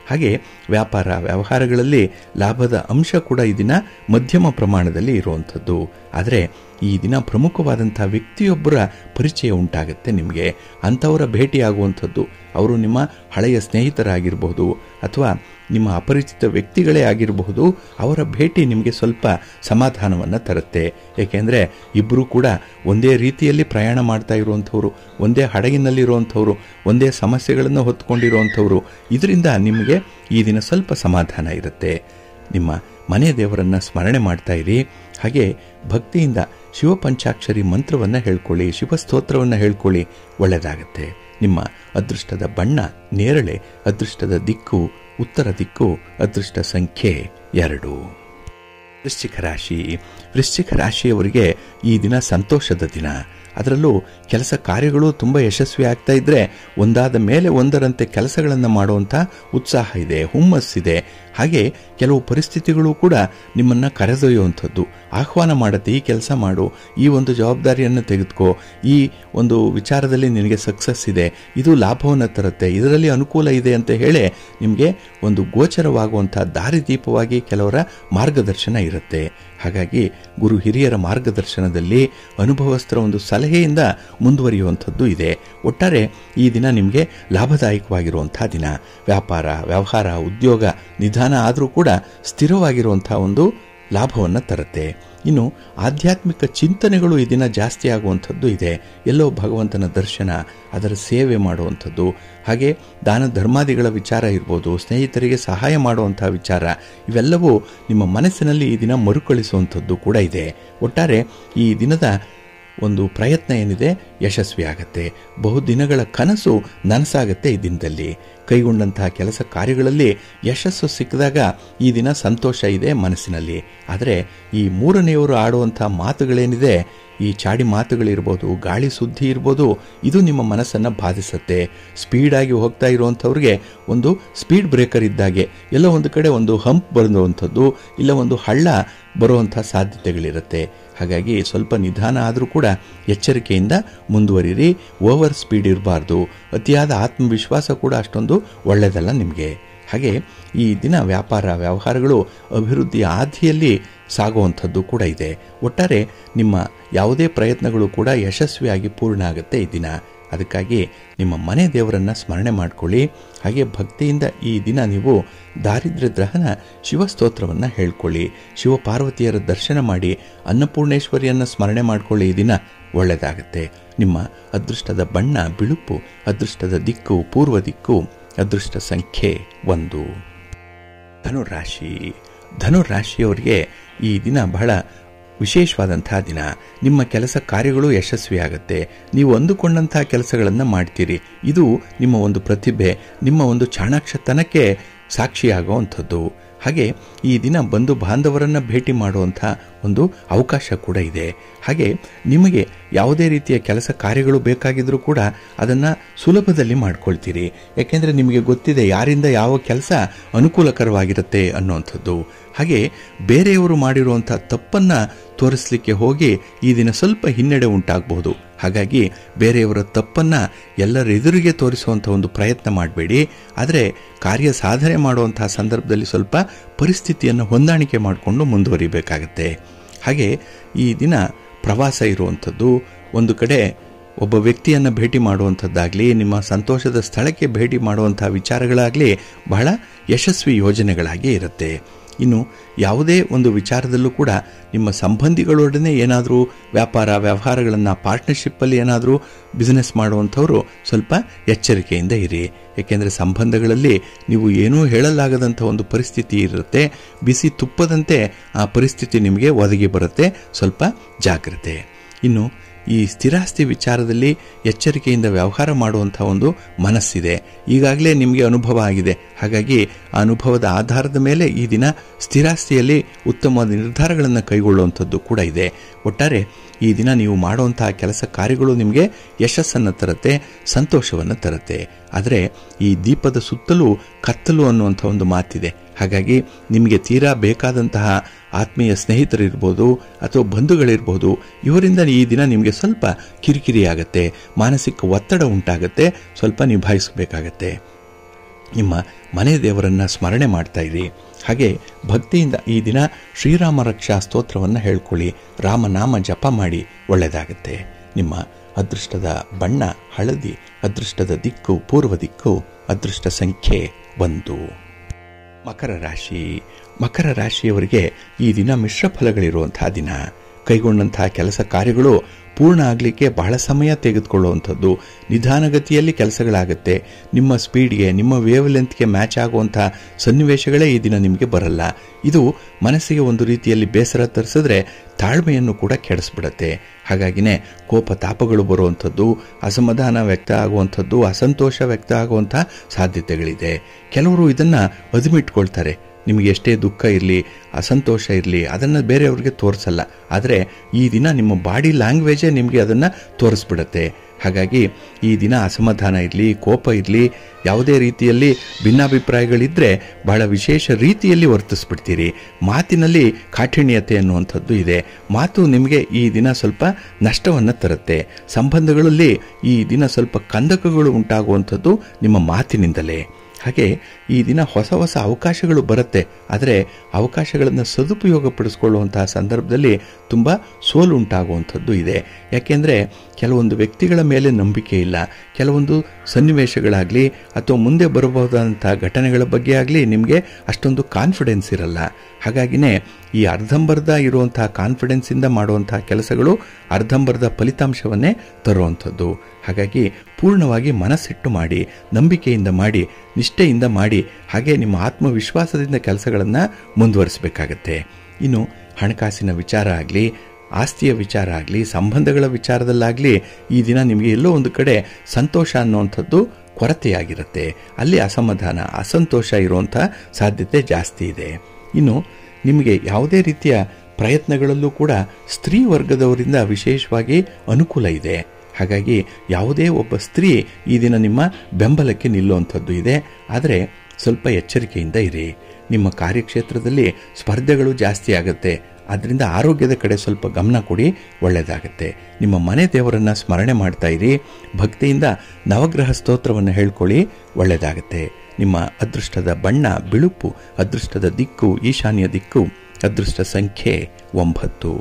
ಹಾಗೆ ವ್ಯಾಪಾರ ವ್ಯವಹಾರಗಳಲ್ಲಿ ಲಾಭದ ಅಂಶ ಕೂಡ ಈ ದಿನ ಮಧ್ಯಮ ಪ್ರಮಾಣದಲ್ಲಿ ಇರುವಂಥದ್ದು ಆದರೆ ಈ ದಿನ ಪ್ರಮುಖವಾದಂಥ ವ್ಯಕ್ತಿಯೊಬ್ಬರ ಪರಿಚಯ ಉಂಟಾಗುತ್ತೆ ನಿಮಗೆ ಅಂಥವರ ಭೇಟಿಯಾಗುವಂಥದ್ದು ಅವರು ನಿಮ್ಮ ಹಳೆಯ ಸ್ನೇಹಿತರಾಗಿರಬಹುದು ಅಥವಾ ನಿಮ್ಮ ಅಪರಿಚಿತ ವ್ಯಕ್ತಿಗಳೇ ಆಗಿರಬಹುದು ಅವರ ಭೇಟಿ ನಿಮಗೆ ಸ್ವಲ್ಪ ಸಮಾಧಾನವನ್ನು ತರುತ್ತೆ ಏಕೆಂದರೆ ಇಬ್ಬರೂ ಕೂಡ ಒಂದೇ ರೀತಿಯಲ್ಲಿ ಪ್ರಯಾಣ ಮಾಡ್ತಾ ಇರುವಂಥವ್ರು ಒಂದೇ ಹಡಗಿನಲ್ಲಿರುವಂಥವ್ರು ಒಂದೇ ಸಮಸ್ಯೆಗಳನ್ನು ಹೊತ್ಕೊಂಡಿರುವಂಥವ್ರು ಇದರಿಂದ ನಿಮಗೆ ಈ ದಿನ ಸ್ವಲ್ಪ ಸಮಾಧಾನ ಇರುತ್ತೆ ನಿಮ್ಮ ಮನೆ ದೇವರನ್ನು ಸ್ಮರಣೆ ಮಾಡ್ತಾ ಇರಿ ಹಾಗೆ ಭಕ್ತಿಯಿಂದ ಶಿವಪಂಚಾಕ್ಷರಿ ಮಂತ್ರವನ್ನು ಹೇಳ್ಕೊಳ್ಳಿ ಶಿವಸ್ತೋತ್ರವನ್ನು ಹೇಳ್ಕೊಳ್ಳಿ ಒಳ್ಳೆಯದಾಗತ್ತೆ ನಿಮ್ಮ ಅದೃಷ್ಟದ ಬಣ್ಣ ನೇರಳೆ ಅದೃಷ್ಟದ ದಿಕ್ಕು ಉತ್ತರ ದಿಕ್ಕು ಅದೃಷ್ಟ ಸಂಖ್ಯೆ ಎರಡು ವೃಶ್ಚಿಕ ರಾಶಿ ವೃಶ್ಚಿಕ ರಾಶಿಯವರಿಗೆ ಈ ದಿನ ಸಂತೋಷದ ದಿನ ಅದರಲ್ಲೂ ಕೆಲಸ ಕಾರ್ಯಗಳು ತುಂಬ ಯಶಸ್ವಿ ಆಗ್ತಾ ಇದ್ರೆ ಒಂದಾದ ಮೇಲೆ ಒಂದರಂತೆ ಕೆಲಸಗಳನ್ನು ಮಾಡುವಂಥ ಉತ್ಸಾಹ ಇದೆ ಹುಮ್ಮಸ್ಸಿದೆ ಹಾಗೆ ಕೆಲವು ಪರಿಸ್ಥಿತಿಗಳು ಕೂಡ ನಿಮ್ಮನ್ನು ಕರೆದೊಯ್ಯುವಂಥದ್ದು ಆಹ್ವಾನ ಮಾಡುತ್ತೆ ಈ ಕೆಲಸ ಮಾಡು ಈ ಒಂದು ಜವಾಬ್ದಾರಿಯನ್ನು ತೆಗೆದುಕೋ ಈ ಒಂದು ವಿಚಾರದಲ್ಲಿ ನಿನಗೆ ಸಕ್ಸಸ್ ಇದೆ ಇದು ಲಾಭವನ್ನು ತರುತ್ತೆ ಇದರಲ್ಲಿ ಅನುಕೂಲ ಇದೆ ಅಂತ ಹೇಳಿ ನಿಮಗೆ ಒಂದು ಗೋಚರವಾಗುವಂಥ ದಾರಿದೀಪವಾಗಿ ಕೆಲವರ ಮಾರ್ಗದರ್ಶನ ಇರುತ್ತೆ ಹಾಗಾಗಿ ಗುರು ಹಿರಿಯರ ಮಾರ್ಗದರ್ಶನದಲ್ಲಿ ಅನುಭವಸ್ಥರ ಒಂದು ಸಲಹೆಯಿಂದ ಮುಂದುವರಿಯುವಂಥದ್ದು ಇದೆ ಒಟ್ಟಾರೆ ಈ ದಿನ ನಿಮಗೆ ಲಾಭದಾಯಕವಾಗಿರುವಂಥ ದಿನ ವ್ಯಾಪಾರ ವ್ಯವಹಾರ ಉದ್ಯೋಗ ನಿಧಾನ ಆದರೂ ಕೂಡ ಸ್ಥಿರವಾಗಿರುವಂಥ ಒಂದು ಲಾಭವನ್ನು ತರುತ್ತೆ ಇನ್ನು ಆಧ್ಯಾತ್ಮಿಕ ಚಿಂತನೆಗಳು ಈ ದಿನ ಜಾಸ್ತಿ ಆಗುವಂಥದ್ದು ಇದೆ ಎಲ್ಲೋ ಭಗವಂತನ ದರ್ಶನ ಅದರ ಸೇವೆ ಮಾಡುವಂಥದ್ದು ಹಾಗೆ ದಾನ ಧರ್ಮಾದಿಗಳ ವಿಚಾರ ಇರ್ಬೋದು ಸ್ನೇಹಿತರಿಗೆ ಸಹಾಯ ಮಾಡುವಂಥ ವಿಚಾರ ಇವೆಲ್ಲವೂ ನಿಮ್ಮ ಮನಸ್ಸಿನಲ್ಲಿ ಈ ದಿನ ಮರುಕಳಿಸುವಂಥದ್ದು ಕೂಡ ಇದೆ ಒಟ್ಟಾರೆ ಈ ದಿನದ ಒಂದು ಪ್ರಯತ್ನ ಏನಿದೆ ಯಶಸ್ವಿ ಆಗತ್ತೆ ಬಹುದಿನಗಳ ಕನಸು ನನಸಾಗತ್ತೆ ಈ ದಿನದಲ್ಲಿ ಕೈಗೊಂಡಂತಹ ಕೆಲಸ ಕಾರ್ಯಗಳಲ್ಲಿ ಯಶಸ್ಸು ಸಿಕ್ಕಿದಾಗ ಈ ದಿನ ಸಂತೋಷ ಇದೆ ಮನಸ್ಸಿನಲ್ಲಿ ಆದರೆ ಈ ಮೂರನೆಯವರು ಆಡುವಂಥ ಮಾತುಗಳೇನಿದೆ ಈ ಚಾಡಿ ಮಾತುಗಳಿರ್ಬೋದು ಗಾಳಿ ಸುದ್ದಿ ಇರ್ಬೋದು ಇದು ನಿಮ್ಮ ಮನಸ್ಸನ್ನು ಬಾಧಿಸುತ್ತೆ ಸ್ಪೀಡಾಗಿ ಹೋಗ್ತಾ ಇರುವಂಥವ್ರಿಗೆ ಒಂದು ಸ್ಪೀಡ್ ಬ್ರೇಕರ್ ಇದ್ದಾಗೆ ಎಲ್ಲೋ ಒಂದು ಕಡೆ ಒಂದು ಹಂಪ್ ಬರುವಂಥದ್ದು ಇಲ್ಲ ಒಂದು ಹಳ್ಳ ಬರುವಂಥ ಸಾಧ್ಯತೆಗಳಿರುತ್ತೆ ಹಾಗಾಗಿ ಸ್ವಲ್ಪ ನಿಧಾನ ಆದರೂ ಕೂಡ ಎಚ್ಚರಿಕೆಯಿಂದ ಮುಂದುವರಿರಿ ಓವರ್ ಸ್ಪೀಡ್ ಇರಬಾರ್ದು ಅತಿಯಾದ ಆತ್ಮವಿಶ್ವಾಸ ಕೂಡ ಅಷ್ಟೊಂದು ಒಳ್ಳೆಯದಲ್ಲ ನಿಮಗೆ ಹಾಗೆ ಈ ದಿನ ವ್ಯಾಪಾರ ವ್ಯವಹಾರಗಳು ಅಭಿವೃದ್ಧಿಯ ಆದಿಯಲ್ಲಿ ಸಾಗುವಂಥದ್ದು ಕೂಡ ಇದೆ ಒಟ್ಟಾರೆ ನಿಮ್ಮ ಯಾವುದೇ ಪ್ರಯತ್ನಗಳು ಕೂಡ ಯಶಸ್ವಿಯಾಗಿ ಪೂರ್ಣ ಆಗುತ್ತೆ ಈ ದಿನ ಅದಕ್ಕಾಗಿ ನಿಮ್ಮ ಮನೆ ದೇವರನ್ನು ಸ್ಮರಣೆ ಮಾಡಿಕೊಳ್ಳಿ ಹಾಗೆ ಭಕ್ತಿಯಿಂದ ಈ ದಿನ ನೀವು ದಾರಿದ್ರ್ಯ ದಹನ ಶಿವಸ್ತೋತ್ರವನ್ನು ಹೇಳ್ಕೊಳ್ಳಿ ಶಿವಪಾರ್ವತಿಯರ ದರ್ಶನ ಮಾಡಿ ಅನ್ನಪೂರ್ಣೇಶ್ವರಿಯನ್ನು ಸ್ಮರಣೆ ಮಾಡಿಕೊಳ್ಳಿ ಈ ದಿನ ಒಳ್ಳೆಯದಾಗತ್ತೆ ನಿಮ್ಮ ಅದೃಷ್ಟದ ಬಣ್ಣ ಬಿಳುಪು ಅದೃಷ್ಟದ ದಿಕ್ಕು ಪೂರ್ವ ದಿಕ್ಕು ಅದೃಷ್ಟ ಸಂಖ್ಯೆ ಒಂದು ಧನುರಾಶಿ ಧನುರಾಶಿಯವರಿಗೆ ಈ ದಿನ ಬಹಳ ವಿಶೇಷವಾದಂತಹ ದಿನ ನಿಮ್ಮ ಕೆಲಸ ಕಾರ್ಯಗಳು ಯಶಸ್ವಿಯಾಗತ್ತೆ ನೀವು ಅಂದುಕೊಂಡಂತಹ ಕೆಲಸಗಳನ್ನು ಮಾಡ್ತೀರಿ ಇದು ನಿಮ್ಮ ಒಂದು ಪ್ರತಿಭೆ ನಿಮ್ಮ ಒಂದು ಚಾಣಾಕ್ಷತನಕ್ಕೆ ಸಾಕ್ಷಿಯಾಗುವಂಥದ್ದು ಹಾಗೆ ಈ ದಿನ ಬಂಧು ಬಾಂಧವರನ್ನು ಭೇಟಿ ಮಾಡುವಂಥ ಒಂದು ಅವಕಾಶ ಕೂಡ ಇದೆ ಹಾಗೆ ನಿಮಗೆ ಯಾವುದೇ ರೀತಿಯ ಕೆಲಸ ಕಾರ್ಯಗಳು ಬೇಕಾಗಿದ್ರೂ ಕೂಡ ಅದನ್ನು ಸುಲಭದಲ್ಲಿ ಮಾಡ್ಕೊಳ್ತೀರಿ ಯಾಕೆಂದರೆ ನಿಮಗೆ ಗೊತ್ತಿದೆ ಯಾರಿಂದ ಯಾವ ಕೆಲಸ ಅನುಕೂಲಕರವಾಗಿರುತ್ತೆ ಅನ್ನುವಂಥದ್ದು ಹಾಗೆ ಬೇರೆಯವರು ಮಾಡಿರುವಂಥ ತಪ್ಪನ್ನು ತೋರಿಸಲಿಕ್ಕೆ ಹೋಗಿ ಈ ದಿನ ಸ್ವಲ್ಪ ಹಿನ್ನಡೆ ಉಂಟಾಗಬಹುದು ಹಾಗಾಗಿ ಬೇರೆಯವರ ತಪ್ಪನ್ನು ಎಲ್ಲರ ಎದುರಿಗೆ ತೋರಿಸುವಂಥ ಒಂದು ಪ್ರಯತ್ನ ಮಾಡಬೇಡಿ ಆದರೆ ಕಾರ್ಯ ಸಾಧನೆ ಮಾಡುವಂತಹ ಸಂದರ್ಭದಲ್ಲಿ ಸ್ವಲ್ಪ ಪರಿಸ್ಥಿತಿಯನ್ನು ಹೊಂದಾಣಿಕೆ ಮಾಡಿಕೊಂಡು ಮುಂದುವರಿಬೇಕಾಗತ್ತೆ ಹಾಗೆ ಈ ದಿನ ಪ್ರವಾಸ ಇರುವಂಥದ್ದು ಒಂದು ಕಡೆ ಒಬ್ಬ ವ್ಯಕ್ತಿಯನ್ನು ಭೇಟಿ ಮಾಡುವಂಥದ್ದಾಗಲಿ ನಿಮ್ಮ ಸಂತೋಷದ ಸ್ಥಳಕ್ಕೆ ಭೇಟಿ ಮಾಡುವಂಥ ವಿಚಾರಗಳಾಗಲಿ ಬಹಳ ಯಶಸ್ವಿ ಯೋಜನೆಗಳಾಗಿ ಇರುತ್ತೆ ಇನ್ನು ಯಾವುದೇ ಒಂದು ವಿಚಾರದಲ್ಲೂ ಕೂಡ ನಿಮ್ಮ ಸಂಬಂಧಿಗಳೊಡನೆ ಏನಾದರೂ ವ್ಯಾಪಾರ ವ್ಯವಹಾರಗಳನ್ನು ಪಾರ್ಟ್ನರ್ಶಿಪ್ಪಲ್ಲಿ ಏನಾದರೂ ಬಿಸ್ನೆಸ್ ಮಾಡುವಂಥವರು ಸ್ವಲ್ಪ ಎಚ್ಚರಿಕೆಯಿಂದ ಇರಿ ಏಕೆಂದರೆ ಸಂಬಂಧಗಳಲ್ಲಿ ನೀವು ಏನೂ ಹೇಳಲಾಗದಂಥ ಒಂದು ಪರಿಸ್ಥಿತಿ ಇರುತ್ತೆ ಬಿಸಿ ತುಪ್ಪದಂತೆ ಆ ಪರಿಸ್ಥಿತಿ ನಿಮಗೆ ಒದಗಿ ಬರುತ್ತೆ ಸ್ವಲ್ಪ ಜಾಗ್ರತೆ ಇನ್ನು ಈ ಸ್ಥಿರಾಸ್ತಿ ವಿಚಾರದಲ್ಲಿ ಎಚ್ಚರಿಕೆಯಿಂದ ವ್ಯವಹಾರ ಮಾಡುವಂಥ ಒಂದು ಮನಸ್ಸಿದೆ ಈಗಾಗಲೇ ನಿಮಗೆ ಅನುಭವ ಆಗಿದೆ ಹಾಗಾಗಿ ಆ ಅನುಭವದ ಆಧಾರದ ಮೇಲೆ ಈ ದಿನ ಸ್ಥಿರಾಸ್ತಿಯಲ್ಲಿ ಉತ್ತಮವಾದ ನಿರ್ಧಾರಗಳನ್ನು ಕೈಗೊಳ್ಳುವಂಥದ್ದು ಕೂಡ ಇದೆ ಒಟ್ಟಾರೆ ಈ ದಿನ ನೀವು ಮಾಡುವಂತಹ ಕೆಲಸ ಕಾರ್ಯಗಳು ನಿಮಗೆ ಯಶಸ್ಸನ್ನು ತರುತ್ತೆ ಸಂತೋಷವನ್ನು ತರುತ್ತೆ ಆದರೆ ಈ ದೀಪದ ಸುತ್ತಲೂ ಕತ್ತಲು ಅನ್ನುವಂಥ ಒಂದು ಮಾತಿದೆ ಹಾಗಾಗಿ ನಿಮಗೆ ತೀರಾ ಬೇಕಾದಂತಹ ಆತ್ಮೀಯ ಸ್ನೇಹಿತರಿರ್ಬೋದು ಅಥವಾ ಬಂಧುಗಳಿರ್ಬೋದು ಇವರಿಂದ ಈ ದಿನ ನಿಮಗೆ ಸ್ವಲ್ಪ ಕಿರಿಕಿರಿ ಆಗುತ್ತೆ ಮಾನಸಿಕ ಒತ್ತಡ ಉಂಟಾಗುತ್ತೆ ಸ್ವಲ್ಪ ನಿಭಾಯಿಸಬೇಕಾಗತ್ತೆ ನಿಮ್ಮ ಮನೆ ದೇವರನ್ನು ಸ್ಮರಣೆ ಮಾಡ್ತಾ ಇರಿ ಹಾಗೆ ಭಕ್ತಿಯಿಂದ ಈ ದಿನ ಶ್ರೀರಾಮ ರಕ್ಷಾ ಸ್ತೋತ್ರವನ್ನು ಹೇಳ್ಕೊಳ್ಳಿ ರಾಮನಾಮ ಜಪ ಮಾಡಿ ಒಳ್ಳೆಯದಾಗುತ್ತೆ ನಿಮ್ಮ ಅದೃಷ್ಟದ ಬಣ್ಣ ಹಳದಿ ಅದೃಷ್ಟದ ದಿಕ್ಕು ಪೂರ್ವ ದಿಕ್ಕು ಅದೃಷ್ಟ ಸಂಖ್ಯೆ ಒಂದು ಮಕರ ರಾಶಿ ಮಕರ ರಾಶಿಯವರಿಗೆ ಈ ದಿನ ಮಿಶ್ರ ಫಲಗಳಿರುವಂತಹ ದಿನ ಕೈಗೊಂಡಂತಹ ಕೆಲಸ ಕಾರ್ಯಗಳು ಪೂರ್ಣ ಆಗಲಿಕ್ಕೆ ಬಹಳ ಸಮಯ ತೆಗೆದುಕೊಳ್ಳುವಂಥದ್ದು ನಿಧಾನಗತಿಯಲ್ಲಿ ಕೆಲಸಗಳಾಗುತ್ತೆ ನಿಮ್ಮ ಸ್ಪೀಡ್ಗೆ ನಿಮ್ಮ ವೇವ್ ಲೆಂತ್ಗೆ ಮ್ಯಾಚ್ ಆಗುವಂತಹ ಸನ್ನಿವೇಶಗಳೇ ಈ ದಿನ ನಿಮಗೆ ಬರಲ್ಲ ಇದು ಮನಸ್ಸಿಗೆ ಒಂದು ರೀತಿಯಲ್ಲಿ ಬೇಸರ ತರಿಸಿದ್ರೆ ತಾಳ್ಮೆಯನ್ನು ಕೂಡ ಕೆಡಿಸ್ಬಿಡತ್ತೆ ಹಾಗಾಗಿನೇ ಕೋಪ ತಾಪಗಳು ಬರುವಂಥದ್ದು ಅಸಮಾಧಾನ ವ್ಯಕ್ತ ಆಗುವಂಥದ್ದು ಅಸಂತೋಷ ವ್ಯಕ್ತ ಆಗುವಂಥ ಸಾಧ್ಯತೆಗಳಿದೆ ಕೆಲವರು ಇದನ್ನು ಅದುಮಿಟ್ಕೊಳ್ತಾರೆ ನಿಮಗೆ ಎಷ್ಟೇ ದುಃಖ ಇರಲಿ ಅಸಂತೋಷ ಇರಲಿ ಅದನ್ನು ಬೇರೆಯವ್ರಿಗೆ ತೋರಿಸಲ್ಲ ಆದರೆ ಈ ದಿನ ನಿಮ್ಮ ಬಾಡಿ ಲ್ಯಾಂಗ್ವೇಜೇ ನಿಮಗೆ ಅದನ್ನು ತೋರಿಸ್ಬಿಡತ್ತೆ ಹಾಗಾಗಿ ಈ ದಿನ ಅಸಮಾಧಾನ ಇರಲಿ ಕೋಪ ಇರಲಿ ಯಾವುದೇ ರೀತಿಯಲ್ಲಿ ಭಿನ್ನಾಭಿಪ್ರಾಯಗಳಿದ್ದರೆ ಬಹಳ ವಿಶೇಷ ರೀತಿಯಲ್ಲಿ ವರ್ತಿಸ್ಬಿಡ್ತೀರಿ ಮಾತಿನಲ್ಲಿ ಕಾಠಿಣ್ಯತೆ ಅನ್ನುವಂಥದ್ದು ಇದೆ ಮಾತು ನಿಮಗೆ ಈ ದಿನ ಸ್ವಲ್ಪ ನಷ್ಟವನ್ನು ತರುತ್ತೆ ಸಂಬಂಧಗಳಲ್ಲಿ ಈ ದಿನ ಸ್ವಲ್ಪ ಕಂದಕಗಳು ಉಂಟಾಗುವಂಥದ್ದು ನಿಮ್ಮ ಮಾತಿನಿಂದಲೇ ಹಾಗೆ ಈ ದಿನ ಹೊಸ ಹೊಸ ಅವಕಾಶಗಳು ಬರುತ್ತೆ ಆದರೆ ಅವಕಾಶಗಳನ್ನು ಸದುಪಯೋಗಪಡಿಸ್ಕೊಳ್ಳುವಂತಹ ಸಂದರ್ಭದಲ್ಲಿ ತುಂಬ ಸೋಲು ಉಂಟಾಗುವಂಥದ್ದು ಇದೆ ಯಾಕೆಂದರೆ ಕೆಲವೊಂದು ವ್ಯಕ್ತಿಗಳ ಮೇಲೆ ನಂಬಿಕೆ ಇಲ್ಲ ಕೆಲವೊಂದು ಸನ್ನಿವೇಶಗಳಾಗಲಿ ಅಥವಾ ಮುಂದೆ ಬರಬಹುದಾದಂಥ ಘಟನೆಗಳ ಬಗ್ಗೆ ಆಗಲಿ ನಿಮಗೆ ಅಷ್ಟೊಂದು ಕಾನ್ಫಿಡೆನ್ಸ್ ಇರಲ್ಲ ಹಾಗಾಗಿನೇ ಈ ಅರ್ಧಂಬರ್ಧ ಇರುವಂತಹ ಕಾನ್ಫಿಡೆನ್ಸಿಂದ ಮಾಡುವಂತಹ ಕೆಲಸಗಳು ಅರ್ಧಂಬರ್ಧ ಫಲಿತಾಂಶವನ್ನೇ ತರುವಂಥದ್ದು ಹಾಗಾಗಿ ಪೂರ್ಣವಾಗಿ ಮನಸ್ಸಿಟ್ಟು ಮಾಡಿ ನಂಬಿಕೆಯಿಂದ ಮಾಡಿ ನಿಷ್ಠೆಯಿಂದ ಮಾಡಿ ಹಾಗೆ ನಿಮ್ಮ ಆತ್ಮವಿಶ್ವಾಸದಿಂದ ಕೆಲಸಗಳನ್ನು ಮುಂದುವರಿಸಬೇಕಾಗತ್ತೆ ಇನ್ನು ಹಣಕಾಸಿನ ವಿಚಾರ ಆಗಲಿ ಆಸ್ತಿಯ ವಿಚಾರ ಆಗಲಿ ಸಂಬಂಧಗಳ ವಿಚಾರದಲ್ಲಾಗಲಿ ಈ ದಿನ ನಿಮಗೆ ಎಲ್ಲೋ ಒಂದು ಕಡೆ ಸಂತೋಷ ಅನ್ನುವಂಥದ್ದು ಕೊರತೆಯಾಗಿರುತ್ತೆ ಅಲ್ಲಿ ಅಸಮಾಧಾನ ಅಸಂತೋಷ ಇರುವಂಥ ಸಾಧ್ಯತೆ ಜಾಸ್ತಿ ಇದೆ ಇನ್ನು ನಿಮಗೆ ಯಾವುದೇ ರೀತಿಯ ಪ್ರಯತ್ನಗಳಲ್ಲೂ ಕೂಡ ಸ್ತ್ರೀ ವರ್ಗದವರಿಂದ ವಿಶೇಷವಾಗಿ ಅನುಕೂಲ ಇದೆ ಹಾಗಾಗಿ ಯಾವುದೇ ಒಬ್ಬ ಸ್ತ್ರೀ ಈ ದಿನ ನಿಮ್ಮ ಬೆಂಬಲಕ್ಕೆ ನಿಲ್ಲುವಂಥದ್ದು ಇದೆ ಆದರೆ ಸ್ವಲ್ಪ ಎಚ್ಚರಿಕೆಯಿಂದ ಇರಿ ನಿಮ್ಮ ಕಾರ್ಯಕ್ಷೇತ್ರದಲ್ಲಿ ಸ್ಪರ್ಧೆಗಳು ಜಾಸ್ತಿ ಆಗುತ್ತೆ ಅದರಿಂದ ಆರೋಗ್ಯದ ಕಡೆ ಸ್ವಲ್ಪ ಗಮನ ಕೊಡಿ ಒಳ್ಳೆಯದಾಗುತ್ತೆ ನಿಮ್ಮ ಮನೆ ದೇವರನ್ನು ಸ್ಮರಣೆ ಮಾಡ್ತಾ ಇರಿ ಭಕ್ತಿಯಿಂದ ನವಗ್ರಹ ಸ್ತೋತ್ರವನ್ನು ಹೇಳ್ಕೊಳ್ಳಿ ಒಳ್ಳೆಯದಾಗುತ್ತೆ ನಿಮ್ಮ ಅದೃಷ್ಟದ ಬಣ್ಣ ಬಿಳುಪು ಅದೃಷ್ಟದ ದಿಕ್ಕು ಈಶಾನ್ಯ ದಿಕ್ಕು ಅದೃಷ್ಟ ಸಂಖ್ಯೆ ಒಂಬತ್ತು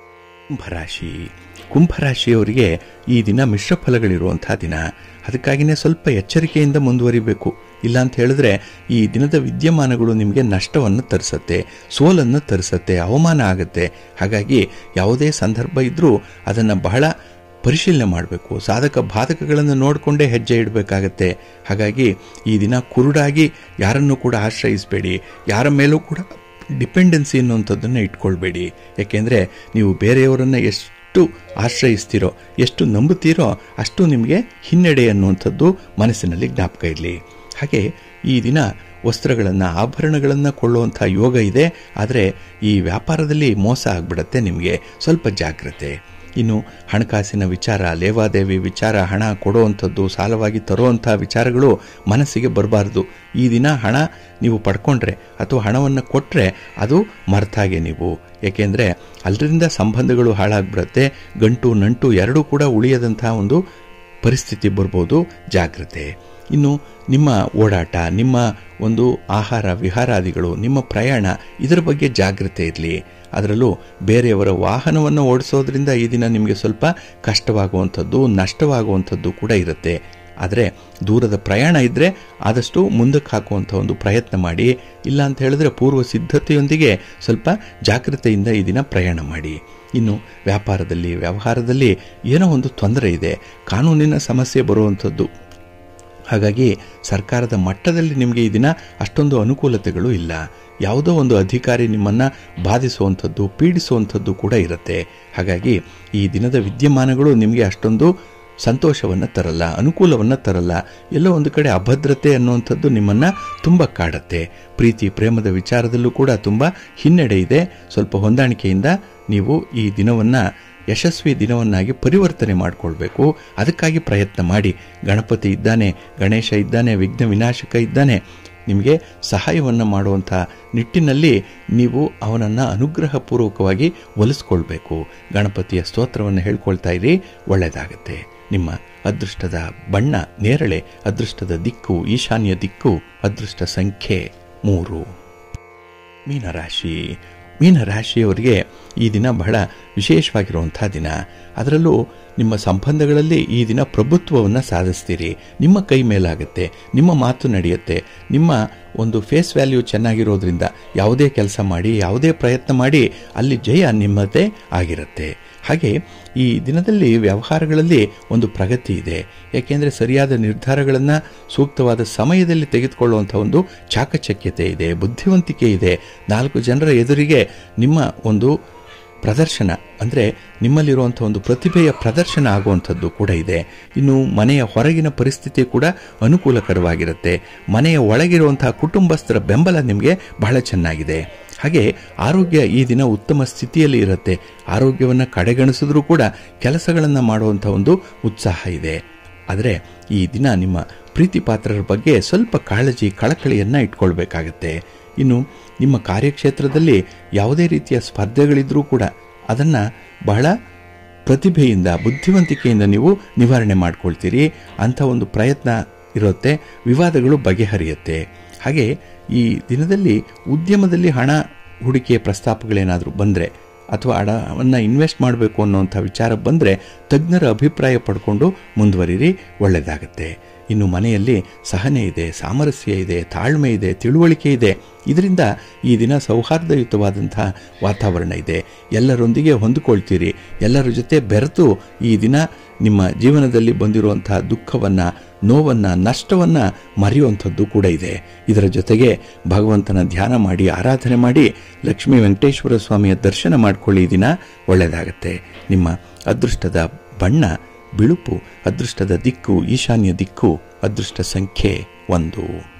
ಕುಂಭರಾಶಿ ಕುಂಭರಾಶಿಯವರಿಗೆ ಈ ದಿನ ಮಿಶ್ರ ಫಲಗಳಿರುವಂತಹ ದಿನ ಅದಕ್ಕಾಗಿಯೇ ಸ್ವಲ್ಪ ಎಚ್ಚರಿಕೆಯಿಂದ ಮುಂದುವರಿಬೇಕು ಇಲ್ಲ ಅಂತ ಹೇಳಿದ್ರೆ ಈ ದಿನದ ವಿದ್ಯಮಾನಗಳು ನಿಮಗೆ ನಷ್ಟವನ್ನು ತರಿಸತ್ತೆ ಸೋಲನ್ನು ತರಿಸತ್ತೆ ಅವಮಾನ ಆಗುತ್ತೆ ಹಾಗಾಗಿ ಯಾವುದೇ ಸಂದರ್ಭ ಇದ್ದರೂ ಅದನ್ನು ಬಹಳ ಪರಿಶೀಲನೆ ಮಾಡಬೇಕು ಸಾಧಕ ಬಾಧಕಗಳನ್ನು ನೋಡಿಕೊಂಡೇ ಹೆಜ್ಜೆ ಇಡಬೇಕಾಗತ್ತೆ ಹಾಗಾಗಿ ಈ ದಿನ ಕುರುಡಾಗಿ ಯಾರನ್ನು ಕೂಡ ಆಶ್ರಯಿಸಬೇಡಿ ಯಾರ ಮೇಲೂ ಕೂಡ ಡಿಪೆಂಡೆನ್ಸಿ ಅನ್ನುವಂಥದ್ದನ್ನು ಇಟ್ಕೊಳ್ಬೇಡಿ ಯಾಕೆಂದರೆ ನೀವು ಬೇರೆಯವರನ್ನು ಎಷ್ಟು ಆಶ್ರಯಿಸ್ತೀರೋ ಎಷ್ಟು ನಂಬುತ್ತೀರೋ ಅಷ್ಟು ನಿಮಗೆ ಹಿನ್ನಡೆ ಅನ್ನುವಂಥದ್ದು ಮನಸ್ಸಿನಲ್ಲಿ ಜ್ಞಾಪಕ ಇರಲಿ ಹಾಗೆ ಈ ದಿನ ವಸ್ತ್ರಗಳನ್ನು ಆಭರಣಗಳನ್ನು ಕೊಳ್ಳುವಂಥ ಯೋಗ ಇದೆ ಆದರೆ ಈ ವ್ಯಾಪಾರದಲ್ಲಿ ಮೋಸ ಆಗಿಬಿಡತ್ತೆ ನಿಮಗೆ ಸ್ವಲ್ಪ ಜಾಗ್ರತೆ ಇನ್ನು ಹಣಕಾಸಿನ ವಿಚಾರ ಲೇವಾದೇವಿ ವಿಚಾರ ಹಣ ಕೊಡುವಂಥದ್ದು ಸಾಲವಾಗಿ ತರುವಂಥ ವಿಚಾರಗಳು ಮನಸ್ಸಿಗೆ ಬರಬಾರ್ದು ಈ ದಿನ ಹಣ ನೀವು ಪಡ್ಕೊಂಡ್ರೆ ಅಥವಾ ಹಣವನ್ನು ಕೊಟ್ಟರೆ ಅದು ಮರ್ತಾಗೆ ನೀವು ಏಕೆಂದರೆ ಅದರಿಂದ ಸಂಬಂಧಗಳು ಹಾಳಾಗ್ಬಿಡತ್ತೆ ಗಂಟು ನಂಟು ಎರಡೂ ಕೂಡ ಉಳಿಯದಂಥ ಒಂದು ಪರಿಸ್ಥಿತಿ ಬರ್ಬೋದು ಜಾಗ್ರತೆ ಇನ್ನು ನಿಮ್ಮ ಓಡಾಟ ನಿಮ್ಮ ಒಂದು ಆಹಾರ ವಿಹಾರಾದಿಗಳು ನಿಮ್ಮ ಪ್ರಯಾಣ ಇದರ ಬಗ್ಗೆ ಜಾಗ್ರತೆ ಇರಲಿ ಅದರಲ್ಲೂ ಬೇರೆಯವರ ವಾಹನವನ್ನು ಓಡಿಸೋದ್ರಿಂದ ಈ ದಿನ ನಿಮಗೆ ಸ್ವಲ್ಪ ಕಷ್ಟವಾಗುವಂಥದ್ದು ನಷ್ಟವಾಗುವಂಥದ್ದು ಕೂಡ ಇರುತ್ತೆ ಆದರೆ ದೂರದ ಪ್ರಯಾಣ ಇದ್ದರೆ ಆದಷ್ಟು ಮುಂದಕ್ಕೆ ಹಾಕುವಂಥ ಒಂದು ಪ್ರಯತ್ನ ಮಾಡಿ ಇಲ್ಲ ಅಂತ ಹೇಳಿದ್ರೆ ಪೂರ್ವ ಸಿದ್ಧತೆಯೊಂದಿಗೆ ಸ್ವಲ್ಪ ಜಾಗ್ರತೆಯಿಂದ ಈ ದಿನ ಪ್ರಯಾಣ ಮಾಡಿ ಇನ್ನು ವ್ಯಾಪಾರದಲ್ಲಿ ವ್ಯವಹಾರದಲ್ಲಿ ಏನೋ ಒಂದು ತೊಂದರೆ ಇದೆ ಕಾನೂನಿನ ಸಮಸ್ಯೆ ಬರುವಂಥದ್ದು ಹಾಗಾಗಿ ಸರ್ಕಾರದ ಮಟ್ಟದಲ್ಲಿ ನಿಮಗೆ ಈ ದಿನ ಅಷ್ಟೊಂದು ಅನುಕೂಲತೆಗಳು ಇಲ್ಲ ಯಾವುದೋ ಒಂದು ಅಧಿಕಾರಿ ನಿಮ್ಮನ್ನು ಬಾಧಿಸುವಂಥದ್ದು ಪೀಡಿಸುವಂಥದ್ದು ಕೂಡ ಇರುತ್ತೆ ಹಾಗಾಗಿ ಈ ದಿನದ ವಿದ್ಯಮಾನಗಳು ನಿಮಗೆ ಅಷ್ಟೊಂದು ಸಂತೋಷವನ್ನು ತರಲ್ಲ ಅನುಕೂಲವನ್ನು ತರಲ್ಲ ಎಲ್ಲೋ ಒಂದು ಕಡೆ ಅಭದ್ರತೆ ಅನ್ನುವಂಥದ್ದು ನಿಮ್ಮನ್ನು ತುಂಬ ಕಾಡತ್ತೆ ಪ್ರೀತಿ ಪ್ರೇಮದ ವಿಚಾರದಲ್ಲೂ ಕೂಡ ತುಂಬ ಹಿನ್ನಡೆ ಇದೆ ಸ್ವಲ್ಪ ಹೊಂದಾಣಿಕೆಯಿಂದ ನೀವು ಈ ದಿನವನ್ನು ಯಶಸ್ವಿ ದಿನವನ್ನಾಗಿ ಪರಿವರ್ತನೆ ಮಾಡಿಕೊಳ್ಬೇಕು ಅದಕ್ಕಾಗಿ ಪ್ರಯತ್ನ ಮಾಡಿ ಗಣಪತಿ ಇದ್ದಾನೆ ಗಣೇಶ ಇದ್ದಾನೆ ವಿಘ್ನ ವಿನಾಶಕ ಇದ್ದಾನೆ ನಿಮಗೆ ಸಹಾಯವನ್ನು ಮಾಡುವಂಥ ನಿಟ್ಟಿನಲ್ಲಿ ನೀವು ಅವನನ್ನು ಅನುಗ್ರಹಪೂರ್ವಕವಾಗಿ ಒಲಿಸ್ಕೊಳ್ಬೇಕು ಗಣಪತಿಯ ಸ್ತೋತ್ರವನ್ನು ಹೇಳ್ಕೊಳ್ತಾ ಇರಿ ಒಳ್ಳೆಯದಾಗುತ್ತೆ ನಿಮ್ಮ ಅದೃಷ್ಟದ ಬಣ್ಣ ನೇರಳೆ ಅದೃಷ್ಟದ ದಿಕ್ಕು ಈಶಾನ್ಯ ದಿಕ್ಕು ಅದೃಷ್ಟ ಸಂಖ್ಯೆ ಮೂರು ಮೀನರಾಶಿ ಮೀನರಾಶಿಯವರಿಗೆ ಈ ದಿನ ಬಹಳ ವಿಶೇಷವಾಗಿರುವಂಥ ದಿನ ಅದರಲ್ಲೂ ನಿಮ್ಮ ಸಂಬಂಧಗಳಲ್ಲಿ ಈ ದಿನ ಪ್ರಭುತ್ವವನ್ನು ಸಾಧಿಸ್ತೀರಿ ನಿಮ್ಮ ಕೈ ಮೇಲಾಗುತ್ತೆ ನಿಮ್ಮ ಮಾತು ನಡೆಯುತ್ತೆ ನಿಮ್ಮ ಒಂದು ಫೇಸ್ ವ್ಯಾಲ್ಯೂ ಚೆನ್ನಾಗಿರೋದ್ರಿಂದ ಯಾವುದೇ ಕೆಲಸ ಮಾಡಿ ಯಾವುದೇ ಪ್ರಯತ್ನ ಮಾಡಿ ಅಲ್ಲಿ ಜಯ ನಿಮ್ಮದೇ ಆಗಿರುತ್ತೆ ಹಾಗೆ ಈ ದಿನದಲ್ಲಿ ವ್ಯವಹಾರಗಳಲ್ಲಿ ಒಂದು ಪ್ರಗತಿ ಇದೆ ಯಾಕೆಂದರೆ ಸರಿಯಾದ ನಿರ್ಧಾರಗಳನ್ನು ಸೂಕ್ತವಾದ ಸಮಯದಲ್ಲಿ ತೆಗೆದುಕೊಳ್ಳುವಂಥ ಒಂದು ಚಾಕಚಕ್ಯತೆ ಇದೆ ಬುದ್ಧಿವಂತಿಕೆ ಇದೆ ನಾಲ್ಕು ಜನರ ಎದುರಿಗೆ ನಿಮ್ಮ ಒಂದು ಪ್ರದರ್ಶನ ಅಂದರೆ ನಿಮ್ಮಲ್ಲಿರುವಂಥ ಒಂದು ಪ್ರತಿಭೆಯ ಪ್ರದರ್ಶನ ಆಗುವಂಥದ್ದು ಕೂಡ ಇದೆ ಇನ್ನು ಮನೆಯ ಹೊರಗಿನ ಪರಿಸ್ಥಿತಿ ಕೂಡ ಅನುಕೂಲಕರವಾಗಿರುತ್ತೆ ಮನೆಯ ಒಳಗಿರುವಂತಹ ಕುಟುಂಬಸ್ಥರ ಬೆಂಬಲ ನಿಮಗೆ ಬಹಳ ಚೆನ್ನಾಗಿದೆ ಹಾಗೆ ಆರೋಗ್ಯ ಈ ದಿನ ಉತ್ತಮ ಸ್ಥಿತಿಯಲ್ಲಿ ಇರುತ್ತೆ ಆರೋಗ್ಯವನ್ನು ಕಡೆಗಣಿಸಿದ್ರೂ ಕೂಡ ಕೆಲಸಗಳನ್ನು ಮಾಡುವಂಥ ಒಂದು ಉತ್ಸಾಹ ಇದೆ ಆದರೆ ಈ ದಿನ ನಿಮ್ಮ ಪ್ರೀತಿ ಪಾತ್ರರ ಬಗ್ಗೆ ಸ್ವಲ್ಪ ಕಾಳಜಿ ಕಳಕಳಿಯನ್ನು ಇಟ್ಕೊಳ್ಬೇಕಾಗತ್ತೆ ಇನ್ನು ನಿಮ್ಮ ಕಾರ್ಯಕ್ಷೇತ್ರದಲ್ಲಿ ಯಾವುದೇ ರೀತಿಯ ಸ್ಪರ್ಧೆಗಳಿದ್ರೂ ಕೂಡ ಅದನ್ನು ಬಹಳ ಪ್ರತಿಭೆಯಿಂದ ಬುದ್ಧಿವಂತಿಕೆಯಿಂದ ನೀವು ನಿವಾರಣೆ ಮಾಡ್ಕೊಳ್ತೀರಿ ಅಂಥ ಒಂದು ಪ್ರಯತ್ನ ಇರುತ್ತೆ ವಿವಾದಗಳು ಬಗೆಹರಿಯುತ್ತೆ ಹಾಗೆ ಈ ದಿನದಲ್ಲಿ ಉದ್ಯಮದಲ್ಲಿ ಹಣ ಹೂಡಿಕೆಯ ಪ್ರಸ್ತಾಪಗಳೇನಾದರೂ ಬಂದರೆ ಅಥವಾ ಹಣವನ್ನು ಇನ್ವೆಸ್ಟ್ ಮಾಡಬೇಕು ಅನ್ನೋಂಥ ವಿಚಾರ ಬಂದರೆ ತಜ್ಞರ ಅಭಿಪ್ರಾಯ ಪಡ್ಕೊಂಡು ಮುಂದುವರಿರಿ ಒಳ್ಳೆಯದಾಗತ್ತೆ ಇನ್ನು ಮನೆಯಲ್ಲಿ ಸಹನೆ ಇದೆ ಸಾಮರಸ್ಯ ಇದೆ ತಾಳ್ಮೆ ಇದೆ ತಿಳುವಳಿಕೆ ಇದೆ ಇದರಿಂದ ಈ ದಿನ ಸೌಹಾರ್ದಯುತವಾದಂಥ ವಾತಾವರಣ ಇದೆ ಎಲ್ಲರೊಂದಿಗೆ ಹೊಂದಿಕೊಳ್ತೀರಿ ಎಲ್ಲರ ಜೊತೆ ಬೆರೆತು ಈ ದಿನ ನಿಮ್ಮ ಜೀವನದಲ್ಲಿ ಬಂದಿರುವಂಥ ದುಃಖವನ್ನು ನೋವನ್ನು ನಷ್ಟವನ್ನು ಮರೆಯುವಂಥದ್ದು ಕೂಡ ಇದೆ ಇದರ ಜೊತೆಗೆ ಭಗವಂತನ ಧ್ಯಾನ ಮಾಡಿ ಆರಾಧನೆ ಮಾಡಿ ಲಕ್ಷ್ಮೀ ವೆಂಕಟೇಶ್ವರ ಸ್ವಾಮಿಯ ದರ್ಶನ ಮಾಡಿಕೊಳ್ಳಿ ಈ ದಿನ ಒಳ್ಳೆಯದಾಗತ್ತೆ ನಿಮ್ಮ ಅದೃಷ್ಟದ ಬಣ್ಣ ಬಿಳುಪು ಅದೃಷ್ಟದ ದಿಕ್ಕು ಈಶಾನ್ಯ ದಿಕ್ಕು ಅದೃಷ್ಟ ಸಂಖ್ಯೆ ಒಂದು